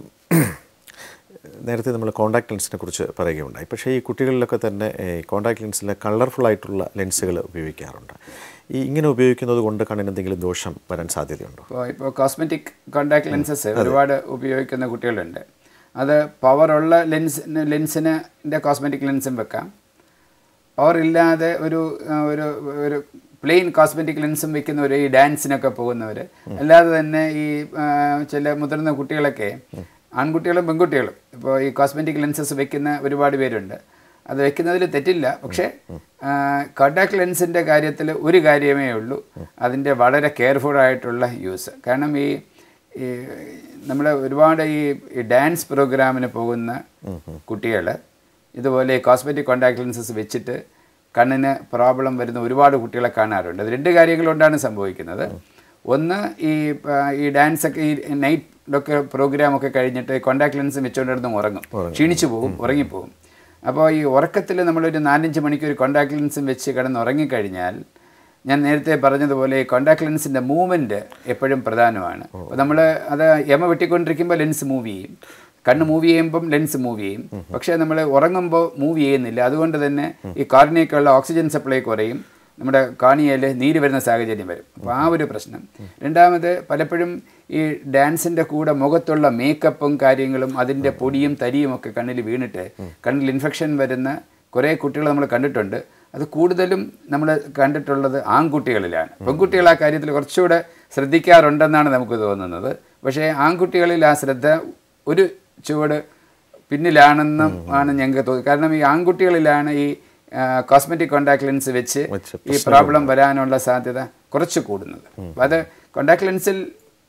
നേരത്തെ നമ്മൾ കോണ്ടാക്ട് ലെൻസിനെ കുറിച്ച് പറയുകയുണ്ടായി പക്ഷേ ഈ കുട്ടികളിലൊക്കെ തന്നെ കോണ്ടാക്ട് ലെൻസിലെ കളർഫുൾ ആയിട്ടുള്ള ലെൻസുകൾ ഉപയോഗിക്കാറുണ്ട് ഈ ഇങ്ങനെ ഉപയോഗിക്കുന്നത് കൊണ്ട് കണ്ണിന് എന്തെങ്കിലും ദോഷം വരാൻ സാധ്യതയുണ്ടോ ഇപ്പോൾ ഇപ്പോൾ കോസ്മെറ്റിക് കോണ്ടാക്ട് ലെൻസസ് ഒരുപാട് ഉപയോഗിക്കുന്ന കുട്ടികളുണ്ട് അത് പവറുള്ള ലെൻസ് ലെൻസിന് കോസ്മെറ്റിക് ലെൻസും വെക്കാം പവർ ഇല്ലാതെ ഒരു ആ, ഒരു ഒരു പ്ലെയിൻ കോസ്മെറ്റിക് ലെൻസും വെക്കുന്നവർ ഈ ഡാൻസിനൊക്കെ പോകുന്നവർ അല്ലാതെ തന്നെ ഈ ആ, ചില മുതിർന്ന കുട്ടികളൊക്കെ ആൺകുട്ടികളും പെൺകുട്ടികളും ഇപ്പോൾ ഈ കോസ്മെറ്റിക് ലെൻസസ് വെക്കുന്ന ഒരുപാട് പേരുണ്ട് അത് വെക്കുന്നതിൽ തെറ്റില്ല പക്ഷേ കോണ്ടാക്ട് ലെൻസിൻ്റെ കാര്യത്തിൽ ഒരു കാര്യമേ ഉള്ളൂ അതിൻ്റെ വളരെ കെയർഫുൾ ആയിട്ടുള്ള യൂസ് കാരണം ഈ ഈ നമ്മൾ ഒരുപാട് ഈ ഈ ഡാൻസ് പ്രോഗ്രാമിന് പോകുന്ന കുട്ടികൾ ഇതുപോലെ കോസ്മെറ്റിക് കോണ്ടാക്ട് ലെൻസസ് വെച്ചിട്ട് കണ്ണിന് പ്രോബ്ലം വരുന്ന ഒരുപാട് കുട്ടികളെ കാണാറുണ്ട് അത് രണ്ട് കാര്യങ്ങൾ കൊണ്ടാണ് സംഭവിക്കുന്നത് ഒന്ന് ഈ ആ, ഈ ഡാൻസ് ഒക്കെ ഈ നൈറ്റൊക്കെ പ്രോഗ്രാമൊക്കെ കഴിഞ്ഞിട്ട് കോണ്ടാക്ട് ലെൻസ് വെച്ചുകൊണ്ടിരുന്ന് ഉറങ്ങും ക്ഷീണിച്ചു പോകും ഉറങ്ങിപ്പോകും അപ്പോൾ ഈ ഉറക്കത്തിൽ നമ്മളൊരു നാലഞ്ച് മണിക്കൂർ കോണ്ടാക്ട് ലെൻസും വെച്ച് കിടന്ന് ഉറങ്ങിക്കഴിഞ്ഞാൽ ഞാൻ നേരത്തെ പറഞ്ഞതുപോലെ കോണ്ടാക്ട് ലെൻസിൻ്റെ മൂവ്മെൻറ്റ് എപ്പോഴും പ്രധാനമാണ് അപ്പോൾ നമ്മൾ അത് യമ വെട്ടിക്കൊണ്ടിരിക്കുമ്പോൾ ലെൻസ് മൂവ് ചെയ്യും കണ്ണ് മൂവ് ചെയ്യുമ്പം ലെൻസ് മൂവ് ചെയ്യും പക്ഷേ നമ്മൾ ഉറങ്ങുമ്പോൾ മൂവ് ചെയ്യുന്നില്ല അതുകൊണ്ട് തന്നെ ഈ കാർണിയേക്കുള്ള ഓക്സിജൻ സപ്ലൈ കുറയും നമ്മുടെ കാണിയയിൽ നീര് വരുന്ന സാഹചര്യം വരും അപ്പോൾ ആ ഒരു പ്രശ്നം രണ്ടാമത് പലപ്പോഴും ഈ ഡാൻസിൻ്റെ കൂടെ മുഖത്തുള്ള മേക്കപ്പും കാര്യങ്ങളും അതിൻ്റെ പൊടിയും തരിയും ഒക്കെ കണ്ണിൽ വീണിട്ട് കണ്ണിൽ ഇൻഫെക്ഷൻ വരുന്ന കുറേ കുട്ടികൾ നമ്മൾ കണ്ടിട്ടുണ്ട് അത് കൂടുതലും നമ്മൾ കണ്ടിട്ടുള്ളത് ആൺകുട്ടികളിലാണ് പെൺകുട്ടികൾ ആ കാര്യത്തിൽ കുറച്ചുകൂടെ ശ്രദ്ധിക്കാറുണ്ടെന്നാണ് നമുക്ക് തോന്നുന്നത് പക്ഷേ ആൺകുട്ടികളിൽ ആ ശ്രദ്ധ ഒരു ചുവട് പിന്നിലാണെന്നും ആണ് ഞങ്ങൾക്ക് തോന്നുന്നത് കാരണം ഈ ആൺകുട്ടികളിലാണ് ഈ കോസ്മെറ്റിക് കോണ്ടാക്ട് ലെൻസ് വെച്ച് വെച്ച് ഈ പ്രോബ്ലം വരാനുള്ള സാധ്യത കുറച്ച് കൂടുന്നത് അപ്പം അത് കോണ്ടാക്ട് ലെൻസിൽ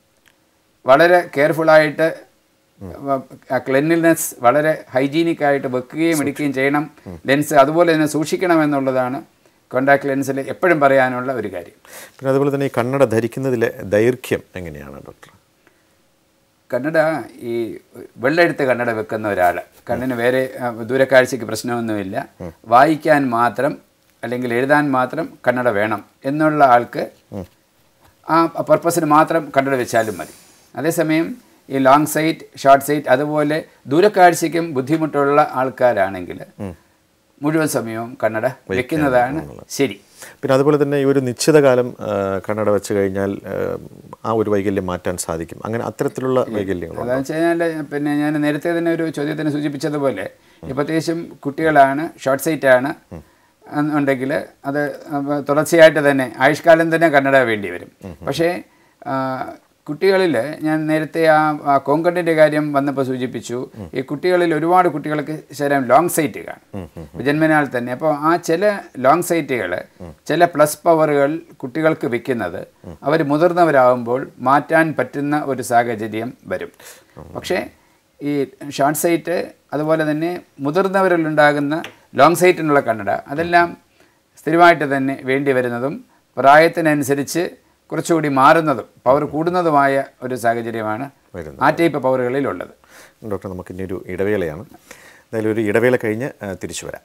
വളരെ കെയർഫുള്ളായിട്ട് ക്ലെൻലിനെസ് വളരെ ഹൈജീനിക് ആയിട്ട് വെക്കുകയും എടുക്കുകയും ചെയ്യണം ലെൻസ് അതുപോലെ തന്നെ സൂക്ഷിക്കണം എന്നുള്ളതാണ് കോണ്ടാക്ട് ലെൻസിൽ എപ്പോഴും പറയാനുള്ള ഒരു കാര്യം പിന്നെ അതുപോലെ തന്നെ ഈ കണ്ണട ധരിക്കുന്നതിലെ ദൈർഘ്യം എങ്ങനെയാണ് ഡോക്ടർ കന്നഡ ഈ വെള്ളെടുത്ത് കന്നഡ വെക്കുന്ന ഒരാൾ കണ്ണിന് വേറെ ആ, ദൂരക്കാഴ്ചയ്ക്ക് പ്രശ്നമൊന്നുമില്ല വായിക്കാൻ മാത്രം അല്ലെങ്കിൽ എഴുതാൻ മാത്രം കന്നഡ വേണം എന്നുള്ള ആൾക്ക് ആ പർപ്പസിന് മാത്രം കന്നഡ വെച്ചാലും മതി അതേസമയം ഈ ലോങ് സൈറ്റ് ഷോർട്ട് സൈറ്റ് അതുപോലെ ദൂരക്കാഴ്ചയ്ക്കും ബുദ്ധിമുട്ടുള്ള ആൾക്കാരാണെങ്കിൽ മുഴുവൻ സമയവും കന്നഡ വെക്കുന്നതാണ് ശരി പിന്നെ അതുപോലെ തന്നെ ഈ ഒരു നിശ്ചിത കാലം ആ, കണ്ണട വെച്ച് കഴിഞ്ഞാൽ ആ, ആ ഒരു വൈകല്യം മാറ്റാൻ സാധിക്കും അങ്ങനെ അത്തരത്തിലുള്ള വൈകല്യങ്ങളുണ്ട് അതെന്ന് വെച്ച് കഴിഞ്ഞാൽ പിന്നെ ഞാൻ നേരത്തെ തന്നെ ഒരു ചോദ്യത്തിന് സൂചിപ്പിച്ചതുപോലെ ഇപ്പോൾ പ്രത്യേകിച്ചും കുട്ടികളാണ് ഷോർട്ട് സൈറ്റ് ആണ് ഉണ്ടെങ്കിൽ അത് അപ്പൊ തുടർച്ചയായിട്ട് തന്നെ ആയുഷ്കാലം തന്നെ കന്നഡ വേണ്ടി വരും പക്ഷേ കുട്ടികളിൽ ഞാൻ നേരത്തെ ആ ആ കോങ്കണ്ടിൻ്റെ കാര്യം വന്നപ്പോൾ സൂചിപ്പിച്ചു ഈ കുട്ടികളിൽ ഒരുപാട് കുട്ടികൾക്ക് ശരീരം ലോങ് സൈറ്റ് കാണും ജന്മനാൽ തന്നെ അപ്പോൾ ആ ചില ലോങ് സൈറ്റുകൾ ചില പ്ലസ് പവറുകൾ കുട്ടികൾക്ക് വെക്കുന്നത് അവർ മുതിർന്നവരാകുമ്പോൾ മാറ്റാൻ പറ്റുന്ന ഒരു സാഹചര്യം വരും പക്ഷേ ഈ ഷോർട്ട് സൈറ്റ് അതുപോലെ തന്നെ മുതിർന്നവരിലുണ്ടാകുന്ന ലോങ് സൈറ്റിനുള്ള കണ്ണട അതെല്ലാം സ്ഥിരമായിട്ട് തന്നെ വേണ്ടി വരുന്നതും പ്രായത്തിനനുസരിച്ച് കുറച്ചുകൂടി മാറുന്നതും പവർ കൂടുന്നതുമായ ഒരു സാഹചര്യമാണ് വരുന്നത്. ആ ടൈപ്പ് പവറുകളിലുള്ളത് ഡോക്ടർ നമുക്ക് ഇനി ഒരു ഇടവേളയാണ് എന്തായാലും ഒരു ഇടവേള കഴിഞ്ഞ് ആ, തിരിച്ചു വരാം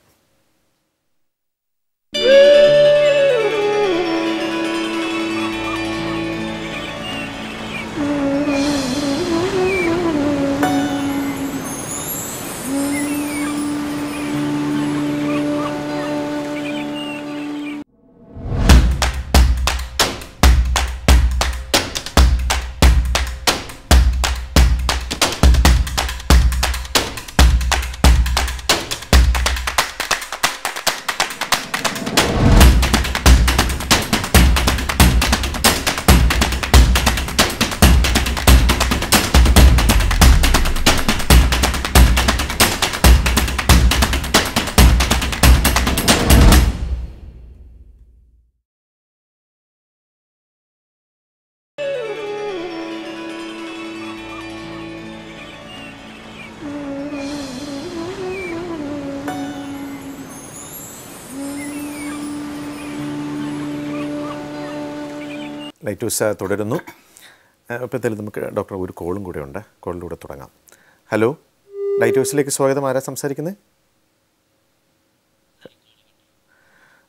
ലൈറ്റ് ഹൗസ് തുടരുന്നു അപ്പോൾ എന്തായാലും നമുക്ക് ഡോക്ടർ ഒരു കോളും കൂടെ ഉണ്ട് കോളിലൂടെ തുടങ്ങാം ഹലോ ലൈറ്റ് ഹൗസിലേക്ക് സ്വാഗതം ആരാ സംസാരിക്കുന്നത്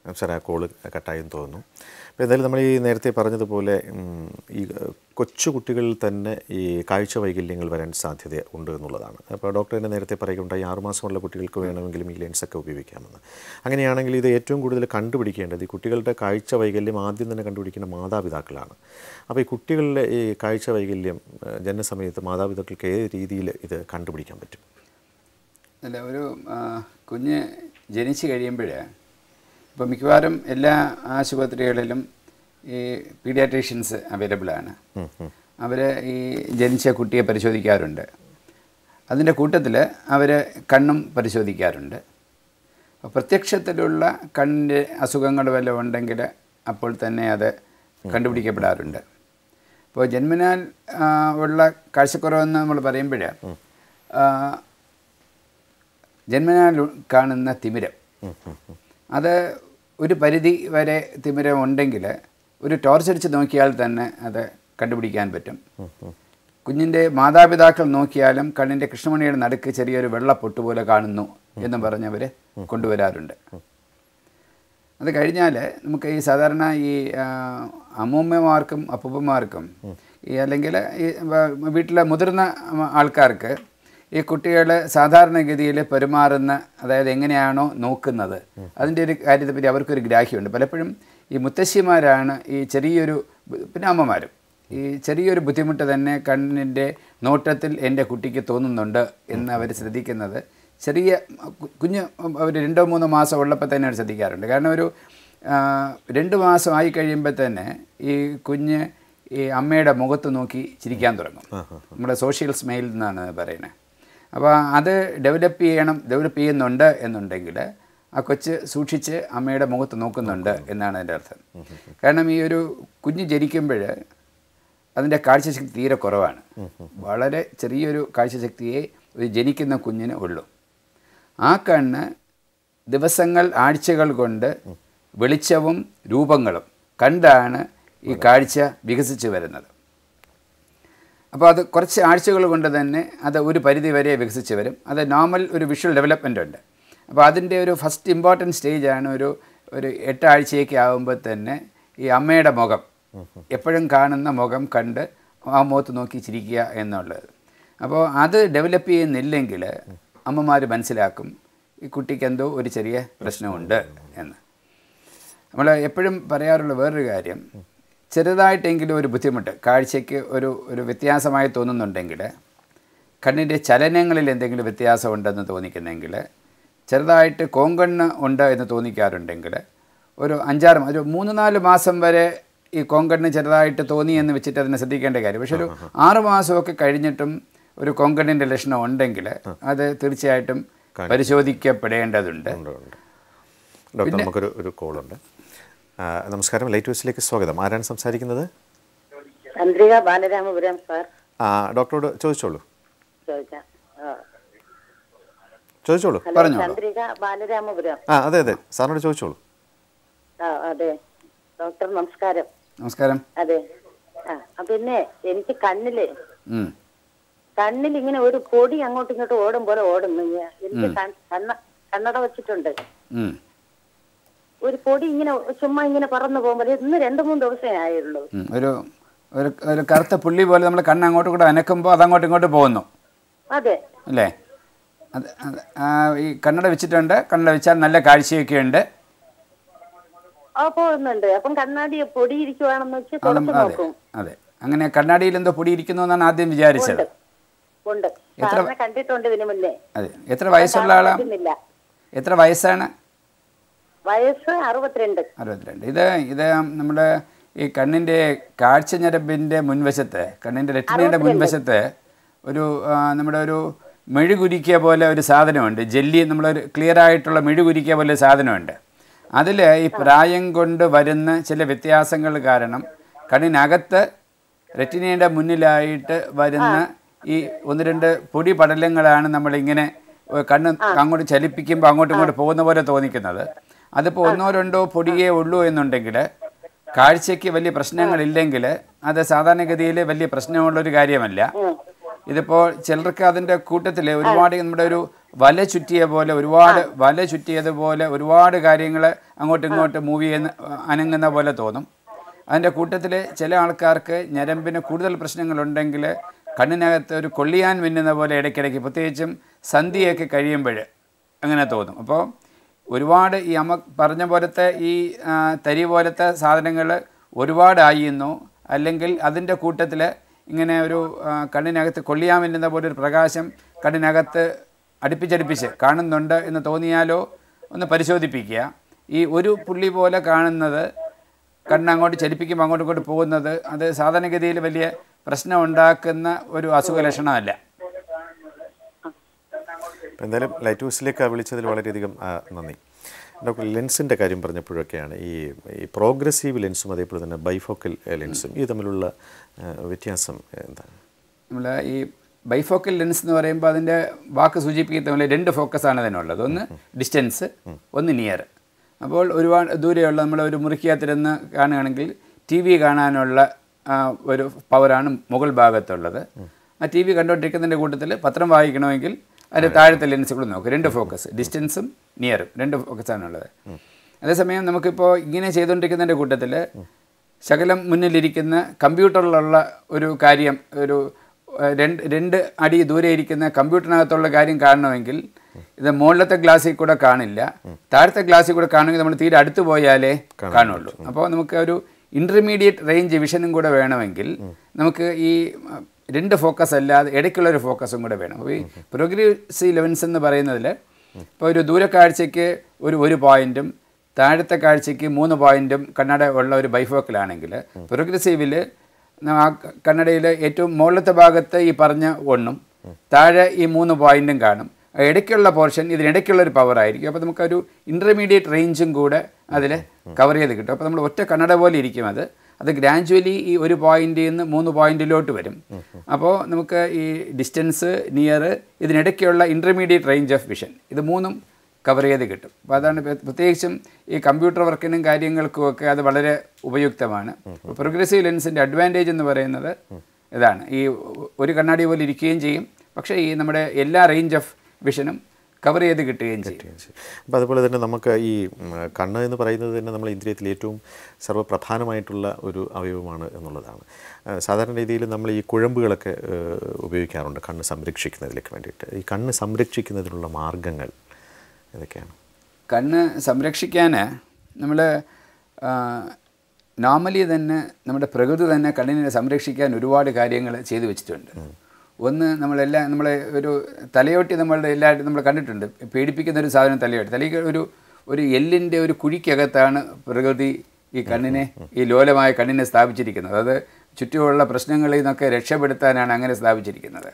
സാർ ആ കോള് കട്ടായെന്ന് തോന്നുന്നു അപ്പോൾ എന്തായാലും നമ്മൾ ഈ നേരത്തെ പറഞ്ഞതുപോലെ ഉം, ഈ കൊച്ചു കുട്ടികളിൽ തന്നെ ഈ കാഴ്ച വൈകല്യങ്ങൾ വരാൻ സാധ്യത ഉണ്ട് എന്നുള്ളതാണ് അപ്പോൾ ഡോക്ടർ തന്നെ നേരത്തെ പറയുകയുണ്ടായി ആറുമാസമുള്ള കുട്ടികൾക്ക് വേണമെങ്കിലും ഈ ലെൻസൊക്കെ ഉപയോഗിക്കാമെന്ന് അങ്ങനെയാണെങ്കിൽ ഇത് ഏറ്റവും കൂടുതൽ കണ്ടുപിടിക്കേണ്ടത് ഈ കുട്ടികളുടെ കാഴ്ച വൈകല്യം ആദ്യം തന്നെ കണ്ടുപിടിക്കുന്ന മാതാപിതാക്കളാണ് അപ്പോൾ ഈ കുട്ടികളിലെ ഈ കാഴ്ച വൈകല്യം ഏഹ്, ജനനസമയത്ത് മാതാപിതാക്കൾക്ക് ഏത് രീതിയിൽ ഇത് കണ്ടുപിടിക്കാൻ പറ്റും അല്ല ഒരു ആ, കുഞ്ഞ് ജനിച്ചു കഴിയുമ്പോൾ ഇപ്പോൾ മിക്കവാറും എല്ലാ ആശുപത്രികളിലും ഈ പീഡിയാട്രീഷ്യൻസ് അവൈലബിൾ ആണ് അവർ ഈ ജനിച്ച കുട്ടിയെ പരിശോധിക്കാറുണ്ട് അതിൻ്റെ കൂട്ടത്തിൽ അവർ കണ്ണും പരിശോധിക്കാറുണ്ട് അപ്പോൾ പ്രത്യക്ഷത്തിലുള്ള കണ്ണിൻ്റെ അസുഖങ്ങൾ വല്ലതും ഉണ്ടെങ്കിൽ അപ്പോൾ തന്നെ അത് കണ്ടുപിടിക്കപ്പെടാറുണ്ട് ഇപ്പോൾ ജന്മനാൽ ആ, ഉള്ള കാഴ്ചക്കുറവെന്ന് നമ്മൾ പറയുമ്പോൾ ജന്മനാൽ ഉ- കാണുന്ന തിമിരം അത് ഒരു പരിധി വരെ തിമിരം ഉണ്ടെങ്കിൽ ഒരു ടോർച്ച് അടിച്ച് നോക്കിയാൽ തന്നെ അത് കണ്ടുപിടിക്കാൻ പറ്റും കുഞ്ഞിൻ്റെ മാതാപിതാക്കൾ നോക്കിയാലും കണ്ണിൻ്റെ കൃഷ്ണമണിയുടെ നടുക്ക് ചെറിയൊരു വെള്ളപ്പൊട്ട് പോലെ കാണുന്നു എന്ന് പറഞ്ഞവർ കൊണ്ടുവരാറുണ്ട് അത് കഴിഞ്ഞാൽ നമുക്ക് ഈ സാധാരണ ഈ ആ, അമ്മൂമ്മമാർക്കും അപ്പൂപ്പന്മാർക്കും ഈ അല്ലെങ്കിൽ ഈ വ- വീട്ടിലെ മുതിർന്ന ആൾക്കാർക്ക് ഈ കുട്ടികൾ സാധാരണഗതിയിൽ പെരുമാറുന്ന അതായത് എങ്ങനെയാണോ നോക്കുന്നത് അതിൻ്റെ ഒരു കാര്യത്തെപ്പറ്റി അവർക്കൊരു ഗ്രാഹ്യമുണ്ട് പലപ്പോഴും ഈ മുത്തശ്ശിമാരാണ് ഈ ചെറിയൊരു ബു- പിന്നെ അമ്മമാരും ഈ ചെറിയൊരു ബുദ്ധിമുട്ട് തന്നെ കണ്ണിൻ്റെ നോട്ടത്തിൽ എൻ്റെ കുട്ടിക്ക് തോന്നുന്നുണ്ട് എന്ന് അവർ ശ്രദ്ധിക്കുന്നത് ചെറിയ കു- കുഞ്ഞ് ഒരു രണ്ടോ മൂന്നോ മാസം ഉള്ളപ്പോൾ തന്നെ അവർ ശ്രദ്ധിക്കാറുണ്ട് കാരണം ഒരു ആ, രണ്ട് മാസം ആയി കഴിയുമ്പോൾ തന്നെ ഈ കുഞ്ഞ് ഈ അമ്മയുടെ മുഖത്ത് നോക്കി ചിരിക്കാൻ തുടങ്ങും നമ്മുടെ സോഷ്യൽ സ്മൈൽ എന്നാണ് പറയുന്നത് അപ്പോൾ അത് ഡെവലപ്പ് ചെയ്യണം ഡെവലപ്പ് ചെയ്യുന്നുണ്ട് എന്നുണ്ടെങ്കിൽ ആ കൊച്ച് സൂക്ഷിച്ച് അമ്മയുടെ മുഖത്ത് നോക്കുന്നുണ്ട് എന്നാണ് അതിൻ്റെ അർത്ഥം കാരണം ഈ ഒരു കുഞ്ഞ് ജനിക്കുമ്പോൾ അതിൻ്റെ കാഴ്ചശക്തി തീരെ കുറവാണ് വളരെ ചെറിയൊരു കാഴ്ചശക്തിയെ ഒരു ജനിക്കുന്ന കുഞ്ഞിന് ഉള്ളൂ ആ കണ്ണ് ദിവസങ്ങൾ ആഴ്ചകൾ കൊണ്ട് വെളിച്ചവും രൂപങ്ങളും കണ്ടാണ് ഈ കാഴ്ച വികസിച്ച് വരുന്നത് അപ്പോൾ അത് കുറച്ച് ആഴ്ചകൾ കൊണ്ട് തന്നെ അത് ഒരു പരിധി വരെ വികസിച്ച് വരും അത് നോർമൽ ഒരു വിഷ്വൽ ഡെവലപ്മെൻ്റ് ഉണ്ട് അപ്പോൾ അതിൻ്റെ ഒരു ഫസ്റ്റ് ഇമ്പോർട്ടൻറ്റ് സ്റ്റേജാണ് ഒരു ഒരു എട്ടാഴ്ചയൊക്കെ ആകുമ്പോൾ തന്നെ ഈ അമ്മയുടെ മുഖം എപ്പോഴും കാണുന്ന മുഖം കണ്ട് ആ മുഖത്ത് നോക്കി ചിരിക്കുക എന്നുള്ളത് അപ്പോൾ അത് ഡെവലപ്പ് ചെയ്യുന്നില്ലെങ്കിൽ അമ്മമാർ മനസ്സിലാക്കും ഈ കുട്ടിക്ക് എന്തോ ഒരു ചെറിയ പ്രശ്നമുണ്ട് എന്ന് നമ്മൾ എപ്പോഴും പറയാറുള്ള വേറൊരു കാര്യം ചെറുതായിട്ടെങ്കിലും ഒരു ബുദ്ധിമുട്ട് കാഴ്ചയ്ക്ക് ഒരു ഒരു വ്യത്യാസമായി തോന്നുന്നുണ്ടെങ്കിൽ കണ്ണിൻ്റെ ചലനങ്ങളിൽ എന്തെങ്കിലും വ്യത്യാസം ഉണ്ടെന്ന് തോന്നിക്കുന്നെങ്കിൽ ചെറുതായിട്ട് കോങ്കണ്ണ് ഉണ്ട് എന്ന് തോന്നിക്കാറുണ്ടെങ്കിൽ ഒരു അഞ്ചാറ് മാ- ഒരു മൂന്ന് നാല് മാസം വരെ ഈ കോങ്കണ്ണ് ചെറുതായിട്ട് തോന്നി എന്ന് വെച്ചിട്ട് അതിനെ ശ്രദ്ധിക്കേണ്ട കാര്യം പക്ഷെ ഒരു ആറ് മാസമൊക്കെ കഴിഞ്ഞിട്ടും ഒരു കോങ്കണ്ണിൻ്റെ ലക്ഷണം ഉണ്ടെങ്കിൽ അത് തീർച്ചയായിട്ടും പരിശോധിക്കപ്പെടേണ്ടതുണ്ട് ഉണ്ട് ഉണ്ട് ഡോക്ടർ നമുക്കൊരു ഒരു കോളുണ്ട് ആ, നമസ്കാരം ലൈറ്റ് ഹൗസിലേക്ക് സ്വാഗതം ആരാണ് സംസാരിക്കുന്നത് ചന്ദ്രിക ബാലരാമപുരം സാർ ആ ഡോക്ടറോട് ചോദിച്ചോളൂ ചോദിക്കാം ആ. ചോദിച്ചോളൂ ഹലോ പറഞ്ഞോളൂ. ചന്ദ്രിക ബാലരാമപുരം ആ അതെ അതെ സാറിനോട് ചോദിച്ചോളൂ ആ അതെ ഡോക്ടർ നമസ്കാരം നമസ്കാരം അതെ ആ ആ, പിന്നെ എനിക്ക് കണ്ണില് ഉം. കണ്ണിൽ ഇങ്ങനെ ഒരു പൊടി അങ്ങോട്ടും ഇങ്ങോട്ടും ഓടും പോലെ ഓടും ഇങ്ങനെ. എനിക്ക് കൺ- കണ്ണ കണ്ണട വെച്ചിട്ടുണ്ട് ഉം. ഒരു പൊടി ഇങ്ങനെ ചുമ്മാ ഇങ്ങനെ പറന്നു പോകുമ്പോൾ ഇന്ന് രണ്ടു മൂന്ന് ദിവസമേ ആയുള്ളൂ ഉം. ഒരു ഒരു ഒരു കറുത്ത പുള്ളി പോലെ നമ്മൾ കണ്ണ് അങ്ങോട്ടും കൂടെ അനക്കുമ്പോൾ അത് അങ്ങോട്ടും ഇങ്ങോട്ടും പോകുന്നു അതെ അല്ലേ അത് അത് ആ, ഈ കണ്ണട വെച്ചിട്ടുണ്ട് കണ്ണട വെച്ചാൽ നല്ല കാഴ്ചയൊക്കെ ഉണ്ട് ആ പോകുന്നുണ്ട് അപ്പം കണ്ണാടി പൊടി ഇരിക്കുവാണെന്ന് വെച്ച് അതും തുറച്ചു അതെ നോക്കും അതെ അങ്ങനെ കണ്ണാടിയിൽ എന്തോ പൊടി ഇരിക്കുന്നു എന്നാണ് ആദ്യം വിചാരിച്ചത് ഉണ്ട് സാറിനെ കണ്ടിട്ടുണ്ട് ഇതിനു മുന്നേ അതെ എത്ര വയസ്സുള്ള ആളാ പറ്റുന്നില്ല എത്ര വയസ്സാണ് വയസ്സ് അറുപത്തിരണ്ട് അറുപത്തിരണ്ട് ഇത് ഇത് നമ്മുടെ ഈ കണ്ണിൻ്റെ കാഴ്ച ഞരമ്പിൻ്റെ മുൻവശത്ത് കണ്ണിൻ്റെ റെറ്റിനയുടെ മുൻവശത്ത് ഒരു ആ, നമ്മുടെ ഒരു മെഴുകുരുക്കിയ പോലെ ഒരു സാധനമുണ്ട് ജെല്ലി നമ്മളൊരു ക്ലിയർ ആയിട്ടുള്ള മെഴുകുരുക്കിയ പോലെ ഒരു സാധനമുണ്ട് അതിൽ ഈ പ്രായം കൊണ്ട് വരുന്ന ചില വ്യത്യാസങ്ങൾ കാരണം കണ്ണിനകത്ത് റെറ്റിനയുടെ മുന്നിലായിട്ട് വരുന്ന ഈ ഒന്ന് രണ്ട് പൊടി പടലങ്ങളാണ് നമ്മളിങ്ങനെ ഏഹ് കണ്ണ് അങ്ങോട്ട് ചലിപ്പിക്കുമ്പോൾ അങ്ങോട്ടും ഇങ്ങോട്ട് പോകുന്ന പോലെ തോന്നിക്കുന്നത് അതിപ്പോൾ ഒന്നോ രണ്ടോ പൊടിയേ ഉള്ളൂ എന്നുണ്ടെങ്കിൽ കാഴ്ചയ്ക്ക് വലിയ പ്രശ്നങ്ങളില്ലെങ്കിൽ അത് സാധാരണഗതിയിൽ വലിയ പ്രശ്നമുള്ളൊരു കാര്യമല്ല ഇതിപ്പോൾ ചിലർക്ക് അതിൻ്റെ കൂട്ടത്തിൽ ഒരുപാട് നമ്മുടെ ഒരു വല ചുറ്റിയ പോലെ ഒരുപാട് വല ചുറ്റിയതുപോലെ ഒരുപാട് കാര്യങ്ങൾ അങ്ങോട്ടും ഇങ്ങോട്ടും മൂവ് ചെയ്യുന്ന അനങ്ങുന്ന പോലെ തോന്നും അതിൻ്റെ കൂട്ടത്തിൽ ചില ആൾക്കാർക്ക് ഞരമ്പിന് കൂടുതൽ പ്രശ്നങ്ങളുണ്ടെങ്കിൽ കണ്ണിനകത്ത് ഒരു കൊള്ളിയാൻ മിന്നുന്ന പോലെ ഇടയ്ക്കിടയ്ക്ക് പ്രത്യേകിച്ചും സന്ധ്യയൊക്കെ കഴിയുമ്പോൾ അങ്ങനെ തോന്നും അപ്പോൾ ഒരുപാട് ഈ അമ്മ പറഞ്ഞ പോലത്തെ ഈ ആ, തരി പോലത്തെ സാധനങ്ങൾ ഒരുപാടായിരുന്നു അല്ലെങ്കിൽ അതിൻ്റെ കൂട്ടത്തിൽ ഇങ്ങനെ ഒരു ആ, കണ്ണിനകത്ത് കൊള്ളിയാൻ മിന്നുന്ന പോലെ ഒരു പ്രകാശം കണ്ണിനകത്ത് അടുപ്പിച്ചടുപ്പിച്ച് കാണുന്നുണ്ട് എന്ന് തോന്നിയാലോ ഒന്ന് പരിശോധിപ്പിക്കുക ഈ ഒരു പുള്ളി പോലെ കാണുന്നത് കണ്ണ് അങ്ങോട്ട് ചലിപ്പിക്കുമ്പോൾ അങ്ങോട്ടും ഇങ്ങോട്ട് പോകുന്നത് അത് സാധാരണഗതിയിൽ വലിയ പ്രശ്നം ഉണ്ടാക്കുന്ന ഒരു അസുഖ ലക്ഷണമല്ല അപ്പോൾ എന്തായാലും ലൈറ്റ് ഹൗസിലേക്ക് വിളിച്ചതിൽ വളരെയധികം ആ, നന്ദി ഡോക്ടർ ലെൻസിൻ്റെ കാര്യം പറഞ്ഞപ്പോഴൊക്കെയാണ് ഈ ഈ പ്രോഗ്രസീവ് ലെൻസും അതേപോലെ തന്നെ ബൈഫോക്കൽ ലെൻസും ഇത് തമ്മിലുള്ള ആ, വ്യത്യാസം എന്താണ് നമ്മൾ ഈ ബൈഫോക്കൽ ലെൻസ് എന്ന് പറയുമ്പോൾ അതിൻ്റെ വാക്ക് സൂചിപ്പിക്കുന്ന പോലെ രണ്ട് ഫോക്കസാണ് അതിനുള്ളത് ഒന്ന് ഡിസ്റ്റൻസ് ഒന്ന് നിയർ അപ്പോൾ ഒരുപാട് ദൂരെയുള്ള നമ്മൾ ഒരു മുറിക്കകത്തിരുന്ന് കാണുകയാണെങ്കിൽ ടി വി കാണാനുള്ള ആ, ഒരു പവറാണ് മുകൾ ഭാഗത്തുള്ളത് ആ ടി വി കണ്ടുകൊണ്ടിരിക്കുന്നതിൻ്റെ കൂട്ടത്തിൽ പത്രം വായിക്കണമെങ്കിൽ അതിൻ്റെ താഴത്തെ ലെൻസ് കൂടെ നോക്കും രണ്ട് ഫോക്കസ് ഡിസ്റ്റൻസും നിയറും രണ്ട് ഫോക്കസാണുള്ളത് അതേസമയം നമുക്കിപ്പോൾ ഇങ്ങനെ ചെയ്തുകൊണ്ടിരിക്കുന്നതിൻ്റെ കൂട്ടത്തിൽ ശകലം മുന്നിലിരിക്കുന്ന കമ്പ്യൂട്ടറിലുള്ള ഒരു കാര്യം ഒരു ഏഹ്, രണ്ട് രണ്ട് അടി ദൂരെ ഇരിക്കുന്ന കമ്പ്യൂട്ടറിനകത്തുള്ള കാര്യം കാണണമെങ്കിൽ ഇത് മുകളിലത്തെ ഗ്ലാസ്സിൽ കൂടെ കാണില്ല താഴത്തെ ഗ്ലാസ്സിൽ കൂടെ കാണുമെങ്കിൽ നമ്മൾ തീരെ അടുത്ത് പോയാലേ കാണുള്ളൂ അപ്പോൾ നമുക്ക് ഒരു ഇൻ്റർമീഡിയറ്റ് റേഞ്ച് വിഷനും കൂടെ വേണമെങ്കിൽ നമുക്ക് ഈ അഹ്, രണ്ട് ഫോക്കസ് അല്ലാതെ ഇടയ്ക്കുള്ളൊരു ഫോക്കസും കൂടെ വേണം അപ്പോൾ ഈ പ്രോഗ്രസീവ് ലെവൻസ് എന്ന് പറയുന്നതിൽ ഇപ്പോൾ ഒരു ദൂരക്കാഴ്ചയ്ക്ക് ഒരു ഒരു പോയിൻറ്റും താഴത്തെ കാഴ്ചയ്ക്ക് മൂന്ന് പോയിൻറ്റും കണ്ണട ഉള്ള ഒരു ബൈഫോക്കലാണെങ്കിൽ പ്രോഗ്രസീവിൽ ആ കണ്ണടയിൽ ഏറ്റവും മുകളിലത്തെ ഭാഗത്ത് ഈ പറഞ്ഞ ഒന്നും താഴെ ഈ മൂന്ന് പോയിൻറ്റും കാണും ആ ഇടയ്ക്കുള്ള പോർഷൻ ഇതിനിടയ്ക്കുള്ള ഒരു പവർ ആയിരിക്കും അപ്പോൾ നമുക്കൊരു ഇൻ്റർമീഡിയറ്റ് റേഞ്ചും കൂടെ അതിൽ കവർ ചെയ്ത് കിട്ടും അപ്പോൾ നമ്മൾ ഒറ്റ കണ്ണട പോലെ ഇരിക്കും അത് അത് ഗ്രാജുവലി ഈ ഒരു പോയിന്റിൽ നിന്ന് മൂന്ന് പോയിന്റിലോട്ട് വരും അപ്പോൾ നമുക്ക് ഈ ഡിസ്റ്റൻസ് നിയർ ഇതിനിടയ്ക്കുള്ള ഇൻ്റർമീഡിയറ്റ് റേഞ്ച് ഓഫ് വിഷൻ ഇത് മൂന്നും കവർ ചെയ്ത് കിട്ടും അപ്പോൾ അതാണ് പ്ര- പ്രത്യേകിച്ചും ഈ കമ്പ്യൂട്ടർ വർക്കിനും കാര്യങ്ങൾക്കും ഒക്കെ അത് വളരെ ഉപയുക്തമാണ് പ്രോഗ്രസീവ് ലെൻസിൻ്റെ അഡ്വാൻറ്റേജ് എന്ന് പറയുന്നത് ഇതാണ് ഈ ഒരു കണ്ണാടി പോലെ ഇരിക്കുകയും ചെയ്യും പക്ഷേ ഈ നമ്മുടെ എല്ലാ റേഞ്ച് ഓഫ് വിഷനും കവർ ചെയ്ത് കിട്ടുകയും ചെയ്യും അപ്പോൾ അതുപോലെ തന്നെ നമുക്ക് ഈ ഉം, കണ്ണ് എന്ന് പറയുന്നത് തന്നെ നമ്മൾ ഇന്ദ്രിയത്തിൽ ഏറ്റവും സർവ്വപ്രധാനമായിട്ടുള്ള ഒരു അവയവമാണ് എന്നുള്ളതാണ് ആ, സാധാരണ രീതിയിൽ നമ്മൾ ഈ കുഴമ്പുകളൊക്കെ ഏഹ്, ഉപയോഗിക്കാറുണ്ട് കണ്ണ് സംരക്ഷിക്കുന്നതിലേക്ക് വേണ്ടിയിട്ട് ഈ കണ്ണ് സംരക്ഷിക്കുന്നതിനുള്ള മാർഗങ്ങൾ ഏതൊക്കെയാണ് കണ്ണ് സംരക്ഷിക്കാൻ നമ്മൾ നോർമലി തന്നെ നമ്മുടെ പ്രകൃതി തന്നെ കണ്ണിനെ സംരക്ഷിക്കാൻ ഒരുപാട് കാര്യങ്ങൾ ചെയ്തു വെച്ചിട്ടുണ്ട് ഒന്ന് നമ്മളെല്ലാം നമ്മളെ ഒരു തലയോട്ടി നമ്മളുടെ എല്ലാവരും നമ്മൾ കണ്ടിട്ടുണ്ട് പേടിപ്പിക്കുന്ന ഒരു സാധനം തലയോട്ടി തലയ്ക്ക് ഒരു ഒരു എല്ലിൻ്റെ ഒരു കുഴിക്കകത്താണ് പ്രകൃതി ഈ കണ്ണിനെ ഈ ലോലമായ കണ്ണിനെ സ്ഥാപിച്ചിരിക്കുന്നത് അത് ചുറ്റുമുള്ള പ്രശ്നങ്ങളിൽ നിന്നൊക്കെ രക്ഷപ്പെടുത്താനാണ് അങ്ങനെ സ്ഥാപിച്ചിരിക്കുന്നത്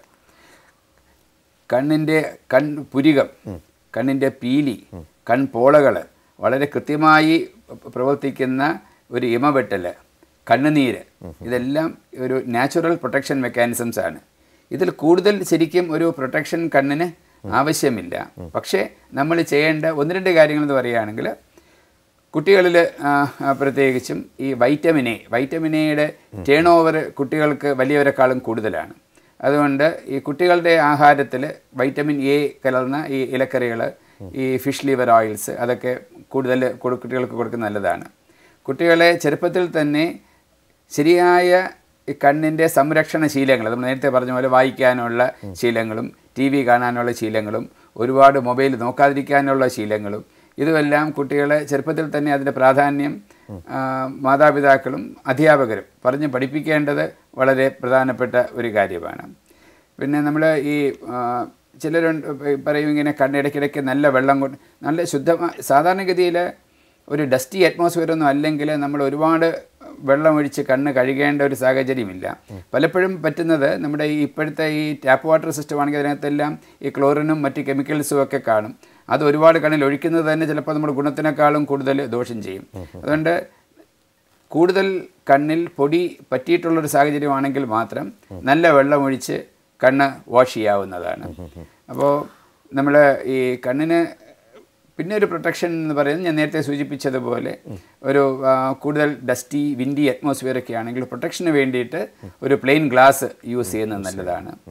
കണ്ണിൻ്റെ കൺ പുരികം കണ്ണിൻ്റെ പീലി കൺപോളകൾ വളരെ കൃത്യമായി പ- പ്രവർത്തിക്കുന്ന ഒരു ഇമവെട്ടൽ കണ്ണുനീര് ഇതെല്ലാം ഒരു നാച്ചുറൽ പ്രൊട്ടക്ഷൻ മെക്കാനിസംസ് ആണ് ഇതിൽ കൂടുതൽ ശരിക്കും ഒരു പ്രൊട്ടക്ഷൻ കണ്ണിന് ആവശ്യമില്ല പക്ഷേ നമ്മൾ ചെയ്യേണ്ട ഒന്ന് രണ്ട് കാര്യങ്ങൾ എന്ന് പറയുകയാണെങ്കിൽ കുട്ടികളിൽ പ്രത്യേകിച്ചും ഈ വൈറ്റമിൻ എ വൈറ്റമിൻ എയുടെ ടേൺ ഓവർ കുട്ടികൾക്ക് വലിയവരെക്കാളും കൂടുതലാണ് അതുകൊണ്ട് ഈ കുട്ടികളുടെ ആഹാരത്തിൽ വൈറ്റമിൻ എ കലർന്ന ഈ ഇലക്കറികൾ ഈ ഫിഷ് ലിവർ ഓയിൽസ് അതൊക്കെ കൂടുതൽ കൊടു- കുട്ടികൾക്ക് കൊടുക്കുന്നത് നല്ലതാണ് കുട്ടികളെ ചെറുപ്പത്തിൽ തന്നെ ശരിയായ ഈ കണ്ണിൻ്റെ സംരക്ഷണ ശീലങ്ങൾ നമ്മൾ നേരത്തെ പറഞ്ഞ പോലെ വായിക്കാനുള്ള ശീലങ്ങളും ടി വി കാണാനുള്ള ശീലങ്ങളും ഒരുപാട് മൊബൈൽ നോക്കാതിരിക്കാനുള്ള ശീലങ്ങളും ഇതുമെല്ലാം കുട്ടികളെ ചെറുപ്പത്തിൽ തന്നെ അതിൻ്റെ പ്രാധാന്യം ആ, മാതാപിതാക്കളും അധ്യാപകരും പറഞ്ഞ് പഠിപ്പിക്കേണ്ടത് വളരെ പ്രധാനപ്പെട്ട ഒരു കാര്യമാണ് പിന്നെ നമ്മൾ ഈ ആ, ചിലരുണ്ട് പറയും ഇങ്ങനെ കണ്ണിടയ്ക്കിടയ്ക്ക് നല്ല വെള്ളം കൊണ്ട് നല്ല ശുദ്ധമായ സാധാരണഗതിയിൽ ഒരു ഡസ്റ്റി അറ്റ്മോസ്ഫിയർ ഒന്നും അല്ലെങ്കിൽ നമ്മൾ ഒരുപാട് വെള്ളം ഒഴിച്ച് കണ്ണ് കഴുകേണ്ട ഒരു സാഹചര്യമില്ല പലപ്പോഴും പറ്റുന്നത് നമ്മുടെ ഈ ഇപ്പോഴത്തെ ഈ ടാപ്പ് വാട്ടർ സിസ്റ്റം ആണെങ്കിൽ അതിനകത്തെല്ലാം ഈ ക്ലോറിനും മറ്റ് കെമിക്കൽസും ഒക്കെ കാണും അത് ഒരുപാട് കണ്ണിൽ ഒഴിക്കുന്നത് തന്നെ ചിലപ്പോൾ നമ്മുടെ ഗുണത്തിനേക്കാളും കൂടുതൽ ദോഷം ചെയ്യും അതുകൊണ്ട് കൂടുതൽ കണ്ണിൽ പൊടി പറ്റിയിട്ടുള്ളൊരു സാഹചര്യമാണെങ്കിൽ മാത്രം നല്ല വെള്ളമൊഴിച്ച് കണ്ണ് വാഷ് ചെയ്യാവുന്നതാണ് അപ്പോൾ നമ്മൾ ഈ കണ്ണിന് പിന്നെ ഒരു പ്രൊട്ടക്ഷൻ എന്ന് പറയുന്നത് ഞാൻ നേരത്തെ സൂചിപ്പിച്ചതുപോലെ ഒരു ആ, കൂടുതൽ ഡസ്റ്റി വിൻഡി അറ്റ്മോസ്ഫിയർ ഒക്കെ ആണെങ്കിൽ പ്രൊട്ടക്ഷന് വേണ്ടിയിട്ട് ഒരു പ്ലെയിൻ ഗ്ലാസ് യൂസ് ചെയ്യുന്നത് നല്ലതാണ്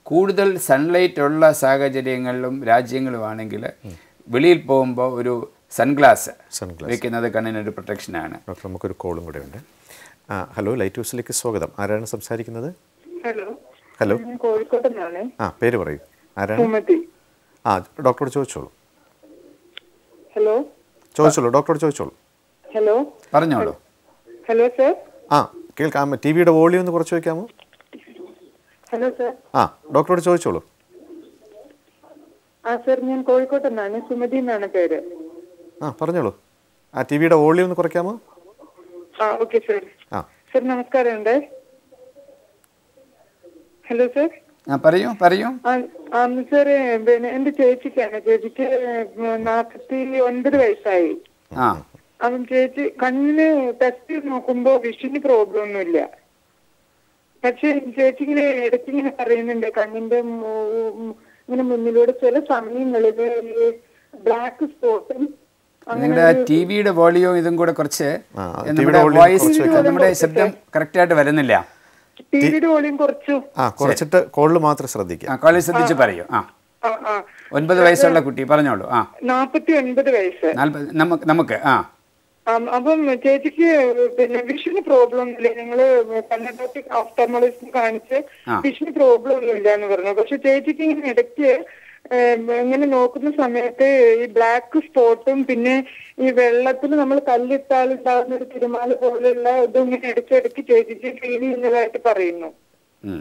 കൂടുതൽ സൺലൈറ്റ് ഉള്ള സാഹചര്യങ്ങളിലും രാജ്യങ്ങളുമാണെങ്കിൽ വെളിയിൽ പോകുമ്പോൾ ഒരു സൺഗ്ലാസ് Sunglass. വെക്കുന്നത് കണ്ണിനൊരു പ്രൊട്ടക്ഷനാണ് ഡോക്ടർ നമുക്കൊരു കോളും കൂടെ ഉണ്ട് ആ ഹലോ ലൈറ്റ് ഹൗസിലേക്ക് സ്വാഗതം ആരാണ് സംസാരിക്കുന്നത് ഹലോ ഹലോ ഞാൻ കോഴിക്കോട്ട് നിന്നാണ് ആ പേര് പറയൂ ആരാണ് സുമതി ആ ഡോക്ടറോട് ചോദിച്ചോളൂ ഹലോ ചോദിച്ചോളൂ ഡോക്ടറോട് ചോദിച്ചോളൂ ഹലോ പറഞ്ഞോളൂ ഹലോ സർ ആ കേൾക്കാം ടി വിയുടെ വോളിയം ഒന്ന് കുറച്ച് വയ്ക്കാമോ ഹലോ സർ ആ ഡോക്ടറോട് ചോദിച്ചോളൂ ആ സർ ഞാൻ കോഴിക്കോട്ട് നിന്നാണ് സുമതി എന്നാണ് പേര് ആ പറഞ്ഞോളൂ ആ ടി വിയുടെ വോളിയം ഒന്ന് കുറയ്ക്കാമോ ആ ഓക്കെ സർ ആ സർ നമസ്കാരം ഉണ്ട് ഹലോ സർ ആ പറയൂ പറയൂ ആ ആ സർ പിന്നെ എന്റെ ചേച്ചിക്കാണ് ചേച്ചിക്ക് നാൽപ്പത്തി ഒൻപത് വയസ്സായി ആ അപ്പം ചേച്ചി കണ്ണിന് ടെസ്റ്റ് ചെയ്ത് നോക്കുമ്പോ വിഷന് പ്രോബ്ലം ഒന്നുമില്ല പക്ഷെ ചേച്ചി ഇങ്ങനെ ഇടയ്ക്ക് ഇങ്ങനെ പറയുന്നുണ്ട് കണ്ണിന്റെ മു- മു- ഇങ്ങനെ മുന്നിലൂടെ ചില സമയങ്ങളിൽ ബ്ലാക്ക് സ്പോട്ടും നിങ്ങളുടെ ടി വിയുടെ വോളിയോ ഇതും കൂടെ കുറച്ച് ആ, നമ്മുടെ TV യുടെ volume വോയിസ് കുറച്ച് വെക്കാം. നമ്മുടെ ശബ്ദം കറക്റ്റായിട്ട് വരുന്നില്ല ടിവിയുടെ വോളിയം കുറച്ചു ആ കുറച്ചിട്ട് കോളിൽ മാത്രം ശ്രദ്ധിക്കുക ആ കോളേജ് ശ്രദ്ധിച്ച് പറയൂ ആ ആ ആ ഒൻപത് വയസ്സുള്ള കുട്ടി പറഞ്ഞോളൂ ആ നാപ്പത്തി ഒൻപത് വയസ്സ് നാൽപ്പത് നമുക്ക് നമുക്ക് ആ ആ, അപ്പം ചേച്ചിക്ക് പിന്നെ വിഷന് പ്രോബ്ലം ഒന്നുമില്ല ഞങ്ങള് കർണാടകത്തിക് ഓഫ്തർമോളജിസ്റ്റ് കാണിച്ച് ആ. വിഷന് പ്രോബ്ലം ഒന്നുമില്ല എന്ന് പറഞ്ഞു പക്ഷെ ചേച്ചിക്ക് ഇങ്ങനെ ഇടയ്ക്ക് ഏം, ഇങ്ങനെ നോക്കുന്ന സമയത്ത് ഈ ബ്ലാക്ക് സ്പോട്ടും പിന്നെ ഈ വെള്ളത്തിൽ നമ്മൾ കല്ലിട്ടാൽ ഉണ്ടാകുന്ന ഒരു തിരുമാല പോലെയുള്ള ഇതും ഇങ്ങനെ ഇടയ്ക്കിടയ്ക്ക് ചേച്ചിക്ക് ഫീൽ ചെയ്യുന്നതായിട്ട് പറയുന്നു ഉം.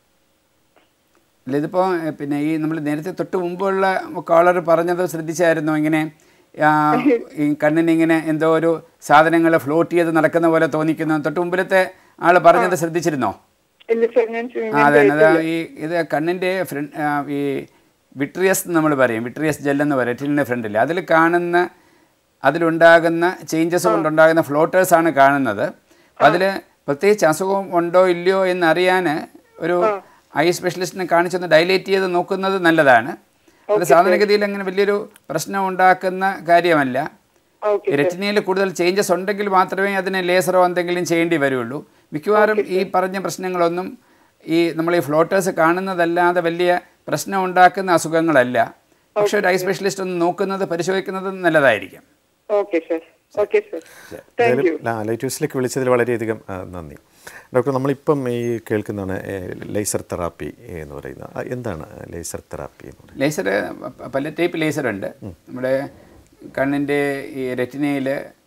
അല്ല ഇതിപ്പോൾ പിന്നെ ഈ നമ്മൾ നേരത്തെ തൊട്ട് മുമ്പുള്ള കോളർ പറഞ്ഞത് ശ്രദ്ധിച്ചായിരുന്നു ഇങ്ങനെ ആ, ഈ കണ്ണിനിങ്ങനെ എന്തോ ഒരു സാധനങ്ങൾ ഫ്ലോട്ട് ചെയ്ത് നടക്കുന്ന പോലെ തോന്നിക്കുന്നു തൊട്ട് മുമ്പിലത്തെ ആൾ പറഞ്ഞത് ശ്രദ്ധിച്ചിരുന്നോ ഇല്ല സർ ഞാൻ ആ അതെ അത് ഈ ഇത് കണ്ണിൻ്റെ ഫ്രണ്ട് ഈ വിട്രിയസ് നമ്മൾ പറയും വിട്രിയസ് ജെല്ലെന്ന് പറയും ടിലിൻ്റെ ഫ്രണ്ടിൽ അതിൽ കാണുന്ന അതിലുണ്ടാകുന്ന ചേഞ്ചസ് കൊണ്ടുണ്ടാകുന്ന ഫ്ലോട്ടേഴ്സ് ആണ് കാണുന്നത് അതിൽ പ്രത്യേകിച്ച് അസുഖം ഉണ്ടോ ഇല്ലയോ എന്നറിയാൻ ഒരു ഐ സ്പെഷ്യലിസ്റ്റിനെ കാണിച്ചൊന്ന് ഡയലേറ്റ് ചെയ്ത് നോക്കുന്നത് നല്ലതാണ് അത് സാധാരണഗതിയിൽ അങ്ങനെ വലിയൊരു പ്രശ്നം ഉണ്ടാക്കുന്ന കാര്യമല്ല ഓക്കെ റെറ്റിനയിൽ കൂടുതൽ ചേഞ്ചസ് ഉണ്ടെങ്കിൽ മാത്രമേ അതിന് ലേസറോ എന്തെങ്കിലും ചെയ്യേണ്ടി വരുള്ളൂ മിക്കവാറും ഈ പറഞ്ഞ പ്രശ്നങ്ങളൊന്നും ഈ നമ്മൾ ഈ ഫ്ലോട്ടേഴ്സ് കാണുന്നതല്ലാതെ വലിയ പ്രശ്നം ഉണ്ടാക്കുന്ന അസുഖങ്ങളല്ല പക്ഷേ ഒരു ഐ സ്പെഷ്യലിസ്റ്റ് ഒന്ന് നോക്കുന്നത് പരിശോധിക്കുന്നത് നല്ലതായിരിക്കും okay sir okay sir thank you ഏതായാലും ലൈറ്റ് ഹൗസിലേക്ക് വിളിച്ചതിൽ വളരെയധികം ആ, നന്ദി ഡോക്ടർ നമ്മളിപ്പം ഈ കേൾക്കുന്നതാണ് ഏ, ലേസർ തെറാപ്പി എന്ന് പറയുന്നത് ആ, എന്താണ് ലേസർ തെറാപ്പി എന്ന് പറയുന്നത് ലേസർ പല ടൈപ്പ് ലേസർ ഉണ്ട് നമ്മുടെ കണ്ണിൻ്റെ ഈ റെറ്റിനയിൽ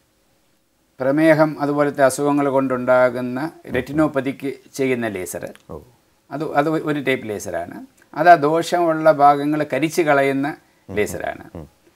പ്രമേഹം അതുപോലത്തെ അസുഖങ്ങൾ കൊണ്ടുണ്ടാകുന്ന റെറ്റിനോപ്പതിക്ക് ചെയ്യുന്ന ലേസർ ഓ അത് അത് ഒരു ടൈപ്പ് ലേസറാണ് അത് ആ ദോഷമുള്ള ഭാഗങ്ങൾ കരിച്ചു കളയുന്ന ലേസറാണ്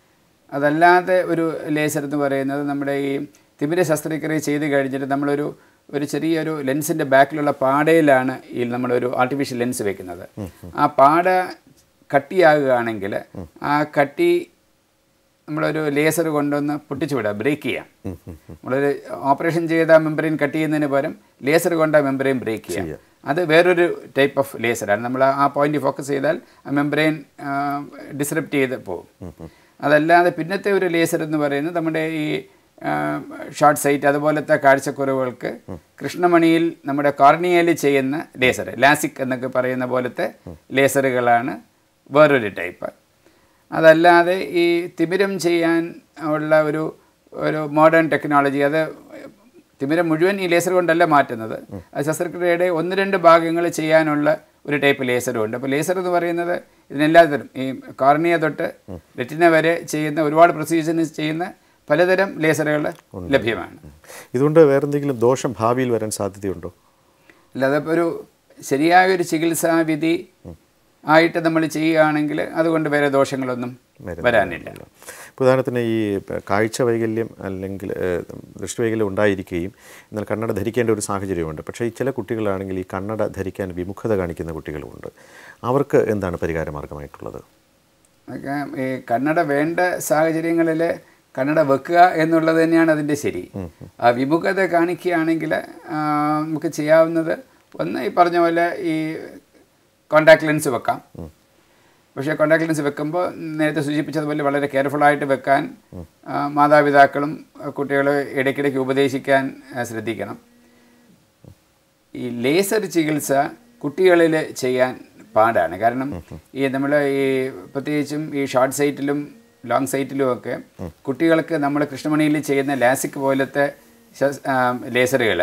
അതല്ലാതെ ഒരു ലേസർ എന്ന് പറയുന്നത് നമ്മുടെ ഈ തിമിര ശസ്ത്രക്രിയ ചെയ്ത് കഴിഞ്ഞിട്ട് നമ്മളൊരു ഒരു ചെറിയൊരു ലെൻസിൻ്റെ ബാക്കിലുള്ള പാടയിലാണ് ഈ നമ്മളൊരു ആർട്ടിഫിഷ്യൽ ലെൻസ് വെക്കുന്നത് ആ പാട കട്ടിയാകുകയാണെങ്കിൽ ആ കട്ടി നമ്മളൊരു ലേസർ കൊണ്ടൊന്ന് പൊട്ടിച്ചു വിടുക ബ്രേക്ക് ചെയ്യാം നമ്മളൊരു ഓപ്പറേഷൻ ചെയ്ത മെമ്പറൈൻ കട്ട് ചെയ്യുന്നതിന് പകരം ലേസർ കൊണ്ട് ആ മെമ്പറൈൻ ബ്രേക്ക് ചെയ്യാം അത് വേറൊരു ടൈപ്പ് ഓഫ് ലേസറാണ് നമ്മൾ ആ പോയിന്റ് ഫോക്കസ് ചെയ്താൽ ആ മെമ്പറൈൻ ഡിസ്റപ്റ്റ് ചെയ്ത് പോകും അതല്ലാതെ പിന്നത്തെ ഒരു ലേസർ എന്ന് പറയുന്നത് നമ്മുടെ ഈ ഷോർട്ട് സൈറ്റ് അതുപോലത്തെ കാഴ്ചക്കുറവുകൾക്ക് കൃഷ്ണമണിയിൽ നമ്മുടെ കോർണിയയിൽ ചെയ്യുന്ന ലേസർ ലാസിക് എന്നൊക്കെ പറയുന്ന പോലത്തെ ലേസറുകളാണ് വേറൊരു ടൈപ്പ് അതല്ലാതെ ഈ തിമിരം ചെയ്യാൻ ഉള്ള ഒരു ഒരു മോഡേൺ ടെക്നോളജി അത് തിമിരം മുഴുവൻ ഈ ലേസർ കൊണ്ടല്ല മാറ്റുന്നത് അത് ശസ്ത്രക്രിയയുടെ ഒന്ന് രണ്ട് ഭാഗങ്ങൾ ചെയ്യാനുള്ള ഒരു ടൈപ്പ് ലേസറും ഉണ്ട് അപ്പോൾ ലേസർ എന്ന് പറയുന്നത് ഇതിനെല്ലാത്തരം ഈ കോർണിയ തൊട്ട് റെറ്റിന വരെ ചെയ്യുന്ന ഒരുപാട് പ്രൊസീജിയറിന് ചെയ്യുന്ന പലതരം ലേസറുകൾ ലഭ്യമാണ് ഇതുകൊണ്ട് വേറെന്തെങ്കിലും ദോഷം ഭാവിയിൽ വരാൻ സാധ്യതയുണ്ടോ അല്ലാതെ ഇപ്പോൾ ഒരു ശരിയായ ഒരു ചികിത്സാവിധി ആയിട്ട് നമ്മൾ ചെയ്യുകയാണെങ്കിൽ അതുകൊണ്ട് വേറെ ദോഷങ്ങളൊന്നും വരാനില്ല ഇപ്പോൾ ഉദാഹരണത്തിന് ഈ പ- കാഴ്ച വൈകല്യം അല്ലെങ്കിൽ ഏഹ്, ദൃഷ്ടിവൈകല്യം ഉണ്ടായിരിക്കുകയും എന്നാൽ കണ്ണട ധരിക്കേണ്ട ഒരു സാഹചര്യമുണ്ട് പക്ഷേ ഈ ചില കുട്ടികളാണെങ്കിൽ ഈ കണ്ണട ധരിക്കാൻ വിമുഖത കാണിക്കുന്ന കുട്ടികളുമുണ്ട് അവർക്ക് എന്താണ് പരിഹാര മാർഗമായിട്ടുള്ളത് ഒക്കെ ഈ കന്നഡ വേണ്ട സാഹചര്യങ്ങളിൽ കന്നഡ വെക്കുക എന്നുള്ളത് തന്നെയാണ് അതിൻ്റെ ശരി ആ വിമുഖത കാണിക്കുകയാണെങ്കിൽ ആ, നമുക്ക് ചെയ്യാവുന്നത് ഒന്ന് ഈ പറഞ്ഞ പോലെ ഈ കോണ്ടാക്ട് ലെൻസ് വെക്കാം പക്ഷേ കോണ്ടാക്ട് ലെൻസ് വെക്കുമ്പോൾ നേരത്തെ സൂചിപ്പിച്ചതുപോലെ വളരെ കെയർഫുള്ളായിട്ട് വെക്കാൻ ആ, മാതാപിതാക്കളും കുട്ടികൾ ഇടയ്ക്കിടയ്ക്ക് ഉപദേശിക്കാൻ ആ, ശ്രദ്ധിക്കണം ഈ ലേസർ ചികിത്സ കുട്ടികളിൽ ചെയ്യാൻ പാടാണ് കാരണം ഈ നമ്മൾ ഈ പ്രത്യേകിച്ചും ഈ ഷോർട്ട് സൈറ്റിലും ലോങ് സൈറ്റിലും ഒക്കെ കുട്ടികൾക്ക് നമ്മൾ കൃഷ്ണമണിയിൽ ചെയ്യുന്ന ലാസിക് പോലത്തെ ലേസറുകൾ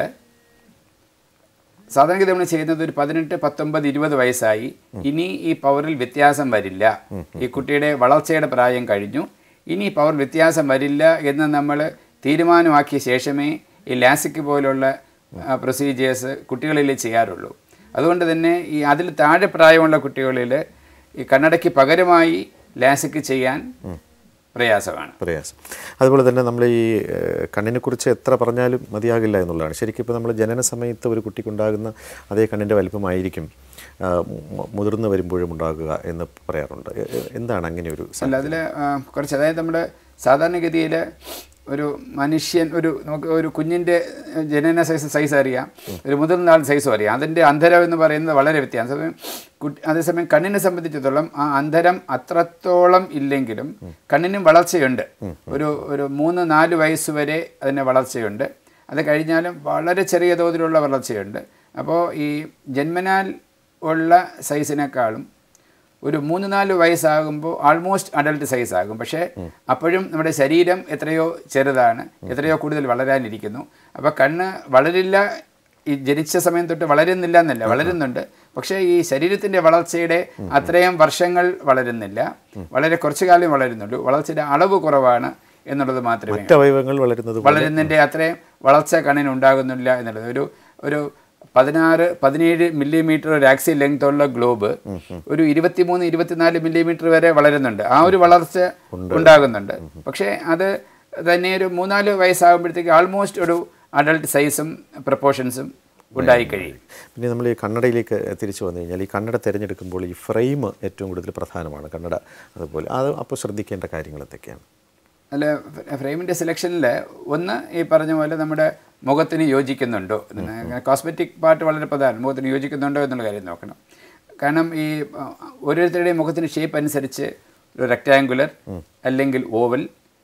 സാധാരണഗതി നമ്മൾ ചെയ്യുന്നത് ഒരു പതിനെട്ട് പത്തൊമ്പത് ഇരുപത് വയസ്സായി ഇനി ഈ പവറിൽ വ്യത്യാസം വരില്ല ഈ കുട്ടിയുടെ വളർച്ചയുടെ പ്രായം കഴിഞ്ഞു ഇനി ഈ പവർ വ്യത്യാസം വരില്ല എന്ന് നമ്മൾ തീരുമാനമാക്കിയ ശേഷമേ ഈ ലാസിക് പോലുള്ള പ്രൊസീജിയേഴ്സ് കുട്ടികളിൽ ചെയ്യാറുള്ളൂ അതുകൊണ്ട് തന്നെ ഈ അതിൽ താഴെ പ്രായമുള്ള കുട്ടികളിൽ ഈ കണ്ണടയ്ക്ക് പകരമായി ലാസിക് ചെയ്യാൻ പ്രയാസമാണ് പ്രയാസം അതുപോലെ തന്നെ നമ്മൾ ഈ ഏഹ്, കണ്ണിനെക്കുറിച്ച് എത്ര പറഞ്ഞാലും മതിയാകില്ല എന്നുള്ളതാണ് ശരിക്കും ഇപ്പോൾ നമ്മൾ ജനന സമയത്ത് ഒരു കുട്ടിക്കുണ്ടാകുന്ന അതേ കണ്ണിൻ്റെ വലിപ്പമായിരിക്കും ആ, മു- മുതിർന്നു വരുമ്പോഴും ഉണ്ടാകുക എന്ന് പറയാറുണ്ട് എ- എ- എന്താണ് അങ്ങനെ ഒരു അല്ല അതിൽ കുറച്ച് അതായത് നമ്മുടെ സാധാരണഗതിയിൽ ഒരു മനുഷ്യൻ ഒരു നമുക്ക് ഒരു കുഞ്ഞിൻ്റെ ജനന സൈസ് സൈസ് അറിയാം ഒരു മുതിർന്ന ആൾ സൈസും അറിയാം അതിൻ്റെ അന്തരം എന്ന് പറയുന്നത് വളരെ വ്യത്യാസം അതേസമയം കുട്ടി അതേസമയം കണ്ണിനെ സംബന്ധിച്ചിടത്തോളം ആ അന്തരം അത്രത്തോളം ഇല്ലെങ്കിലും കണ്ണിനും വളർച്ചയുണ്ട് ഒരു ഒരു മൂന്ന് നാല് വയസ്സ് വരെ അതിന് വളർച്ചയുണ്ട് അത് കഴിഞ്ഞാലും വളരെ ചെറിയ തോതിലുള്ള വളർച്ചയുണ്ട് അപ്പോൾ ഈ ജന്മനാൽ ഉള്ള സൈസിനേക്കാളും ഒരു മൂന്ന് നാല് വയസ്സാകുമ്പോൾ ആൾമോസ്റ്റ് അഡൽട്ട് സൈസ് ആകും പക്ഷേ അപ്പോഴും നമ്മുടെ ശരീരം എത്രയോ ചെറുതാണ് എത്രയോ കൂടുതൽ വളരാനിരിക്കുന്നു അപ്പോൾ കണ്ണ് വളരില്ല ഈ ജനിച്ച സമയം തൊട്ട് വളരുന്നില്ല എന്നല്ല വളരുന്നുണ്ട് പക്ഷേ ഈ ശരീരത്തിൻ്റെ വളർച്ചയുടെ അത്രയും വർഷങ്ങൾ വളരുന്നില്ല വളരെ കുറച്ചു കാലം വളരുന്നുള്ളൂ വളർച്ചയുടെ അളവ് കുറവാണ് എന്നുള്ളത് മാത്രമേ മറ്റ് അവയവങ്ങൾ വളരുന്നത് പോലെ വളരുന്നതിൻ്റെ അത്രയും വളർച്ച കണ്ണിന് ഉണ്ടാകുന്നില്ല എന്നുള്ളത് ഒരു ഒരു പതിനാറ് പതിനേഴ് മില്ലിമീറ്റർ ഒരു ആക്സി ലെങ്ത് ഉള്ള ഗ്ലോബ് ഒരു ഇരുപത്തിമൂന്ന് ഇരുപത്തിനാല് മില്ലിമീറ്റർ വരെ വളരുന്നുണ്ട് ആ ഒരു വളർച്ച ഉണ്ടാകുന്നുണ്ട് പക്ഷേ അത് തന്നെ ഒരു മൂന്നാല് വയസ്സാകുമ്പോഴത്തേക്ക് ആൾമോസ്റ്റ് ഒരു അഡൾട്ട് സൈസും പ്രപ്പോർഷൻസും ഉണ്ടായി കഴിയും പിന്നെ നമ്മൾ ഈ കണ്ണടയിലേക്ക് തിരിച്ചു വന്നു കഴിഞ്ഞാൽ ഈ കണ്ണട തിരഞ്ഞെടുക്കുമ്പോൾ ഈ ഫ്രെയിം ഏറ്റവും കൂടുതൽ പ്രധാനമാണ് കണ്ണട അതുപോലെ അത് അപ്പോൾ ശ്രദ്ധിക്കേണ്ട കാര്യങ്ങൾ എന്തൊക്കെയാണ് അല്ല ഫ്രെയിമിൻ്റെ സെലക്ഷനിൽ ഒന്ന് ഈ പറഞ്ഞ പോലെ നമ്മുടെ മുഖത്തിന് യോജിക്കുന്നുണ്ടോ കോസ്മെറ്റിക് പാർട്ട് വളരെ പ്രധാനം മുഖത്തിന് യോജിക്കുന്നുണ്ടോ എന്നുള്ള കാര്യം നോക്കണം കാരണം ഈ ആ, ഓരോരുത്തരുടെയും മുഖത്തിന് ഷേപ്പ് അനുസരിച്ച് ഒരു റെക്റ്റാങ്കുലർ അല്ലെങ്കിൽ ഓവൽ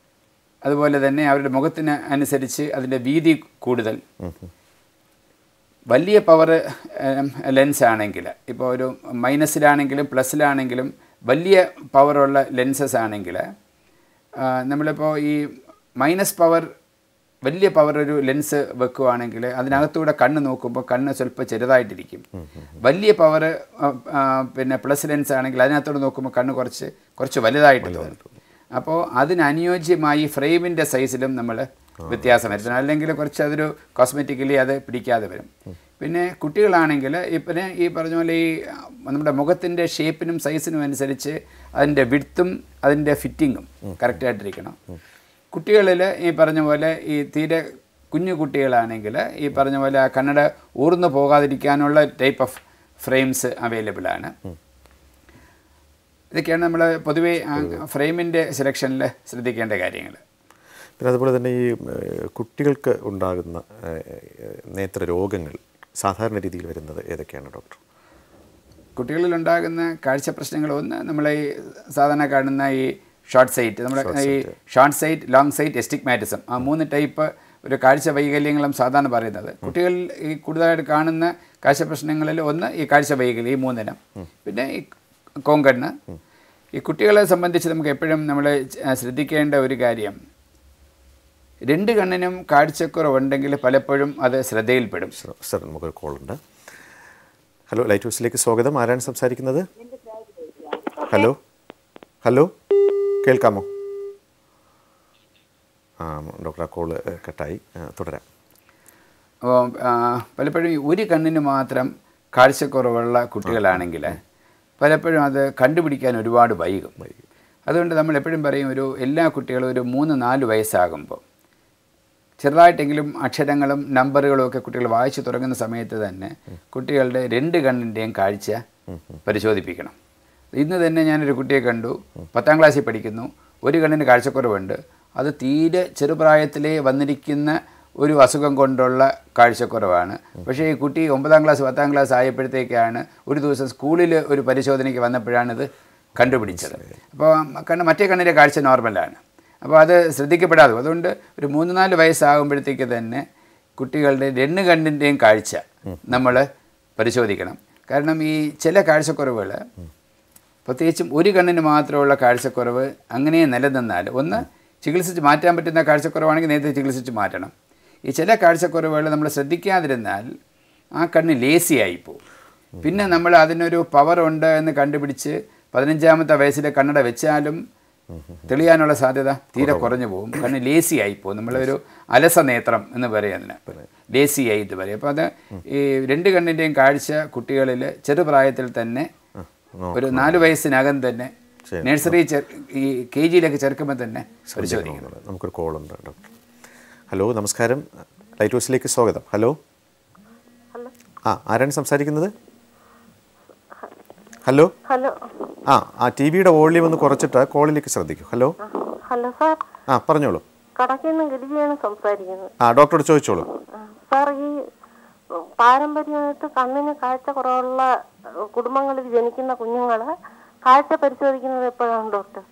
അതുപോലെ തന്നെ അവരുടെ മുഖത്തിന് അനുസരിച്ച് അതിൻ്റെ വീതി കൂടുതൽ വലിയ പവർ ലെൻസ് ആണെങ്കിൽ ഇപ്പോൾ ഒരു മൈനസിലാണെങ്കിലും പ്ലസ്സിലാണെങ്കിലും വലിയ പവറുള്ള ലെൻസസ് ആണെങ്കിൽ ആ, നമ്മളിപ്പോൾ ഈ മൈനസ് പവർ വലിയ പവർ ഒരു ലെൻസ് വെക്കുകയാണെങ്കിൽ അതിനകത്തൂടെ കണ്ണ് നോക്കുമ്പോൾ കണ്ണ് സ്വല്പം ചെറുതായിട്ടിരിക്കും വലിയ പവർ പിന്നെ പ്ലസ് ലെൻസ് ആണെങ്കിൽ അതിനകത്തൂടെ നോക്കുമ്പോൾ കണ്ണ് കുറച്ച് കുറച്ച് വലുതായിട്ട് തോന്നും അപ്പോൾ അതിനനുയോജ്യമായി ഫ്രെയിമിൻ്റെ സൈസിലും നമ്മൾ വ്യത്യാസം വരുത്തണം അല്ലെങ്കിൽ കുറച്ച് അതൊരു കോസ്മെറ്റിക്കലി അത് പിടിക്കാതെ വരും പിന്നെ കുട്ടികളാണെങ്കിൽ ഈ പിന്നെ ഈ പറഞ്ഞ പോലെ ഈ നമ്മുടെ മുഖത്തിൻ്റെ ഷേപ്പിനും സൈസിനും അനുസരിച്ച് അതിൻ്റെ വിഡ്ത്തും അതിൻ്റെ ഫിറ്റിങ്ങും കറക്റ്റായിട്ടിരിക്കണം കുട്ടികളിൽ ഈ പറഞ്ഞ പോലെ ഈ തീരെ കുഞ്ഞു കുട്ടികളാണെങ്കിൽ ഈ പറഞ്ഞ പോലെ ആ കണ്ണട ഊർന്നു പോകാതിരിക്കാനുള്ള ടൈപ്പ് ഓഫ് ഫ്രെയിംസ് അവൈലബിൾ ആണ് ഇതൊക്കെയാണ് നമ്മൾ പൊതുവേ ഫ്രെയിമിൻ്റെ സെലക്ഷനിൽ ശ്രദ്ധിക്കേണ്ട കാര്യങ്ങൾ പിന്നെ അതുപോലെ തന്നെ ഈ ഏഹ്, കുട്ടികൾക്ക് ഉണ്ടാകുന്ന ഏഹ്, നേത്ര രോഗങ്ങൾ സാധാരണ രീതിയിൽ വരുന്നത് ഏതൊക്കെയാണ് ഡോക്ടർ കുട്ടികളിൽ ഉണ്ടാകുന്ന കാഴ്ച പ്രശ്നങ്ങൾ ഒന്ന് നമ്മൾ ഈ സാധാരണ കാണുന്ന ഈ ഷോർട്ട് സൈറ്റ് നമ്മുടെ ഈ short sight long sight astigmatism ആ മൂന്ന് ടൈപ്പ് ഒരു കാഴ്ച വൈകല്യങ്ങളും സാധാരണ പറയുന്നത് കുട്ടികളിൽ ഈ കൂടുതലായിട്ട് കാണുന്ന കാഴ്ച പ്രശ്നങ്ങളിൽ ഒന്ന് ഈ കാഴ്ച വൈകല്യം ഈ മൂന്നിനം പിന്നെ ഈ കോങ്കണ്ണ് ഈ കുട്ടികളെ സംബന്ധിച്ച് നമുക്ക് എപ്പോഴും നമ്മൾ ശ്രദ്ധിക്കേണ്ട ഒരു കാര്യം രണ്ട് കണ്ണിനും കാഴ്ചക്കുറവുണ്ടെങ്കിൽ പലപ്പോഴും അത് ശ്രദ്ധയിൽപ്പെടും സർ സർ നമുക്കൊരു കോളുണ്ട് ഹലോ ലൈറ്റ് ഹൗസിലേക്ക് സ്വാഗതം ആരാണ് സംസാരിക്കുന്നത് ഹലോ ഹലോ കേൾക്കാമോ ആ ഡോക്ടർ ആ കോള് കട്ടായി ആ, തുടരാം അപ്പോൾ പലപ്പോഴും ഈ ഒരു കണ്ണിന് മാത്രം കാഴ്ചക്കുറവുള്ള കുട്ടികളാണെങ്കിൽ പലപ്പോഴും അത് കണ്ടുപിടിക്കാൻ ഒരുപാട് വൈകും അതുകൊണ്ട് നമ്മൾ എപ്പോഴും പറയും ഒരു എല്ലാ കുട്ടികളും ഒരു മൂന്ന് നാല് വയസ്സാകുമ്പോൾ ചെറുതായിട്ടെങ്കിലും അക്ഷരങ്ങളും നമ്പറുകളും ഒക്കെ കുട്ടികൾ വായിച്ചു തുടങ്ങുന്ന സമയത്ത് തന്നെ കുട്ടികളുടെ രണ്ട് കണ്ണിൻ്റെയും കാഴ്ച പരിശോധിപ്പിക്കണം ഇന്ന് തന്നെ ഞാനൊരു കുട്ടിയെ കണ്ടു പത്താം ക്ലാസ്സിൽ പഠിക്കുന്നു ഒരു കണ്ണിന് കാഴ്ചക്കുറവുണ്ട് അത് തീരെ ചെറുപ്രായത്തിലേ വന്നിരിക്കുന്ന ഒരു അസുഖം കൊണ്ടുള്ള കാഴ്ചക്കുറവാണ് പക്ഷേ ഈ കുട്ടി ഒമ്പതാം ക്ലാസ് പത്താം ക്ലാസ് ആയപ്പോഴത്തേക്കാണ് ഒരു ദിവസം സ്കൂളിൽ ഒരു പരിശോധനയ്ക്ക് വന്നപ്പോഴാണിത് കണ്ടുപിടിച്ചത് അപ്പോൾ കണ്ണ് മറ്റേ കണ്ണിൻ്റെ കാഴ്ച നോർമലാണ് അപ്പോൾ അത് ശ്രദ്ധിക്കപ്പെടാതെ അതുകൊണ്ട് ഒരു മൂന്ന് നാല് വയസ്സാകുമ്പോഴത്തേക്ക് തന്നെ കുട്ടികളുടെ രണ്ട് കണ്ണിൻ്റെയും കാഴ്ച നമ്മൾ പരിശോധിക്കണം കാരണം ഈ ചില കാഴ്ചക്കുറവുകൾ പ്രത്യേകിച്ചും ഒരു കണ്ണിന് മാത്രമുള്ള കാഴ്ചക്കുറവ് അങ്ങനെ നിലനിന്നാൽ ഒന്ന് ചികിത്സിച്ച് മാറ്റാൻ പറ്റുന്ന കാഴ്ചക്കുറവാണെങ്കിൽ നേരത്തെ ചികിത്സിച്ച് മാറ്റണം ഈ ചില കാഴ്ചക്കുറവുകൾ നമ്മൾ ശ്രദ്ധിക്കാതിരുന്നാൽ ആ കണ്ണ് ലേസി ആയിപ്പോവും പിന്നെ നമ്മൾ അതിനൊരു പവർ ഉണ്ട് എന്ന് കണ്ടുപിടിച്ച് പതിനഞ്ചാമത്തെ വയസ്സിൽ കണ്ണട വെച്ചാലും തെളിയാനുള്ള സാധ്യത തീരെ കുറഞ്ഞു പോകും കണ്ണ് ലേസി ആയിപ്പോവും നമ്മളൊരു അലസ നേത്രം എന്ന് പറയും അതിന് ലേസി ആയി ഇത് പറയും അപ്പോൾ അത് ഈ രണ്ട് കണ്ണിൻ്റെയും കാഴ്ച കുട്ടികളിൽ ചെറുപ്രായത്തിൽ തന്നെ ഒരു നാല് വയസ്സിനകം തന്നെ നഴ്സറി ചേർ ഈ കെ ജിയിലൊക്കെ ചേർക്കുമ്പോൾ തന്നെ പരിശോധിക്കണം നമുക്കൊരു കോളുണ്ട് ഡോക്ടർ ഹലോ നമസ്കാരം ലൈറ്റ് ഹൗസിലേക്ക് സ്വാഗതം ഹലോ ആ ആരാണ് സംസാരിക്കുന്നത് ഹലോ ഹലോ ആ ആ ടി വിയുടെ വോളിയം ഒന്ന് കുറച്ചിട്ട് കോളിലേക്ക് ശ്രദ്ധിക്കൂ ഹലോ ഹലോ സാർ ആ പറഞ്ഞോളൂ കടക്കുന്ന ഗിരിജയാണ് സംസാരിക്കുന്നത് ആ ഡോക്ടറോട് ചോദിച്ചോളൂ ആ, സാർ ഈ പാരമ്പര്യമായിട്ട് കണ്ണിന് കാഴ്ച കുറവുള്ള കുടുംബങ്ങളിൽ ജനിക്കുന്ന കുഞ്ഞുങ്ങളെ കാഴ്ച പരിശോധിക്കുന്നത് എപ്പോഴാണ് ഡോക്ടർ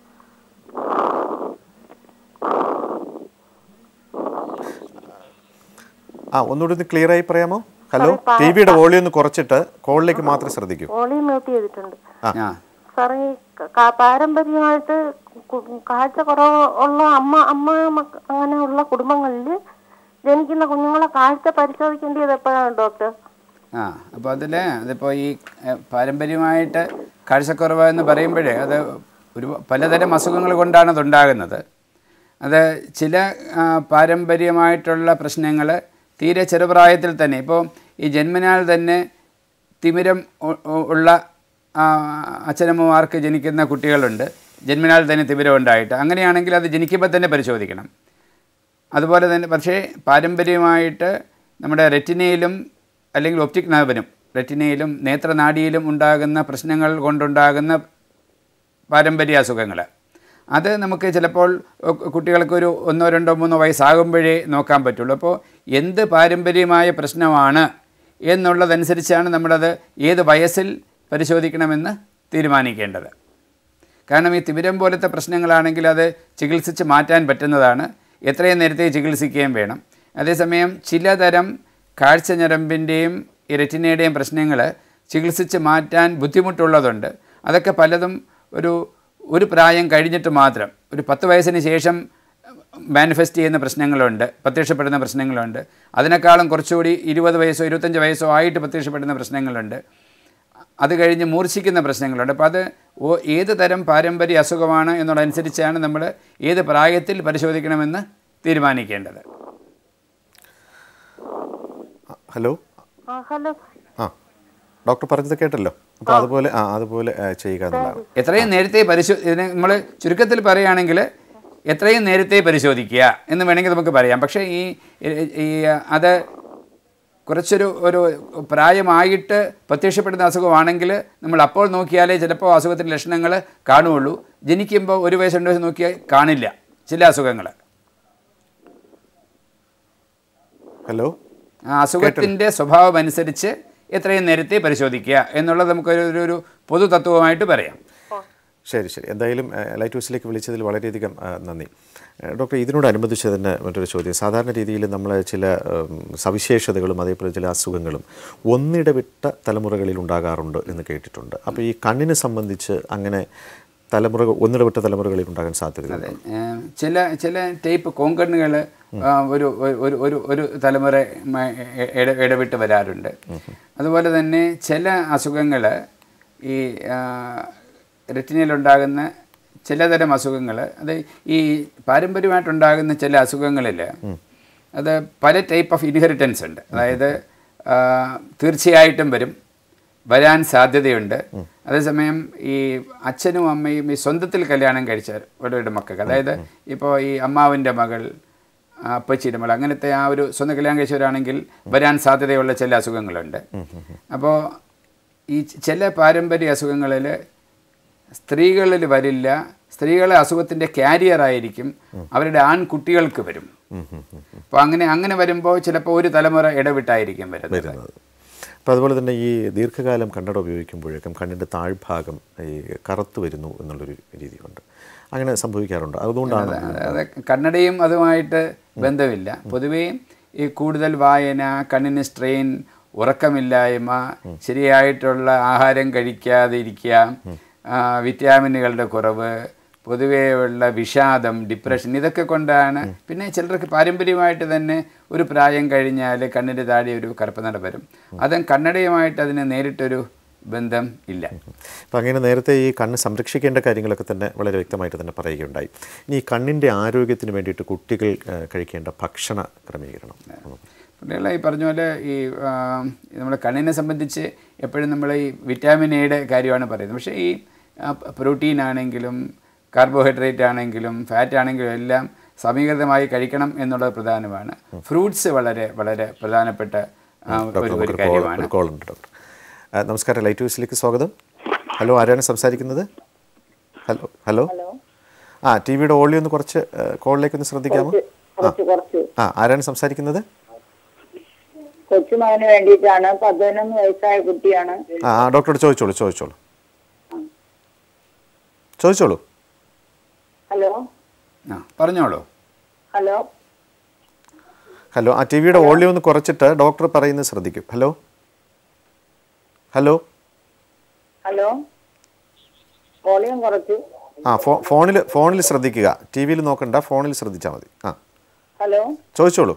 ആ ഒന്നുകൂടി ഒന്ന് ക്ലിയർ ആയി പറയാമോ ഹലോ ടി വിയുടെ വോളിയം ഒന്ന് കുറച്ചിട്ട് കോളിലേക്ക് മാത്രം ശ്രദ്ധിക്കൂ വോളിയം മ്യൂട്ട് ചെയ്തിട്ടുണ്ട് ആ സാർ ഈ ക- പാരമ്പര്യമായിട്ട് കു- കാഴ്ച കുറവ് ഉള്ള അമ്മ അമ്മ മക്ക- അങ്ങനെയുള്ള കുടുംബങ്ങളിൽ ജനിക്കുന്ന കുഞ്ഞുങ്ങളെ കാഴ്ച പരിശോധിക്കേണ്ടത് എപ്പോഴാണ് ഡോക്ടർ ആ അപ്പോൾ അതിൽ അതിപ്പോൾ ഈ ഏ, പാരമ്പര്യമായിട്ട് കാഴ്ചക്കുറവ് എന്ന് പറയുമ്പോഴേ അത് ഒരു പലതരം അസുഖങ്ങൾ കൊണ്ടാണ് അതുണ്ടാകുന്നത് അത് ചില ആ, പാരമ്പര്യമായിട്ടുള്ള പ്രശ്നങ്ങൾ തീരെ ചെറുപ്രായത്തിൽ തന്നെ ഇപ്പോൾ ഈ ജന്മനാൽ തന്നെ തിമിരം ഉ- ഉ- ഉള്ള ആ, അച്ഛനമ്മമാർക്ക് ജനിക്കുന്ന കുട്ടികളുണ്ട് ജന്മനാൽ തന്നെ തിമിരം ഉണ്ടായിട്ട് അങ്ങനെയാണെങ്കിൽ അത് ജനിക്കുമ്പോൾ തന്നെ പരിശോധിക്കണം അതുപോലെ തന്നെ പക്ഷേ പാരമ്പര്യമായിട്ട് നമ്മുടെ റെറ്റിനയിലും അല്ലെങ്കിൽ ഒപ്റ്റിക് നർവനും റെറ്റിനയിലും നേത്രനാഡിയിലും ഉണ്ടാകുന്ന പ്രശ്നങ്ങൾ കൊണ്ടുണ്ടാകുന്ന പാരമ്പര്യ അസുഖങ്ങൾ അത് നമുക്ക് ചിലപ്പോൾ കുട്ടികൾക്കൊരു ഒന്നോ രണ്ടോ മൂന്നോ വയസ്സാകുമ്പോഴേ നോക്കാൻ പറ്റുള്ളൂ അപ്പോൾ എന്ത് പാരമ്പര്യമായ പ്രശ്നമാണ് എന്നുള്ളതനുസരിച്ചാണ് നമ്മളത് ഏത് വയസ്സിൽ പരിശോധിക്കണമെന്ന് തീരുമാനിക്കേണ്ടത് കാരണം ഈ തിമിരം പോലത്തെ പ്രശ്നങ്ങളാണെങ്കിൽ അത് ചികിത്സിച്ച് മാറ്റാൻ പറ്റുന്നതാണ് എത്രയും നേരത്തെ ചികിത്സിക്കുകയും വേണം അതേസമയം ചിലതരം കാഴ്ച ഞരമ്പിൻ്റെയും ഈ റെറ്റിനയുടെയും പ്രശ്നങ്ങൾ ചികിത്സിച്ച് മാറ്റാൻ ബുദ്ധിമുട്ടുള്ളതുണ്ട് അതൊക്കെ പലതും ഒരു ഒരു പ്രായം കഴിഞ്ഞിട്ട് മാത്രം ഒരു പത്ത് വയസ്സിന് ശേഷം മാനിഫെസ്റ്റ് ചെയ്യുന്ന പ്രശ്നങ്ങളുണ്ട് പ്രത്യക്ഷപ്പെടുന്ന പ്രശ്നങ്ങളുണ്ട് അതിനേക്കാളും കുറച്ചുകൂടി ഇരുപത് വയസ്സോ ഇരുപത്തഞ്ച് വയസ്സോ ആയിട്ട് പ്രത്യക്ഷപ്പെടുന്ന പ്രശ്നങ്ങളുണ്ട് അത് കഴിഞ്ഞ് മൂർച്ഛിക്കുന്ന പ്രശ്നങ്ങളുണ്ട് അപ്പോൾ അത് ഓ ഏത് തരം പാരമ്പര്യ അസുഖമാണ് എന്നുള്ളതനുസരിച്ചാണ് നമ്മൾ ഏത് പ്രായത്തിൽ പരിശോധിക്കണമെന്ന് തീരുമാനിക്കേണ്ടത് ആ, ഹലോ ആ ഹലോ ആ ഡോക്ടർ പറഞ്ഞത് കേട്ടല്ലോ അപ്പോൾ അതുപോലെ ആ അതുപോലെ ആ, ചെയ്യുക എന്നുള്ളതാണ് എത്രയും നേരത്തെ പരിശോ ഇതിനെ നമ്മൾ ചുരുക്കത്തിൽ പറയുകയാണെങ്കിൽ എത്രയും നേരത്തെ പരിശോധിക്കുക എന്ന് വേണമെങ്കിൽ നമുക്ക് പറയാം പക്ഷേ ഈ ഈ അത് കുറച്ചൊരു ഒരു പ്രായമായിട്ട് പ്രത്യക്ഷപ്പെടുന്ന അസുഖമാണെങ്കിൽ നമ്മൾ അപ്പോൾ നോക്കിയാലേ ചിലപ്പോൾ അസുഖത്തിൻ്റെ ലക്ഷണങ്ങൾ കാണുകയുള്ളൂ ജനിക്കുമ്പോൾ ഒരു വയസ്സ് രണ്ട് വയസ്സ് നോക്കിയാൽ കാണില്ല ചില അസുഖങ്ങൾ ഹലോ ആ അസുഖത്തിൻ്റെ സ്വഭാവം അനുസരിച്ച് എത്രയും നേരത്തെ പരിശോധിക്കുക എന്നുള്ളത് നമുക്കൊരു ഒരു- ഒരു പൊതു തത്വമായിട്ട് പറയാം ശരി ശരി എന്തായാലും ആ, ലൈറ്റ് ഹൗസിലേക്ക് വിളിച്ചതിൽ വളരെയധികം ആ, നന്ദി ആ, ഡോക്ടർ ഇതിനോടനുബന്ധിച്ച് തന്നെ മറ്റൊരു ചോദ്യം സാധാരണ രീതിയിൽ നമ്മൾ ചില ഉം, സവിശേഷതകളും അതേപോലെ ചില അസുഖങ്ങളും ഒന്നിടവിട്ട തലമുറകളിൽ ഉണ്ടാകാറുണ്ട് എന്ന് കേട്ടിട്ടുണ്ട് അപ്പോൾ ഈ കണ്ണിനെ സംബന്ധിച്ച് അങ്ങനെ തലമുറ ഒന്നിടവിട്ട തലമുറകളിൽ ഉണ്ടാകാൻ സാധ്യതയുണ്ട് ഏം, ചില ചില ടൈപ്പ് കോങ്കണ്ണുകൾ ഒരു ഒരു ഒരു ഒരു തലമുറ മ- ഇ- ഇട- ഇടവിട്ട് വരാറുണ്ട് അതുപോലെ തന്നെ ചില അസുഖങ്ങൾ ഈ റെറ്റിനയിലുണ്ടാകുന്ന ചിലതരം അസുഖങ്ങൾ അത് ഈ പാരമ്പര്യമായിട്ടുണ്ടാകുന്ന ചില അസുഖങ്ങളിൽ അത് പല ടൈപ്പ് ഓഫ് ഇൻഹെറിറ്റൻസ് ഉണ്ട് അതായത് ആ, തീർച്ചയായിട്ടും വരും വരാൻ സാധ്യതയുണ്ട് അതേസമയം ഈ അച്ഛനും അമ്മയും ഈ സ്വന്തത്തിൽ കല്യാണം കഴിച്ച ഒരു മക്കൾക്ക് അതായത് ഇപ്പോൾ ഈ അമ്മാവിൻ്റെ മകൾ ആ, അപ്പച്ചിയുടെ മകൾ അങ്ങനത്തെ ആ ഒരു സ്വന്തം കല്യാണം കഴിച്ചവരാണെങ്കിൽ വരാൻ സാധ്യതയുള്ള ചില അസുഖങ്ങളുണ്ട് അപ്പോൾ ഈ ചില പാരമ്പര്യ അസുഖങ്ങളിൽ സ്ത്രീകളിൽ വരില്ല സ്ത്രീകളെ അസുഖത്തിൻ്റെ കാരിയർ ആയിരിക്കും അവരുടെ ആൺകുട്ടികൾക്ക് വരും അപ്പോൾ അങ്ങനെ അങ്ങനെ വരുമ്പോൾ ചിലപ്പോൾ ഒരു തലമുറ ഇടവിട്ടായിരിക്കും വരുന്നത് വരുന്നത് അപ്പോൾ അതുപോലെ തന്നെ ഈ ദീർഘകാലം കണ്ണട ഉപയോഗിക്കുമ്പോഴേക്കും കണ്ണിൻ്റെ താഴ്ഭാഗം ഈ കറുത്ത് വരുന്നു എന്നുള്ളൊരു രീതിയുണ്ട് അങ്ങനെ സംഭവിക്കാറുണ്ട് അതുകൊണ്ടാണ് അത് കണ്ണടയും അതുമായിട്ട് ബന്ധമില്ല പൊതുവേ ഈ കൂടുതൽ വായന കണ്ണിന് സ്ട്രെയിൻ ഉറക്കമില്ലായ്മ ശരിയായിട്ടുള്ള ആഹാരം കഴിക്കാതെ ഇരിക്കുക ആ, വിറ്റാമിനുകളുടെ കുറവ് പൊതുവെയുള്ള വിഷാദം ഡിപ്രഷൻ ഇതൊക്കെ കൊണ്ടാണ് പിന്നെ ചിലർക്ക് പാരമ്പര്യമായിട്ട് തന്നെ ഒരു പ്രായം കഴിഞ്ഞാൽ കണ്ണിൻ്റെ താഴെ ഒരു കറുപ്പ് നട വരും അതും കണ്ണടയുമായിട്ട് അതിന് നേരിട്ടൊരു ബന്ധം ഇല്ല അപ്പം അങ്ങനെ നേരത്തെ ഈ കണ്ണ് സംരക്ഷിക്കേണ്ട കാര്യങ്ങളൊക്കെ തന്നെ വളരെ വ്യക്തമായിട്ട് തന്നെ പറയുകയുണ്ടായി ഇനി ഈ കണ്ണിൻ്റെ ആരോഗ്യത്തിന് വേണ്ടിയിട്ട് കുട്ടികൾ ആ, കഴിക്കേണ്ട ഭക്ഷണ ക്രമീകരണം കുട്ടികളെ ഈ പറഞ്ഞ പോലെ ഈ ആ, നമ്മുടെ കണ്ണിനെ സംബന്ധിച്ച് എപ്പോഴും നമ്മൾ ഈ വിറ്റാമിൻ എയുടെ കാര്യമാണ് പറയുന്നത് പക്ഷേ ഈ പ്രോട്ടീൻ ആണെങ്കിലും കാർബോഹൈഡ്രേറ്റ് ആണെങ്കിലും ഫാറ്റ് ആണെങ്കിലും എല്ലാം സമീകൃതമായി കഴിക്കണം എന്നുള്ളത് പ്രധാനമാണ് ഫ്രൂട്ട്സ് വളരെ വളരെ പ്രധാനപ്പെട്ട ആ, ഡോക്ടർ ഒരു ഒരു നമുക്കൊരു കോൾ കാര്യമാണ് ഒരു കോൾ ഉണ്ട് ഡോക്ടർ ആ, നമസ്കാരം ലൈറ്റ് ഹൗസിലേക്ക് സ്വാഗതം ഹലോ ആരാണ് സംസാരിക്കുന്നത് ഹലോ ഹലോ ആ ടി വിയുടെ ഓളി ഒന്ന് കുറച്ച് ആ, കോളിലേക്ക് ഒന്ന് ശ്രദ്ധിക്കാമോ ആ കുറച്ച് കുറച്ച് ആ ആരാണ് സംസാരിക്കുന്നത് കൊച്ചുമകന് വേണ്ടിയിട്ടാണ് പതിനൊന്ന് വയസ്സായ കുട്ടിയാണ് ആ ആ ഡോക്ടറോട് ചോദിച്ചോളൂ ചോദിച്ചോളൂ ചോദിച്ചോളൂ ഹലോ ആ പറഞ്ഞോളൂ ഹലോ ഹലോ ആ ടി വിയുടെ വോളിയം ഒന്ന് കുറച്ചിട്ട് ഡോക്ടർ പറയുന്നത് ശ്രദ്ധിക്കും ഹലോ ഹലോ ഹലോ വോളിയം കുറച്ചു ആ ഫോ ഫോണിൽ ഫോണിൽ ശ്രദ്ധിക്കുക ടി വിയിൽ നോക്കണ്ട ഫോണിൽ ശ്രദ്ധിച്ചാൽ മതി ആ ഹലോ ചോദിച്ചോളൂ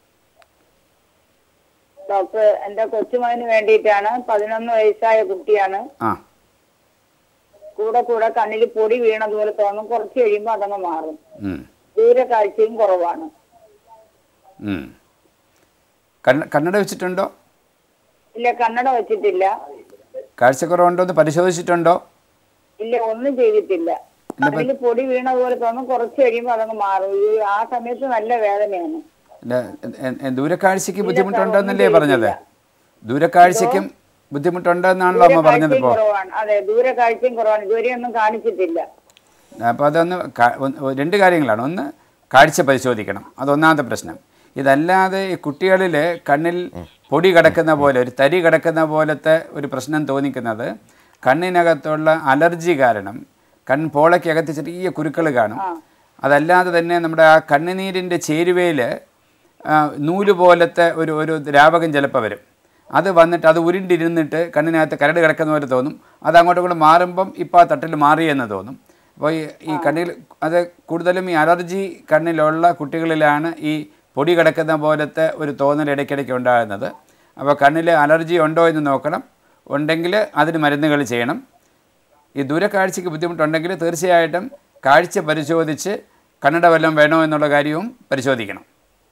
ഡോക്ടർ എന്റെ കൊച്ചുമകന് വേണ്ടിയിട്ടാണ് പതിനൊന്ന് വയസ്സായ കുട്ടിയാണ് ആ കൂടെ കൂടെ കണ്ണിൽ പൊടി വീണതുപോലെ തോന്നും കുറച്ച് കഴിയുമ്പോൾ അതങ്ങ് മാറും ഉം, ദൂരക്കാഴ്ചയും കുറവാണ് ഉം. കണ്ണ കണ്ണട വെച്ചിട്ടുണ്ടോ ഇല്ല കണ്ണട വെച്ചിട്ടില്ല കാഴ്ചക്കുറവുണ്ടോ എന്ന് പരിശോധിച്ചിട്ടുണ്ടോ ഇല്ല ഒന്നും ചെയ്തിട്ടില്ല കണ്ണിൽ പൊടി വീണതുപോലെ തോന്നും കുറച്ച് കഴിയുമ്പോൾ അതങ്ങ് മാറും ഈ ആ സമയത്ത് നല്ല വേദനയാണ് അല്ല, എ- എ- എ- ദൂരക്കാഴ്ചയ്ക്ക് ബുദ്ധിമുട്ടുണ്ടെന്നല്ലേ പറഞ്ഞത് ദൂരക്കാഴ്ചയ്ക്കും ബുദ്ധിമുട്ടുണ്ടെന്നാണല്ലോ അമ്മ പറഞ്ഞത് ദൂരക്കാഴ്ചയും ഇപ്പോൾ കുറവാണ് അതെ ദൂരക്കാഴ്ചയും കുറവാണ് ഇതുവരെ ഒന്നും കാണിച്ചിട്ടില്ല അപ്പോൾ അതൊന്ന് കാ- ഒന്ന് രണ്ട് കാര്യങ്ങളാണ് ഒന്ന് കാഴ്ച പരിശോധിക്കണം അതൊന്നാമത്തെ പ്രശ്നം ഇതല്ലാതെ ഈ കുട്ടികളിൽ കണ്ണിൽ പൊടി കിടക്കുന്ന പോലെ ഒരു തരി കിടക്കുന്ന പോലത്തെ ഒരു പ്രശ്നം തോന്നിക്കുന്നത് കണ്ണിനകത്തുള്ള അലർജി കാരണം കൺപോളയ്ക്കകത്ത് ചെറിയ കുരുക്കൾ കാണും അതല്ലാതെ തന്നെ നമ്മുടെ ആ കണ്ണുനീരിൻ്റെ ചേരുവയിൽ നൂല് പോലത്തെ ഒരു ഒരു ദ്രാവകം ചിലപ്പോൾ വരും അത് വന്നിട്ട് അത് ഉരുണ്ടിരുന്നിട്ട് കണ്ണിനകത്ത് കരട് കിടക്കുന്ന പോലെ തോന്നും അത് അങ്ങോട്ടും ഇങ്ങോട്ടും മാറുമ്പം ഇപ്പോൾ ആ തട്ടിൽ മാറിയെന്ന് തോന്നും അപ്പോൾ ഈ ഈ കണ്ണിൽ അത് കൂടുതലും ഈ അലർജി കണ്ണിലുള്ള കുട്ടികളിലാണ് ഈ പൊടി കിടക്കുന്ന പോലത്തെ ഒരു തോന്നൽ ഇടയ്ക്കിടയ്ക്ക് ഉണ്ടാകുന്നത് അപ്പോൾ കണ്ണിൽ അലർജി ഉണ്ടോ എന്ന് നോക്കണം ഉണ്ടെങ്കിൽ അതിന് മരുന്നുകൾ ചെയ്യണം ഈ ദൂരക്കാഴ്ചയ്ക്ക് ബുദ്ധിമുട്ടുണ്ടെങ്കിൽ തീർച്ചയായിട്ടും കാഴ്ച പരിശോധിച്ച് കണ്ണട വല്ലതും വേണോ എന്നുള്ള കാര്യവും പരിശോധിക്കണം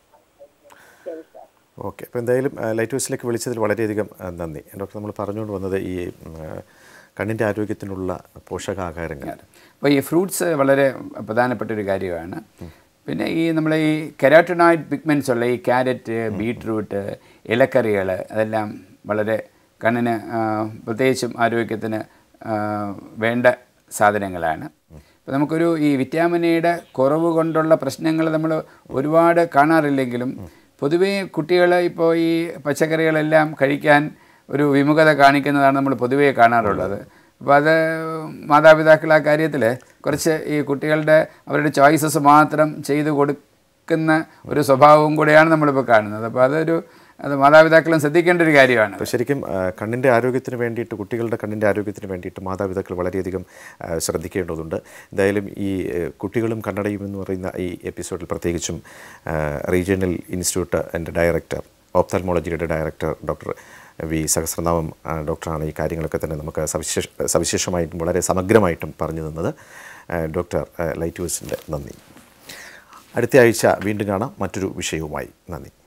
ഓക്കെ അപ്പോൾ എന്തായാലും ആ, ലൈറ്റ് ഹൗസിലേക്ക് വിളിച്ചതിൽ വളരെയധികം ആ, നന്ദി ഡോക്ടർ നമ്മൾ പറഞ്ഞുകൊണ്ട് വന്നത് ഈ ഉം, ആ, കണ്ണിൻ്റെ ആരോഗ്യത്തിനുള്ള പോഷകാഹാരങ്ങൾ അപ്പോൾ ഈ ഫ്രൂട്ട്സ് വളരെ പ്രധാനപ്പെട്ട ഒരു കാര്യമാണ് പിന്നെ ഈ നമ്മളെ ഈ കെരാറ്റനോയിഡ് പിഗ്മെൻറ്റ്സ് ഉള്ള ഈ ക്യാരറ്റ് ബീട്രൂട്ട് ഇലക്കറികൾ അതെല്ലാം വളരെ കണ്ണിന് ആ, പ്രത്യേകിച്ചും ആരോഗ്യത്തിന് ആ, വേണ്ട സാധനങ്ങളാണ് അപ്പോൾ നമുക്കൊരു ഈ വിറ്റാമിൻ എയുടെ കുറവ് കൊണ്ടുള്ള പ്രശ്നങ്ങൾ നമ്മൾ ഒരുപാട് കാണാറില്ലെങ്കിലും പൊതുവേ കുട്ടികൾ ഇപ്പോൾ ഈ പച്ചക്കറികളെല്ലാം കഴിക്കാൻ ഒരു വിമുഖത കാണിക്കുന്നതാണ് നമ്മൾ പൊതുവേ കാണാറുള്ളത് അപ്പോൾ അത് മാതാപിതാക്കൾ ആ കാര്യത്തിൽ കുറച്ച് ഈ കുട്ടികളുടെ അവരുടെ ചോയ്സസ് മാത്രം ചെയ്തു കൊടുക്കുന്ന ഒരു സ്വഭാവവും കൂടെയാണ് നമ്മളിപ്പോൾ കാണുന്നത് അപ്പോൾ അതൊരു അത് മാതാപിതാക്കളും ശ്രദ്ധിക്കേണ്ട ഒരു കാര്യമാണ് അപ്പോൾ ശരിക്കും ആ, കണ്ണിൻ്റെ ആരോഗ്യത്തിന് വേണ്ടിയിട്ട് കുട്ടികളുടെ കണ്ണിൻ്റെ ആരോഗ്യത്തിന് വേണ്ടിയിട്ട് മാതാപിതാക്കൾ വളരെയധികം ആ, ശ്രദ്ധിക്കേണ്ടതുണ്ട് എന്തായാലും ഈ ഏ, കുട്ടികളും കണ്ണടയും എന്ന് പറയുന്ന ഈ എപ്പിസോഡിൽ പ്രത്യേകിച്ചും ആ, റീജിയണൽ ഇൻസ്റ്റിറ്റ്യൂട്ട് എൻ്റെ ഡയറക്ടർ ഓപ്താൽമോളജിയുടെ ഡയറക്ടർ ഡോക്ടർ വി സഹസ്രനാമം ആ, ഡോക്ടറാണ് ഈ കാര്യങ്ങളൊക്കെ തന്നെ നമുക്ക് സവിശേഷ സവിശേഷമായിട്ടും വളരെ സമഗ്രമായിട്ടും പറഞ്ഞു തന്നത് ആ, ഡോക്ടർ ആ, ലൈറ്റ് ഹൗസിൻ്റെ നന്ദി അടുത്ത ആഴ്ച വീണ്ടും കാണാം മറ്റൊരു വിഷയവുമായി നന്ദി